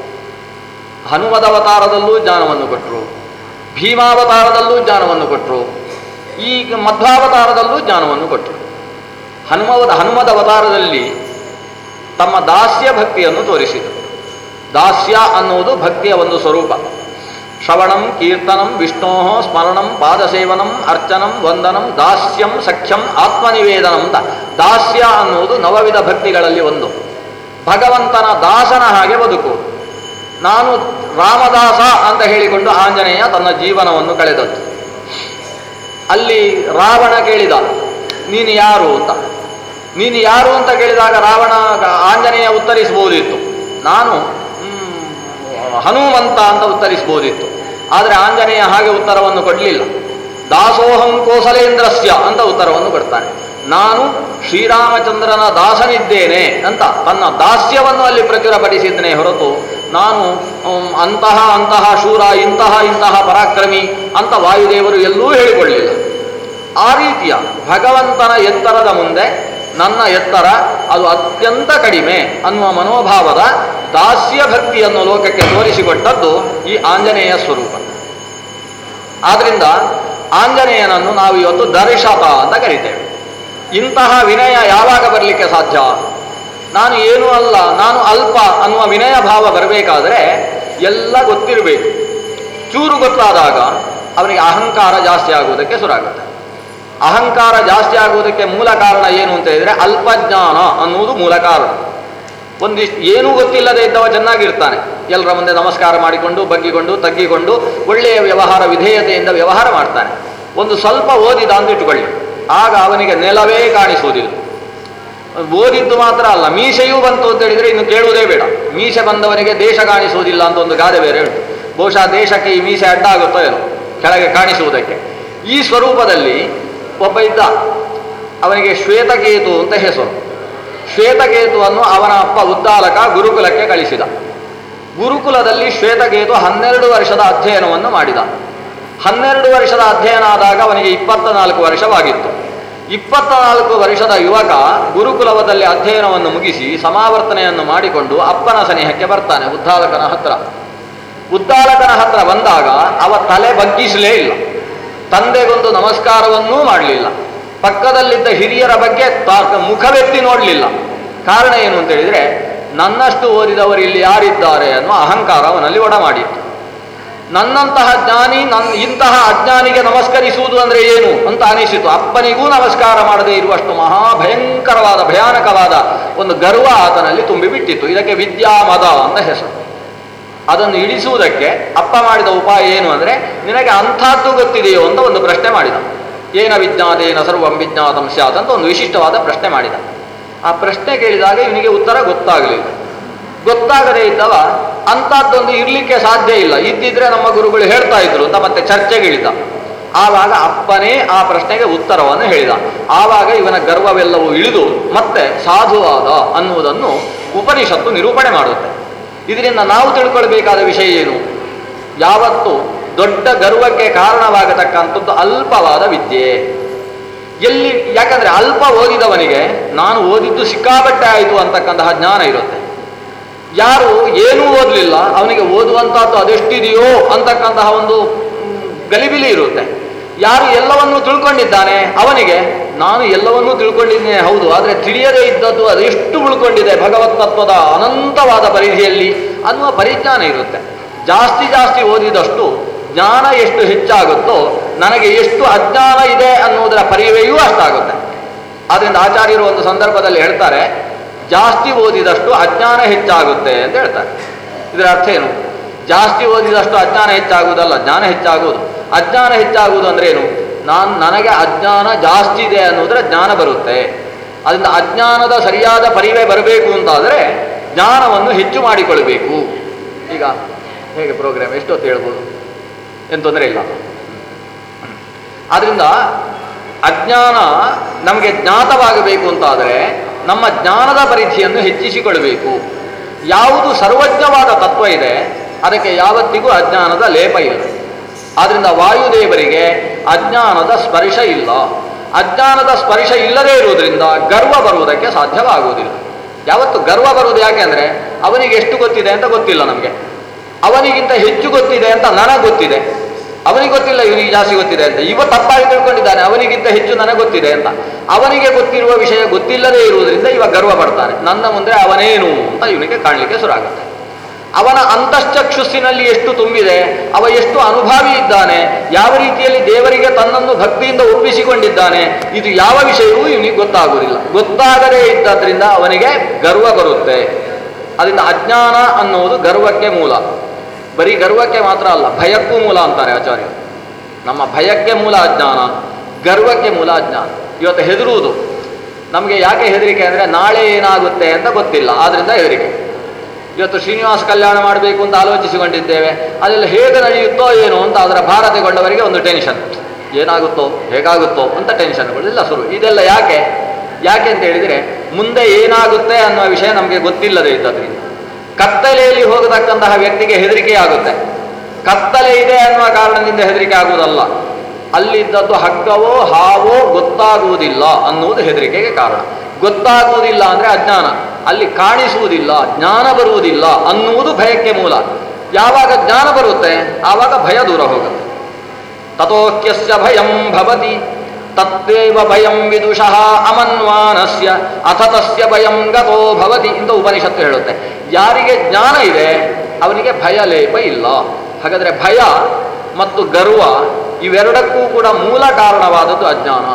S1: ಹನುಮದವತಾರದಲ್ಲೂ ಜ್ಞಾನವನ್ನು ಕೊಟ್ಟರು ಭೀಮಾವತಾರದಲ್ಲೂ ಜ್ಞಾನವನ್ನು ಕೊಟ್ಟರು ಈಗ ಮಧ್ವಾವತಾರದಲ್ಲೂ ಜ್ಞಾನವನ್ನು ಕೊಟ್ಟರು ಹನುಮವದ ಹನುಮದ ಅವತಾರದಲ್ಲಿ ತಮ್ಮ ದಾಸ್ಯ ಭಕ್ತಿಯನ್ನು ತೋರಿಸಿದರು ದಾಸ್ಯ ಅನ್ನುವುದು ಭಕ್ತಿಯ ಒಂದು ಸ್ವರೂಪ ಶ್ರವಣಂ ಕೀರ್ತನಂ ವಿಷ್ಣೋ ಸ್ಮರಣಂ ಪಾದಸೇವನಂ ಅರ್ಚನಂ ವಂದನಂ ದಾಸ್ಯಂ ಸಖ್ಯಂ ಆತ್ಮನಿವೇದನಂ ಅಂತ ದಾಸ್ಯ ಅನ್ನುವುದು ನವವಿಧ ಭಕ್ತಿಗಳಲ್ಲಿ ಒಂದು ಭಗವಂತನ ದಾಸನ ಹಾಗೆ ಬದುಕು ನಾನು ರಾಮದಾಸ ಅಂತ ಹೇಳಿಕೊಂಡು ಆಂಜನೇಯ ತನ್ನ ಜೀವನವನ್ನು ಕಳೆದದ್ದು ಅಲ್ಲಿ ರಾವಣ ಕೇಳಿದ ನೀನು ಯಾರು ಅಂತ ನೀನು ಯಾರು ಅಂತ ಕೇಳಿದಾಗ ರಾವಣ ಆಂಜನೇಯ ಉತ್ತರಿಸಬಹುದಿತ್ತು ನಾನು ಮ್, ಹನುಮಂತ ಅಂತ ಉತ್ತರಿಸಬಹುದಿತ್ತು ಆದರೆ ಆಂಜನೇಯ ಹಾಗೆ ಉತ್ತರವನ್ನು ಕೊಡಲಿಲ್ಲ ದಾಸೋಹಂ ಕೋಸಲೇಂದ್ರಸ್ಯ ಅಂತ ಉತ್ತರವನ್ನು ಕೊಡ್ತಾನೆ ನಾನು ಶ್ರೀರಾಮಚಂದ್ರನ ದಾಸನಿದ್ದೇನೆ ಅಂತ ತನ್ನ ದಾಸ್ಯವನ್ನು ಅಲ್ಲಿ ಪ್ರಚುರಪಡಿಸಿದ್ದನೇ ಹೊರತು ನಾನು ಮ್, ಅಂತಹ ಅಂತಹ ಶೂರ ಇಂತಹ ಇಂತಹ ಪರಾಕ್ರಮಿ ಅಂತ ವಾಯುದೇವರು ಎಲ್ಲೂ ಹೇಳಿಕೊಳ್ಳಿಲ್ಲ ಆ ರೀತಿಯ ಭಗವಂತನ ಎತ್ತರದ ಮುಂದೆ ನನ್ನ ಎತ್ತರ ಅದು ಅತ್ಯಂತ ಕಡಿಮೆ ಅನ್ನುವ ಮನೋಭಾವದ ದಾಸ್ಯ ಭಕ್ತಿಯನ್ನು ಲೋಕಕ್ಕೆ ತೋರಿಸಿಕೊಟ್ಟದ್ದು ಈ ಆಂಜನೇಯ ಸ್ವರೂಪ ಆದ್ರಿಂದ ಆಂಜನೇಯನನ್ನು ನಾವು ಇವತ್ತು ದರ್ಶತ ಅಂತ ಕರಿತೇವೆ ಇಂತಹ ವಿನಯ ಯಾವಾಗ ಬರಲಿಕ್ಕೆ ಸಾಧ್ಯ ನಾನು ಏನೂ ಅಲ್ಲ ನಾನು ಅಲ್ಪ ಅನ್ನುವ ವಿನಯ ಭಾವ ಬರಬೇಕಾದ್ರೆ ಎಲ್ಲ ಗೊತ್ತಿರಬೇಕು ಚೂರು ಗೊತ್ತಾದಾಗ ಅವನಿಗೆ ಅಹಂಕಾರ ಜಾಸ್ತಿ ಆಗುವುದಕ್ಕೆ ಶುರುವಾಗುತ್ತೆ ಅಹಂಕಾರ ಜಾಸ್ತಿ ಆಗುವುದಕ್ಕೆ ಮೂಲ ಕಾರಣ ಏನು ಅಂತ ಹೇಳಿದ್ರೆ ಅಲ್ಪಜ್ಞಾನ ಅನ್ನುವುದು ಮೂಲ ಕಾರಣ ಒಂದಿಷ್ಟು ಏನೂ ಗೊತ್ತಿಲ್ಲದೆ ಇದ್ದವ ಚೆನ್ನಾಗಿರ್ತಾನೆ ಎಲ್ಲರ ಮುಂದೆ ನಮಸ್ಕಾರ ಮಾಡಿಕೊಂಡು ಬಗ್ಗಿಕೊಂಡು ತಗ್ಗಿಕೊಂಡು ಒಳ್ಳೆಯ ವ್ಯವಹಾರ ವಿಧೇಯತೆಯಿಂದ ವ್ಯವಹಾರ ಮಾಡ್ತಾನೆ ಒಂದು ಸ್ವಲ್ಪ ಓದಿದ ಅಂತ ಇಟ್ಟುಕೊಳ್ಳಿ ಆಗ ಅವನಿಗೆ ನೆಲವೇ ಕಾಣಿಸುವುದಿಲ್ಲ ಓದಿದ್ದು ಮಾತ್ರ ಅಲ್ಲ ಮೀಸೆಯೂ ಬಂತು ಅಂತ ಹೇಳಿದ್ರೆ ಇನ್ನು ಕೇಳುವುದೇ ಬೇಡ ಮೀಸೆ ಬಂದವನಿಗೆ ದೇಶ ಕಾಣಿಸುವುದಿಲ್ಲ ಅಂತ ಒಂದು ಗಾದೆ ಬೇರೆ ಉಂಟು ಬಹುಶಃ ದೇಶಕ್ಕೆ ಈ ಮೀಸೆ ಅಡ್ಡ ಆಗುತ್ತೋ ಏನೋ ಕೆಳಗೆ ಕಾಣಿಸುವುದಕ್ಕೆ ಈ ಸ್ವರೂಪದಲ್ಲಿ ಒಬ್ಬ ಇದ್ದ ಅವನಿಗೆ ಶ್ವೇತಕೇತು ಅಂತ ಹೆಸರು ಶ್ವೇತಕೇತುವನ್ನು ಅವನ ಅಪ್ಪ ಉದ್ದಾಲಕ ಗುರುಕುಲಕ್ಕೆ ಕಳಿಸಿದ ಗುರುಕುಲದಲ್ಲಿ ಶ್ವೇತಕೇತು ಹನ್ನೆರಡು ವರ್ಷದ ಅಧ್ಯಯನವನ್ನು ಮಾಡಿದ ಹನ್ನೆರಡು ವರ್ಷದ ಅಧ್ಯಯನ ಆದಾಗ ಅವನಿಗೆ ಇಪ್ಪತ್ತ ನಾಲ್ಕು ವರ್ಷವಾಗಿತ್ತು ಇಪ್ಪತ್ತ ನಾಲ್ಕು ವರ್ಷದ ಯುವಕ ಗುರುಕುಲವದಲ್ಲಿ ಅಧ್ಯಯನವನ್ನು ಮುಗಿಸಿ ಸಮಾವರ್ತನೆಯನ್ನು ಮಾಡಿಕೊಂಡು ಅಪ್ಪನ ಸನಿಹಕ್ಕೆ ಬರ್ತಾನೆ ಉದ್ದಾಲಕನ ಹತ್ರ ಉದ್ದಾಲಕನ ಹತ್ರ ಬಂದಾಗ ಅವ ತಲೆ ಬಗ್ಗಿಸಲೇ ಇಲ್ಲ ತಂದೆಗೊಂದು ನಮಸ್ಕಾರವನ್ನೂ ಮಾಡಲಿಲ್ಲ ಪಕ್ಕದಲ್ಲಿದ್ದ ಹಿರಿಯರ ಬಗ್ಗೆ ತಾ- ಮುಖವೆತ್ತಿ ನೋಡಲಿಲ್ಲ ಕಾರಣ ಏನು ಅಂತ ಹೇಳಿದ್ರೆ ನನ್ನಷ್ಟು ಓದಿದವರು ಇಲ್ಲಿ ಯಾರಿದ್ದಾರೆ ಅನ್ನುವ ಅಹಂಕಾರ ಅವನಲ್ಲಿ ಒಡಮಾಡಿತ್ತು ನನ್ನಂತಹ ಜ್ಞಾನಿ ನನ್ನ ಇಂತಹ ಅಜ್ಞಾನಿಗೆ ನಮಸ್ಕರಿಸುವುದು ಅಂದ್ರೆ ಏನು ಅಂತ ಅನಿಸಿತು ಅಪ್ಪನಿಗೂ ನಮಸ್ಕಾರ ಮಾಡದೇ ಇರುವಷ್ಟು ಮಹಾ ಭಯಂಕರವಾದ ಭಯಾನಕವಾದ ಒಂದು ಗರ್ವ ಆತನಲ್ಲಿ ತುಂಬಿಬಿಟ್ಟಿತ್ತು ಇದಕ್ಕೆ ವಿದ್ಯಾಮದ ಅಂತ ಹೆಸರು ಅದನ್ನು ಇಳಿಸುವುದಕ್ಕೆ ಅಪ್ಪ ಮಾಡಿದ ಉಪಾಯ ಏನು ಅಂದರೆ ನಿನಗೆ ಅಂಥದ್ದು ಗೊತ್ತಿದೆಯೋ ಅಂತ ಒಂದು ಪ್ರಶ್ನೆ ಮಾಡಿದ ಏನ ವಿಜ್ಞಾತೇನ ಸರ್ವಂ ವಿಜ್ಞಾತಂ ಸ್ಯಾತ್ ಅಂತ ಒಂದು ವಿಶಿಷ್ಟವಾದ ಪ್ರಶ್ನೆ ಮಾಡಿದ ಆ ಪ್ರಶ್ನೆ ಕೇಳಿದಾಗ ಇವನಿಗೆ ಉತ್ತರ ಗೊತ್ತಾಗಲಿಲ್ಲ ಗೊತ್ತಾಗದೇ ಇದ್ದವ ಅಂಥದ್ದೊಂದು ಇರಲಿಕ್ಕೆ ಸಾಧ್ಯ ಇಲ್ಲ ಇದ್ದಿದ್ರೆ ನಮ್ಮ ಗುರುಗಳು ಹೇಳ್ತಾ ಇದ್ರು ಅಂತ ಮತ್ತೆ ಚರ್ಚೆಗಿಳಿದ ಆವಾಗ ಅಪ್ಪನೇ ಆ ಪ್ರಶ್ನೆಗೆ ಉತ್ತರವನ್ನು ಹೇಳಿದ ಆವಾಗ ಇವನ ಗರ್ವವೆಲ್ಲವೂ ಇಳಿದು ಮತ್ತೆ ಸಾಧುವಾದ ಅನ್ನುವುದನ್ನು ಉಪನಿಷತ್ತು ನಿರೂಪಣೆ ಮಾಡುತ್ತೆ ಇದರಿಂದ ನಾವು ತಿಳ್ಕೊಳ್ಬೇಕಾದ ವಿಷಯ ಏನು ಯಾವತ್ತು ದೊಡ್ಡ ಗರ್ವಕ್ಕೆ ಕಾರಣವಾಗತಕ್ಕಂಥದ್ದು ಅಲ್ಪವಾದ ವಿದ್ಯೆ ಎಲ್ಲಿ ಯಾಕಂದ್ರೆ ಅಲ್ಪ ಓದಿದವನಿಗೆ ನಾನು ಓದಿದ್ದು ಸಿಕ್ಕಾಬಟ್ಟೆ ಆಯಿತು ಅಂತಕ್ಕಂತಹ ಜ್ಞಾನ ಇರುತ್ತೆ ಯಾರು ಏನೂ ಓದಲಿಲ್ಲ ಅವನಿಗೆ ಓದುವಂತಹದ್ದು ಅದೆಷ್ಟಿದೆಯೋ ಅಂತಕ್ಕಂತಹ ಒಂದು ಮ್, ಗಲಿಬಿಲಿ ಇರುತ್ತೆ ಯಾರು ಎಲ್ಲವನ್ನೂ ತಿಳ್ಕೊಂಡಿದ್ದಾನೆ ಅವನಿಗೆ ನಾನು ಎಲ್ಲವನ್ನೂ ತಿಳ್ಕೊಂಡಿದ್ದೇನೆ ಹೌದು ಆದರೆ ತಿಳಿಯದೇ ಇದ್ದದ್ದು ಅದೆಷ್ಟು ಉಳ್ಕೊಂಡಿದೆ ಭಗವತ್ ತತ್ವದ ಅನಂತವಾದ ಪರಿಧಿಯಲ್ಲಿ ಅನ್ನುವ ಪರಿಜ್ಞಾನ ಇರುತ್ತೆ ಜಾಸ್ತಿ ಜಾಸ್ತಿ ಓದಿದಷ್ಟು ಜ್ಞಾನ ಎಷ್ಟು ಹೆಚ್ಚಾಗುತ್ತೋ ನನಗೆ ಎಷ್ಟು ಅಜ್ಞಾನ ಇದೆ ಅನ್ನುವುದರ ಪರಿವೆಯೂ ಅಷ್ಟಾಗುತ್ತೆ ಆದ್ದರಿಂದ ಆಚಾರ್ಯರು ಒಂದು ಸಂದರ್ಭದಲ್ಲಿ ಹೇಳ್ತಾರೆ ಜಾಸ್ತಿ ಓದಿದಷ್ಟು ಅಜ್ಞಾನ ಹೆಚ್ಚಾಗುತ್ತೆ ಅಂತ ಹೇಳ್ತಾರೆ ಇದರ ಅರ್ಥ ಏನು ಜಾಸ್ತಿ ಓದಿದಷ್ಟು ಅಜ್ಞಾನ ಹೆಚ್ಚಾಗುವುದಲ್ಲ ಜ್ಞಾನ ಹೆಚ್ಚಾಗುವುದು ಅಜ್ಞಾನ ಹೆಚ್ಚಾಗುವುದು ಅಂದ್ರೆ ಏನು ನಾನು ನನಗೆ ಅಜ್ಞಾನ ಜಾಸ್ತಿ ಇದೆ ಅನ್ನೋದರ ಜ್ಞಾನ ಬರುತ್ತೆ ಅದರಿಂದ ಅಜ್ಞಾನದ ಸರಿಯಾದ ಪರಿವೆ ಬರಬೇಕು ಅಂತಾದರೆ ಜ್ಞಾನವನ್ನು ಹೆಚ್ಚು ಮಾಡಿಕೊಳ್ಬೇಕು ಈಗ ಹೇಗೆ ಪ್ರೋಗ್ರಾಮ್ ಎಷ್ಟೊತ್ತು ಹೇಳ್ಬೋದು ಏನು ತೊಂದರೆ ಇಲ್ಲ ಆದ್ರಿಂದ ಅಜ್ಞಾನ ನಮಗೆ ಜ್ಞಾತವಾಗಬೇಕು ಅಂತಾದರೆ ನಮ್ಮ ಜ್ಞಾನದ ಪರಿಧಿಯನ್ನು ಹೆಚ್ಚಿಸಿಕೊಳ್ಬೇಕು ಯಾವುದು ಸರ್ವಜ್ಞವಾದ ತತ್ವ ಇದೆ ಅದಕ್ಕೆ ಯಾವತ್ತಿಗೂ ಅಜ್ಞಾನದ ಲೇಪ ಇಲ್ಲ ಆದ್ರಿಂದ ವಾಯುದೇವರಿಗೆ ಅಜ್ಞಾನದ ಸ್ಪರ್ಶ ಇಲ್ಲ ಅಜ್ಞಾನದ ಸ್ಪರ್ಶ ಇಲ್ಲದೇ ಇರುವುದರಿಂದ ಗರ್ವ ಬರುವುದಕ್ಕೆ ಸಾಧ್ಯವಾಗುವುದಿಲ್ಲ ಯಾವತ್ತು ಗರ್ವ ಬರುವುದು ಯಾಕೆ ಅಂದರೆ ಅವನಿಗೆ ಎಷ್ಟು ಗೊತ್ತಿದೆ ಅಂತ ಗೊತ್ತಿಲ್ಲ ನಮಗೆ ಅವನಿಗಿಂತ ಹೆಚ್ಚು ಗೊತ್ತಿದೆ ಅಂತ ನನಗೆ ಗೊತ್ತಿದೆ ಅವನಿಗೆ ಗೊತ್ತಿಲ್ಲ ಇವನಿಗೆ ಜಾಸ್ತಿ ಗೊತ್ತಿದೆ ಅಂತ ಇವ ತಪ್ಪಾಗಿ ತಿಳ್ಕೊಂಡಿದ್ದಾನೆ ಅವನಿಗಿಂತ ನಿನಗಿಂತ ಹೆಚ್ಚು ನನಗೆ ಗೊತ್ತಿದೆ ಅಂತ ಅವನಿಗೆ ಗೊತ್ತಿರುವ ವಿಷಯ ಗೊತ್ತಿಲ್ಲದೇ ಇರುವುದರಿಂದ ಇವ ಗರ್ವ ಪಡ್ತಾನೆ ನನ್ನ ಮುಂದೆ ಅವನೇನು ಅಂತ ಇವನಿಗೆ ಕಾಣಲಿಕ್ಕೆ ಶುರು ಆಗುತ್ತೆ ಅವನ ಅಂತಶ್ಚಕ್ಷುಸ್ಸಿನಲ್ಲಿ ಎಷ್ಟು ತುಂಬಿದೆ ಅವ ಎಷ್ಟು ಅನುಭಾವಿ ಇದ್ದಾನೆ ಯಾವ ರೀತಿಯಲ್ಲಿ ದೇವರಿಗೆ ತನ್ನನ್ನು ಭಕ್ತಿಯಿಂದ ಒಪ್ಪಿಸಿಕೊಂಡಿದ್ದಾನೆ ಇದು ಯಾವ ವಿಷಯವೂ ಇವನಿಗೆ ಗೊತ್ತಾಗುವುದಿಲ್ಲ ಗೊತ್ತಾಗದೇ ಇದ್ದದ್ರಿಂದ ಅವನಿಗೆ ಗರ್ವ ಬರುತ್ತೆ ಅದರಿಂದ ಅಜ್ಞಾನ ಅನ್ನುವುದು ಗರ್ವಕ್ಕೆ ಮೂಲ ಬರೀ ಗರ್ವಕ್ಕೆ ಮಾತ್ರ ಅಲ್ಲ ಭಯಕ್ಕೂ ಮೂಲ ಅಂತಾರೆ ಆಚಾರ್ಯರು ನಮ್ಮ ಭಯಕ್ಕೆ ಮೂಲ ಅಜ್ಞಾನ ಗರ್ವಕ್ಕೆ ಮೂಲ ಅಜ್ಞಾನ ಇವತ್ತು ಹೆದರುವುದು ನಮಗೆ ಯಾಕೆ ಹೆದರಿಕೆ ಅಂದರೆ ನಾಳೆ ಏನಾಗುತ್ತೆ ಅಂತ ಗೊತ್ತಿಲ್ಲ ಆದ್ರಿಂದ ಹೆದರಿಕೆ ಇವತ್ತು ಶ್ರೀನಿವಾಸ ಕಲ್ಯಾಣ ಮಾಡಬೇಕು ಅಂತ ಆಲೋಚಿಸಿಕೊಂಡಿದ್ದೇವೆ ಅದೆಲ್ಲ ಹೇಗೆ ನಡೆಯುತ್ತೋ ಏನೋ ಅಂತ ಅದರ ಭಾರ ತಗೊಂಡವರಿಗೆ ಒಂದು ಟೆನ್ಷನ್ ಏನಾಗುತ್ತೋ ಹೇಗಾಗುತ್ತೋ ಅಂತ ಟೆನ್ಷನ್ಗಳಿಲ್ಲ ಶುರು ಇದೆಲ್ಲ ಯಾಕೆ ಯಾಕೆ ಅಂತ ಹೇಳಿದರೆ ಮುಂದೆ ಏನಾಗುತ್ತೆ ಅನ್ನುವ ವಿಷಯ ನಮಗೆ ಗೊತ್ತಿಲ್ಲದೆ ಇದ್ದದ್ರಿಂದ ಕತ್ತಲೆಯಲ್ಲಿ ಹೋಗತಕ್ಕಂತಹ ವ್ಯಕ್ತಿಗೆ ಹೆದರಿಕೆ ಆಗುತ್ತೆ ಕತ್ತಲೆ ಇದೆ ಅನ್ನುವ ಕಾರಣದಿಂದ ಹೆದರಿಕೆ ಆಗುವುದಲ್ಲ ಅಲ್ಲಿದ್ದದ್ದು ಹಗ್ಗವೋ ಹಾವೋ ಗೊತ್ತಾಗುವುದಿಲ್ಲ ಅನ್ನುವುದು ಹೆದರಿಕೆಗೆ ಕಾರಣ ಗೊತ್ತಾಗುವುದಿಲ್ಲ ಅಂದರೆ ಅಜ್ಞಾನ ಅಲ್ಲಿ ಕಾಣಿಸುವುದಿಲ್ಲ ಜ್ಞಾನ ಬರುವುದಿಲ್ಲ ಅನ್ನುವುದು ಭಯಕ್ಕೆ ಮೂಲ ಯಾವಾಗ ಜ್ಞಾನ ಬರುತ್ತೆ ಆವಾಗ ಭಯ ದೂರ ಹೋಗುತ್ತೆ ತಥೋಕ್ಯಸ್ಯ ಭಯಂ ಭವತಿ ತತ್ತೇವ ಭಯಂ ವಿದುಷಃ ಅಮನ್ವಾನಸ್ಯ ಅಥ ತಸ್ಯ ಭಯಂ ಗತೋ ಭವತಿ ಅಂತ ಉಪನಿಷತ್ತು ಹೇಳುತ್ತೆ ಯಾರಿಗೆ ಜ್ಞಾನ ಇದೆ ಅವನಿಗೆ ಭಯ ಲೇಪ ಇಲ್ಲ ಹಾಗಾದರೆ ಭಯ ಮತ್ತು ಗರ್ವ ಇವೆರಡಕ್ಕೂ ಕೂಡ ಮೂಲ ಕಾರಣವಾದದ್ದು ಅಜ್ಞಾನ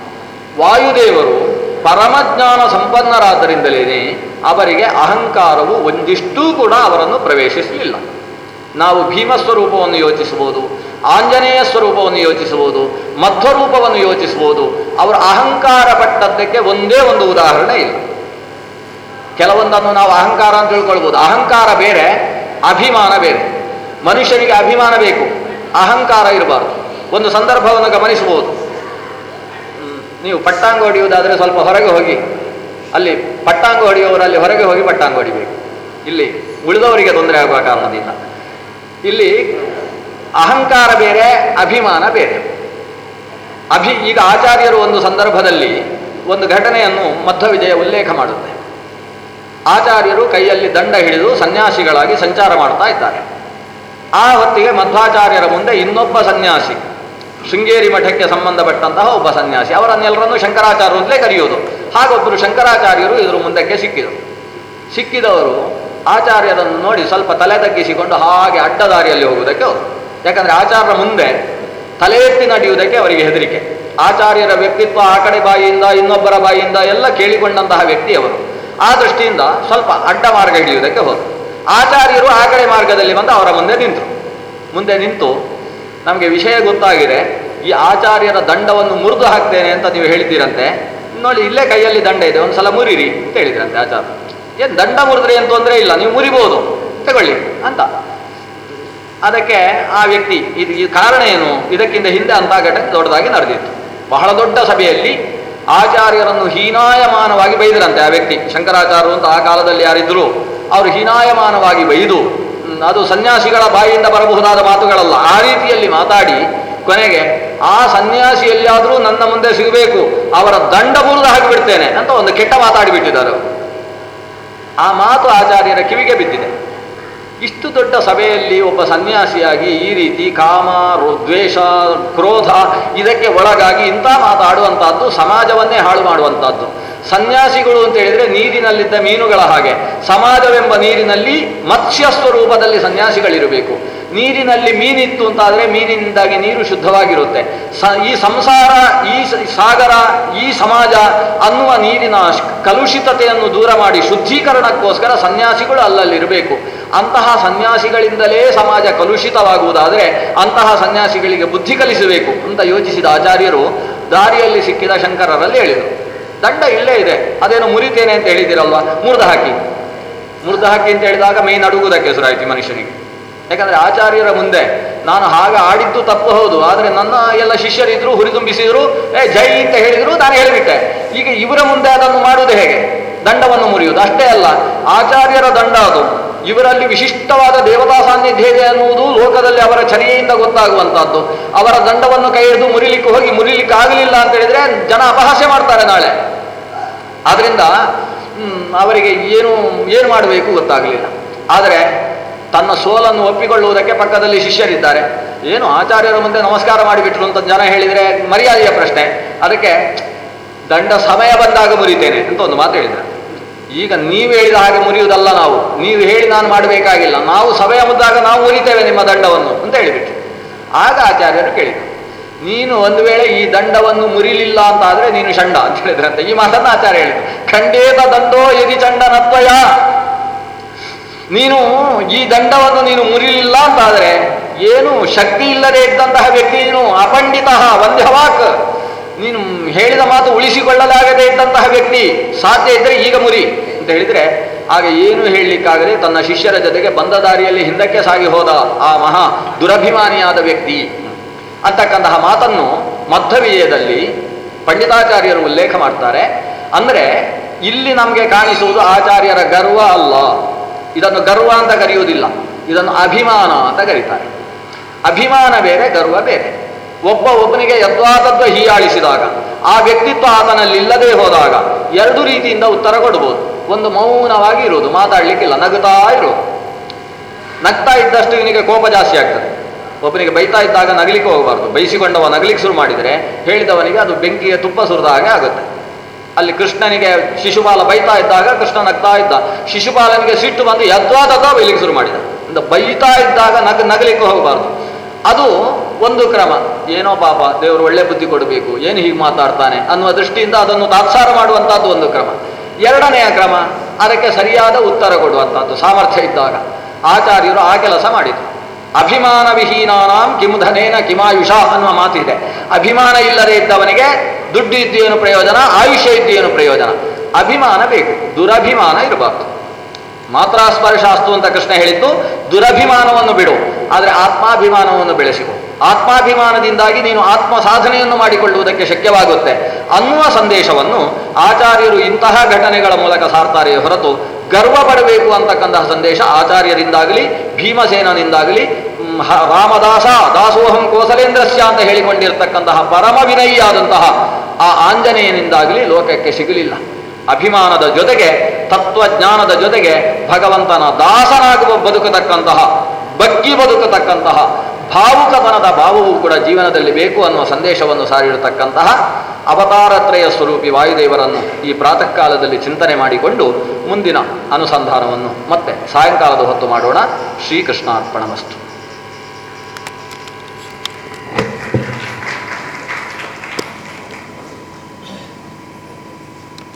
S1: ವಾಯುದೇವರು ಪರಮಜ್ಞಾನ ಸಂಪನ್ನರಾದ್ದರಿಂದಲೇ ಅವರಿಗೆ ಅಹಂಕಾರವು ಒಂದಿಷ್ಟೂ ಕೂಡ ಅವರನ್ನು ಪ್ರವೇಶಿಸಲಿಲ್ಲ ನಾವು ಭೀಮ ಸ್ವರೂಪವನ್ನು ಯೋಚಿಸಬಹುದು ಆಂಜನೇಯ ಸ್ವರೂಪವನ್ನು ಯೋಚಿಸಬಹುದು ಮಧ್ವರೂಪವನ್ನು ಯೋಚಿಸಬಹುದು ಅವರು ಅಹಂಕಾರ ಪಟ್ಟದ್ದಕ್ಕೆ ಒಂದೇ ಒಂದು ಉದಾಹರಣೆ ಇಲ್ಲ ಕೆಲವೊಂದನ್ನು ನಾವು ಅಹಂಕಾರ ಅಂತ ತಿಳ್ಕೊಳ್ಬೋದು ಅಹಂಕಾರ ಬೇರೆ ಅಭಿಮಾನ ಬೇರೆ ಮನುಷ್ಯನಿಗೆ ಅಭಿಮಾನ ಬೇಕು ಅಹಂಕಾರ ಇರಬಾರ್ದು ಒಂದು ಸಂದರ್ಭವನ್ನು ಗಮನಿಸಬಹುದು ಹ್ಮ್, ನೀವು ಪಟ್ಟಾಂಗ ಹೊಡೆಯುವುದಾದರೆ ಸ್ವಲ್ಪ ಹೊರಗೆ ಹೋಗಿ ಅಲ್ಲಿ ಪಟ್ಟಾಂಗ ಹೊಡೆಯುವವರಲ್ಲಿ ಹೊರಗೆ ಹೋಗಿ ಪಟ್ಟಾಂಗ ಹೊಡಿಬೇಕು ಇಲ್ಲಿ ಉಳಿದವರಿಗೆ ತೊಂದರೆ ಆಗುವ ಕಾರಣದಿಂದ ಇಲ್ಲಿ ಅಹಂಕಾರ ಬೇರೆ ಅಭಿಮಾನ ಬೇರೆ ಅಭಿ ಈಗ ಆಚಾರ್ಯರು ಒಂದು ಸಂದರ್ಭದಲ್ಲಿ ಒಂದು ಘಟನೆಯನ್ನು ಮಧ್ವ ವಿಜಯ ಉಲ್ಲೇಖ ಮಾಡುತ್ತೆ ಆಚಾರ್ಯರು ಕೈಯಲ್ಲಿ ದಂಡ ಹಿಡಿದು ಸನ್ಯಾಸಿಗಳಾಗಿ ಸಂಚಾರ ಮಾಡ್ತಾ ಇದ್ದಾರೆ ಆ ಹೊತ್ತಿಗೆ ಮಧ್ವಾಚಾರ್ಯರ ಮುಂದೆ ಇನ್ನೊಬ್ಬ ಸನ್ಯಾಸಿ ಶೃಂಗೇರಿ ಮಠಕ್ಕೆ ಸಂಬಂಧಪಟ್ಟಂತಹ ಒಬ್ಬ ಸನ್ಯಾಸಿ ಅವರನ್ನೆಲ್ಲರನ್ನೂ ಶಂಕರಾಚಾರ್ಯರು ಅಂತಲೇ ಕರೆಯೋದು ಹಾಗೊಬ್ಬರು ಶಂಕರಾಚಾರ್ಯರು ಇದ್ರ ಮುಂದಕ್ಕೆ ಸಿಕ್ಕಿದರು ಸಿಕ್ಕಿದವರು ಆಚಾರ್ಯರನ್ನು ನೋಡಿ ಸ್ವಲ್ಪ ತಲೆ ತಗ್ಗಿಸಿಕೊಂಡು ಹಾಗೆ ಅಡ್ಡದಾರಿಯಲ್ಲಿ ಹೋಗುವುದಕ್ಕೆ ಹೋದರು ಯಾಕಂದರೆ ಆಚಾರ್ಯರ ಮುಂದೆ ತಲೆ ಎತ್ತಿ ನಡೆಯುವುದಕ್ಕೆ ಅವರಿಗೆ ಹೆದರಿಕೆ ಆಚಾರ್ಯರ ವ್ಯಕ್ತಿತ್ವ ಆ ಕಡೆ ಬಾಯಿಯಿಂದ ಇನ್ನೊಬ್ಬರ ಬಾಯಿಯಿಂದ ಎಲ್ಲ ಕೇಳಿಕೊಂಡಂತಹ ವ್ಯಕ್ತಿ ಅವರು ಆ ದೃಷ್ಟಿಯಿಂದ ಸ್ವಲ್ಪ ಅಡ್ಡ ಮಾರ್ಗ ಹಿಡಿಯುವುದಕ್ಕೆ ಹೋದರು ಆಚಾರ್ಯರು ಆ ಕಡೆ ಮಾರ್ಗದಲ್ಲಿ ಬಂದು ಅವರ ಮುಂದೆ ನಿಂತರು ಮುಂದೆ ನಿಂತು ನಮಗೆ ವಿಷಯ ಗೊತ್ತಾಗಿದೆ ಈ ಆಚಾರ್ಯರ ದಂಡವನ್ನು ಮುರಿದು ಹಾಕ್ತೇನೆ ಅಂತ ನೀವು ಹೇಳ್ತೀರಂತೆ ನೋಡಿ ಇಲ್ಲೇ ಕೈಯಲ್ಲಿ ದಂಡ ಇದೆ ಒಂದು ಸಲ ಮುರಿರಿ ಅಂತ ಹೇಳಿದ್ರಂತೆ ಆಚಾರ್ಯ ಏನು ದಂಡ ಮುರಿದ್ರೆ ಏನು ತೊಂದರೆ ಇಲ್ಲ ನೀವು ಮುರಿಬೋದು ತಗೊಳ್ಳಿ ಅಂತ ಅದಕ್ಕೆ ಆ ವ್ಯಕ್ತಿ ಇದು ಈ ಕಾರಣ ಏನು ಇದಕ್ಕಿಂತ ಹಿಂದೆ ಅಂತ ಘಟನೆ ದೊಡ್ಡದಾಗಿ ನಡೆದಿತ್ತು ಬಹಳ ದೊಡ್ಡ ಸಭೆಯಲ್ಲಿ ಆಚಾರ್ಯರನ್ನು ಹೀನಾಯಮಾನವಾಗಿ ಬೈದರಂತೆ ಆ ವ್ಯಕ್ತಿ ಶಂಕರಾಚಾರ್ಯರು ಅಂತ ಆ ಕಾಲದಲ್ಲಿ ಯಾರಿದ್ರು ಅವರು ಹೀನಾಯಮಾನವಾಗಿ ಬೈದು ಹ್ಮ್, ಅದು ಸನ್ಯಾಸಿಗಳ ಬಾಯಿಯಿಂದ ಬರಬಹುದಾದ ಮಾತುಗಳಲ್ಲ ಆ ರೀತಿಯಲ್ಲಿ ಮಾತಾಡಿ ಕೊನೆಗೆ ಆ ಸನ್ಯಾಸಿ ಎಲ್ಲಿಯಾದರೂ ನನ್ನ ಮುಂದೆ ಸಿಗಬೇಕು ಅವರ ದಂಡ ಮುರಿದು ಹಾಕಿಬಿಡ್ತೇನೆ ಅಂತ ಒಂದು ಕೆಟ್ಟ ಮಾತಾಡಿಬಿಟ್ಟಿದ್ದಾರೆ ಅವರು. ಆ ಮಾತು ಆಚಾರ್ಯರ ಕಿವಿಗೆ ಬಿದ್ದಿದೆ ಇಷ್ಟು ದೊಡ್ಡ ಸಭೆಯಲ್ಲಿ ಒಬ್ಬ ಸನ್ಯಾಸಿಯಾಗಿ ಈ ರೀತಿ ಕಾಮ ರೋ- ದ್ವೇಷ ಕ್ರೋಧ ಇದಕ್ಕೆ ಒಳಗಾಗಿ ಇಂಥ ಮಾತಾಡುವಂತಹದ್ದು ಸಮಾಜವನ್ನೇ ಹಾಳು ಮಾಡುವಂತಹದ್ದು ಸನ್ಯಾಸಿಗಳು ಅಂತ ಹೇಳಿದ್ರೆ ನೀರಿನಲ್ಲಿದ್ದ ಮೀನುಗಳ ಹಾಗೆ ಸಮಾಜವೆಂಬ ನೀರಿನಲ್ಲಿ ಮತ್ಸ್ಯ ಸ್ವರೂಪದಲ್ಲಿ ಸನ್ಯಾಸಿಗಳಿರಬೇಕು ನೀರಿನಲ್ಲಿ ಮೀನಿತ್ತು ಅಂತಾದರೆ ಮೀನಿನಿಂದಾಗಿ ನೀರು ಶುದ್ಧವಾಗಿರುತ್ತೆ ಸ ಈ ಸಂಸಾರ ಈ ಸ- ಸಾಗರ ಈ ಸಮಾಜ ಅನ್ನುವ ನೀರಿನ ಶ್- ಕಲುಷಿತತೆಯನ್ನು ದೂರ ಮಾಡಿ ಶುದ್ಧೀಕರಣಕ್ಕೋಸ್ಕರ ಸನ್ಯಾಸಿಗಳು ಅಲ್ಲಲ್ಲಿರಬೇಕು ಅಂತಹ ಸನ್ಯಾಸಿಗಳಿಂದಲೇ ಸಮಾಜ ಕಲುಷಿತವಾಗುವುದಾದರೆ ಅಂತಹ ಸನ್ಯಾಸಿಗಳಿಗೆ ಬುದ್ಧಿ ಕಲಿಸಬೇಕು ಅಂತ ಯೋಚಿಸಿದ ಆಚಾರ್ಯರು ದಾರಿಯಲ್ಲಿ ಸಿಕ್ಕಿದ ಶಂಕರರಲ್ಲಿ ಹೇಳಿದರು ದಂಡ ಇಲ್ಲೇ ಇದೆ ಅದೇನು ಮುರಿತೇನೆ ಅಂತ ಹೇಳಿದಿರಲ್ವಾ ಮುರಿದು ಹಾಕಿ ಮುರಿದು ಹಾಕಿ ಅಂತ ಹೇಳಿದಾಗ ಮೈ ನಡುಗುವುದಕ್ಕೆ ಹೆಸರಾಯ್ತು ಈ ಮನುಷ್ಯನಿಗೆ ಯಾಕಂದ್ರೆ ಆಚಾರ್ಯರ ಮುಂದೆ ನಾನು ಹಾಗೆ ಆಡಿದ್ದು ತಪ್ಪು ಹೌದು ಆದರೆ ನನ್ನ ಎಲ್ಲ ಶಿಷ್ಯರಿದ್ರು ಹುರಿದುಂಬಿಸಿದ್ರು ಏ ಜೈ ಅಂತ ಹೇಳಿದ್ರು ನಾನು ಹೇಳಿಬಿಟ್ಟೆ ಈಗ ಇವರ ಮುಂದೆ ಅದನ್ನು ಮಾಡುವುದು ಹೇಗೆ ದಂಡವನ್ನು ಮುರಿಯುವುದು ಅಷ್ಟೇ ಅಲ್ಲ ಆಚಾರ್ಯರ ದಂಡ ಅದು ಇವರಲ್ಲಿ ವಿಶಿಷ್ಟವಾದ ದೇವತಾ ಸಾನ್ನಿಧ್ಯ ಇದೆ ಅನ್ನುವುದು ಲೋಕದಲ್ಲಿ ಅವರ ಚರ್ಯೆಯಿಂದ ಗೊತ್ತಾಗುವಂತಹದ್ದು ಅವರ ದಂಡವನ್ನು ಕೈ ಹಿಡಿದು ಮುರಿಲಿಕ್ಕೆ ಹೋಗಿ ಮುರಿಲಿಕ್ಕೆ ಆಗಲಿಲ್ಲ ಅಂತ ಹೇಳಿದ್ರೆ ಜನ ಅಪಹಾಸ್ಯ ಮಾಡ್ತಾರೆ ನಾಳೆ ಆದ್ರಿಂದ ಹ್ಮ್, ಅವರಿಗೆ ಏನು ಏನು ಮಾಡಬೇಕು ಗೊತ್ತಾಗಲಿಲ್ಲ ಆದರೆ ತನ್ನ ಸೋಲನ್ನು ಒಪ್ಪಿಕೊಳ್ಳುವುದಕ್ಕೆ ಪಕ್ಕದಲ್ಲಿ ಶಿಷ್ಯರಿದ್ದಾರೆ ಏನು ಆಚಾರ್ಯರ ಮುಂದೆ ನಮಸ್ಕಾರ ಮಾಡಿಬಿಟ್ರು ಅಂತ ಜನ ಹೇಳಿದರೆ ಮರ್ಯಾದೆಯ ಪ್ರಶ್ನೆ ಅದಕ್ಕೆ ದಂಡ ಸಮಯ ಬಂದಾಗ ಮುರಿತೇನೆ ಅಂತ ಒಂದು ಮಾತು ಹೇಳಿದ್ರು ಈಗ ನೀವು ಹೇಳಿದ ಹಾಗೆ ಮುರಿಯುವುದಲ್ಲ ನಾವು ನೀವು ಹೇಳಿ ನಾನು ಮಾಡಬೇಕಾಗಿಲ್ಲ ನಾವು ಸಮಯ ಮುದ್ದಾಗ ನಾವು ಮುರಿತೇವೆ ನಿಮ್ಮ ದಂಡವನ್ನು ಅಂತ ಹೇಳಿಬಿಟ್ರು ಆಗ ಆಚಾರ್ಯರು ಕೇಳಿದರು ನೀನು ಒಂದು ವೇಳೆ ಈ ದಂಡವನ್ನು ಮುರಿಲಿಲ್ಲ ಅಂತ ಆದ್ರೆ ನೀನು ಷಂಡ ಅಂತ ಹೇಳಿದ್ರಂತೆ ಈ ಮಾತನ್ನು ಆಚಾರ್ಯ ಹೇಳಿದ್ರು ಖಂಡೇತ ದಂಡೋ ಯದಿ ಚಂಡನತ್ವಯ ನೀನು ಈ ದಂಡವನ್ನು ನೀನು ಮುರಿಲಿಲ್ಲ ಅಂತಾದರೆ ಏನು ಶಕ್ತಿ ಇಲ್ಲದೆ ಇದ್ದಂತಹ ವ್ಯಕ್ತಿ ನೀನು ಅಪಂಡಿತ ವಂದ್ಯವಾಕ್ ನೀನು ಹೇಳಿದ ಮಾತು ಉಳಿಸಿಕೊಳ್ಳಲಾಗದೇ ಇದ್ದಂತಹ ವ್ಯಕ್ತಿ ಸಾಧ್ಯ ಇದ್ದರೆ ಈಗ ಮುರಿ ಅಂತ ಹೇಳಿದ್ರೆ ಆಗ ಏನು ಹೇಳಲಿಕ್ಕಾಗದೆ ತನ್ನ ಶಿಷ್ಯರ ಜೊತೆಗೆ ಬಂದ ದಾರಿಯಲ್ಲಿ ಹಿಂದಕ್ಕೆ ಸಾಗಿ ಹೋದ ಆ ಮಹಾ ದುರಭಿಮಾನಿಯಾದ ವ್ಯಕ್ತಿ ಅಂತಕ್ಕಂತಹ ಮಾತನ್ನು ಮಧ್ವವಿಜಯದಲ್ಲಿ ಪಂಡಿತಾಚಾರ್ಯರು ಉಲ್ಲೇಖ ಮಾಡ್ತಾರೆ ಅಂದರೆ ಇಲ್ಲಿ ನಮಗೆ ಕಾಣಿಸುವುದು ಆಚಾರ್ಯರ ಗರ್ವ ಅಲ್ಲ ಇದನ್ನು ಗರ್ವ ಅಂತ ಕರೆಯುವುದಿಲ್ಲ ಇದನ್ನು ಅಭಿಮಾನ ಅಂತ ಕರೀತಾರೆ ಅಭಿಮಾನ ಬೇರೆ ಗರ್ವ ಬೇರೆ ಒಬ್ಬ ಒಬ್ಬನಿಗೆ ಯದ್ವಾತದ್ವ ಹೀಯಾಳಿಸಿದಾಗ ಆ ವ್ಯಕ್ತಿತ್ವ ಆತನಲ್ಲಿ ಇಲ್ಲದೆ ಹೋದಾಗ ಎರಡು ರೀತಿಯಿಂದ ಉತ್ತರ ಕೊಡ್ಬೋದು ಒಂದು ಮೌನವಾಗಿ ಇರುವುದು ಮಾತಾಡ್ಲಿಕ್ಕಿಲ್ಲ ನಗುತ್ತಾ ಇರುವುದು ನಗ್ತಾ ಇದ್ದಷ್ಟು ಇವನಿಗೆ ಕೋಪ ಜಾಸ್ತಿ ಆಗ್ತದೆ ಒಬ್ಬನಿಗೆ ಬೈತಾ ಇದ್ದಾಗ ನಗಲಿಕ್ಕೆ ಹೋಗಬಾರ್ದು ಬೈಸಿಕೊಂಡವ ನಗಲಿಕ್ಕೆ ಶುರು ಮಾಡಿದರೆ ಹೇಳಿದವನಿಗೆ ಅದು ಬೆಂಕಿಗೆ ತುಪ್ಪ ಸುರಿದ ಹಾಗೆ ಆಗುತ್ತೆ ಅಲ್ಲಿ ಕೃಷ್ಣನಿಗೆ ಶಿಶುಪಾಲ ಬೈತಾ ಇದ್ದಾಗ ಕೃಷ್ಣ ನಗ್ತಾ ಇದ್ದ ಶಿಶುಪಾಲನಿಗೆ ಸಿಟ್ಟು ಬಂದು ಯದ್ವಾದದ ಬೈಲಿಕ್ಕೆ ಶುರು ಮಾಡಿದ ಇಂದ ಬೈತಾ ಇದ್ದಾಗ ನಗ್ ನಗಲಿಕ್ಕೆ ಹೋಗಬಾರ್ದು ಅದು ಒಂದು ಕ್ರಮ ಏನೋ ಪಾಪ ದೇವರು ಒಳ್ಳೆ ಬುದ್ಧಿ ಕೊಡಬೇಕು ಏನು ಹೀಗೆ ಮಾತಾಡ್ತಾನೆ ಅನ್ನುವ ದೃಷ್ಟಿಯಿಂದ ಅದನ್ನು ತಾತ್ಸಾರ ಮಾಡುವಂಥದ್ದು ಒಂದು ಕ್ರಮ ಎರಡನೆಯ ಕ್ರಮ ಅದಕ್ಕೆ ಸರಿಯಾದ ಉತ್ತರ ಕೊಡುವಂಥದ್ದು ಸಾಮರ್ಥ್ಯ ಇದ್ದಾಗ ಆಚಾರ್ಯರು ಆ ಕೆಲಸ ಮಾಡಿದರು ಅಭಿಮಾನ ವಿಹೀನಾನಾಂ ಕಿಮುಧನೇನ ಕಿಮಾಯುಷ ಅನ್ನುವ ಮಾತಿದೆ ಅಭಿಮಾನ ಇಲ್ಲದೆ ಇದ್ದವನಿಗೆ ದುಡ್ಡು ಇದ್ದೇನು ಪ್ರಯೋಜನ ಆಯುಷ್ಯ ಇದ್ದೇನು ಪ್ರಯೋಜನ ಅಭಿಮಾನ ಬೇಕು ದುರಭಿಮಾನ ಇರಬಾರ್ದು ಮಾತ್ರ ಸ್ಪರ್ಶಾಸ್ತು ಅಂತ ಕೃಷ್ಣ ಹೇಳಿದ್ದು ದುರಭಿಮಾನವನ್ನು ಬಿಡು ಆದರೆ ಆತ್ಮಾಭಿಮಾನವನ್ನು ಬೆಳೆಸಿಕೊ ಆತ್ಮಾಭಿಮಾನದಿಂದಾಗಿ ನೀನು ಆತ್ಮ ಸಾಧನೆಯನ್ನು ಮಾಡಿಕೊಳ್ಳುವುದಕ್ಕೆ ಶಕ್ಯವಾಗುತ್ತೆ ಅನ್ನುವ ಸಂದೇಶವನ್ನು ಆಚಾರ್ಯರು ಇಂತಹ ಘಟನೆಗಳ ಮೂಲಕ ಸಾರ್ತಾರೆ ಹೊರತು ಗರ್ವ ಪಡಬೇಕು ಅಂತಕ್ಕಂತಹ ಸಂದೇಶ ಆಚಾರ್ಯರಿಂದಾಗಲಿ ಭೀಮಸೇನನಿಂದಾಗಲಿ ಮ್, ಹ- ರಾಮದಾಸ ದಾಸೋಹಂ ಕೋಸಲೇಂದ್ರಸ್ಯ ಅಂತ ಹೇಳಿಕೊಂಡಿರ್ತಕ್ಕಂತಹ ಪರಮ ವಿನಯಿಯಾದಂತಹ ಆ ಆಂಜನೇಯನಿಂದಾಗಲಿ ಲೋಕಕ್ಕೆ ಸಿಗಲಿಲ್ಲ ಅಭಿಮಾನದ ಜೊತೆಗೆ ತತ್ವಜ್ಞಾನದ ಜೊತೆಗೆ ಭಗವಂತನ ದಾಸನಾಗುವ ಬದುಕತಕ್ಕಂತಹ ಬಗ್ಗಿ ಬದುಕತಕ್ಕಂತಹ ಭಾವುಕತನದ ಭಾವವೂ ಕೂಡ ಜೀವನದಲ್ಲಿ ಬೇಕು ಅನ್ನುವ ಸಂದೇಶವನ್ನು ಸಾರಿರತಕ್ಕಂತಹ ಅವತಾರತ್ರಯ ಸ್ವರೂಪಿ ವಾಯುದೇವರನ್ನು ಈ ಪ್ರಾತಃ ಕಾಲದಲ್ಲಿ ಚಿಂತನೆ ಮಾಡಿಕೊಂಡು ಮುಂದಿನ ಅನುಸಂಧಾನವನ್ನು ಮತ್ತೆ ಸಾಯಂಕಾಲದ ಹೊತ್ತು ಮಾಡೋಣ ಶ್ರೀಕೃಷ್ಣಾರ್ಪಣಮಸ್ತು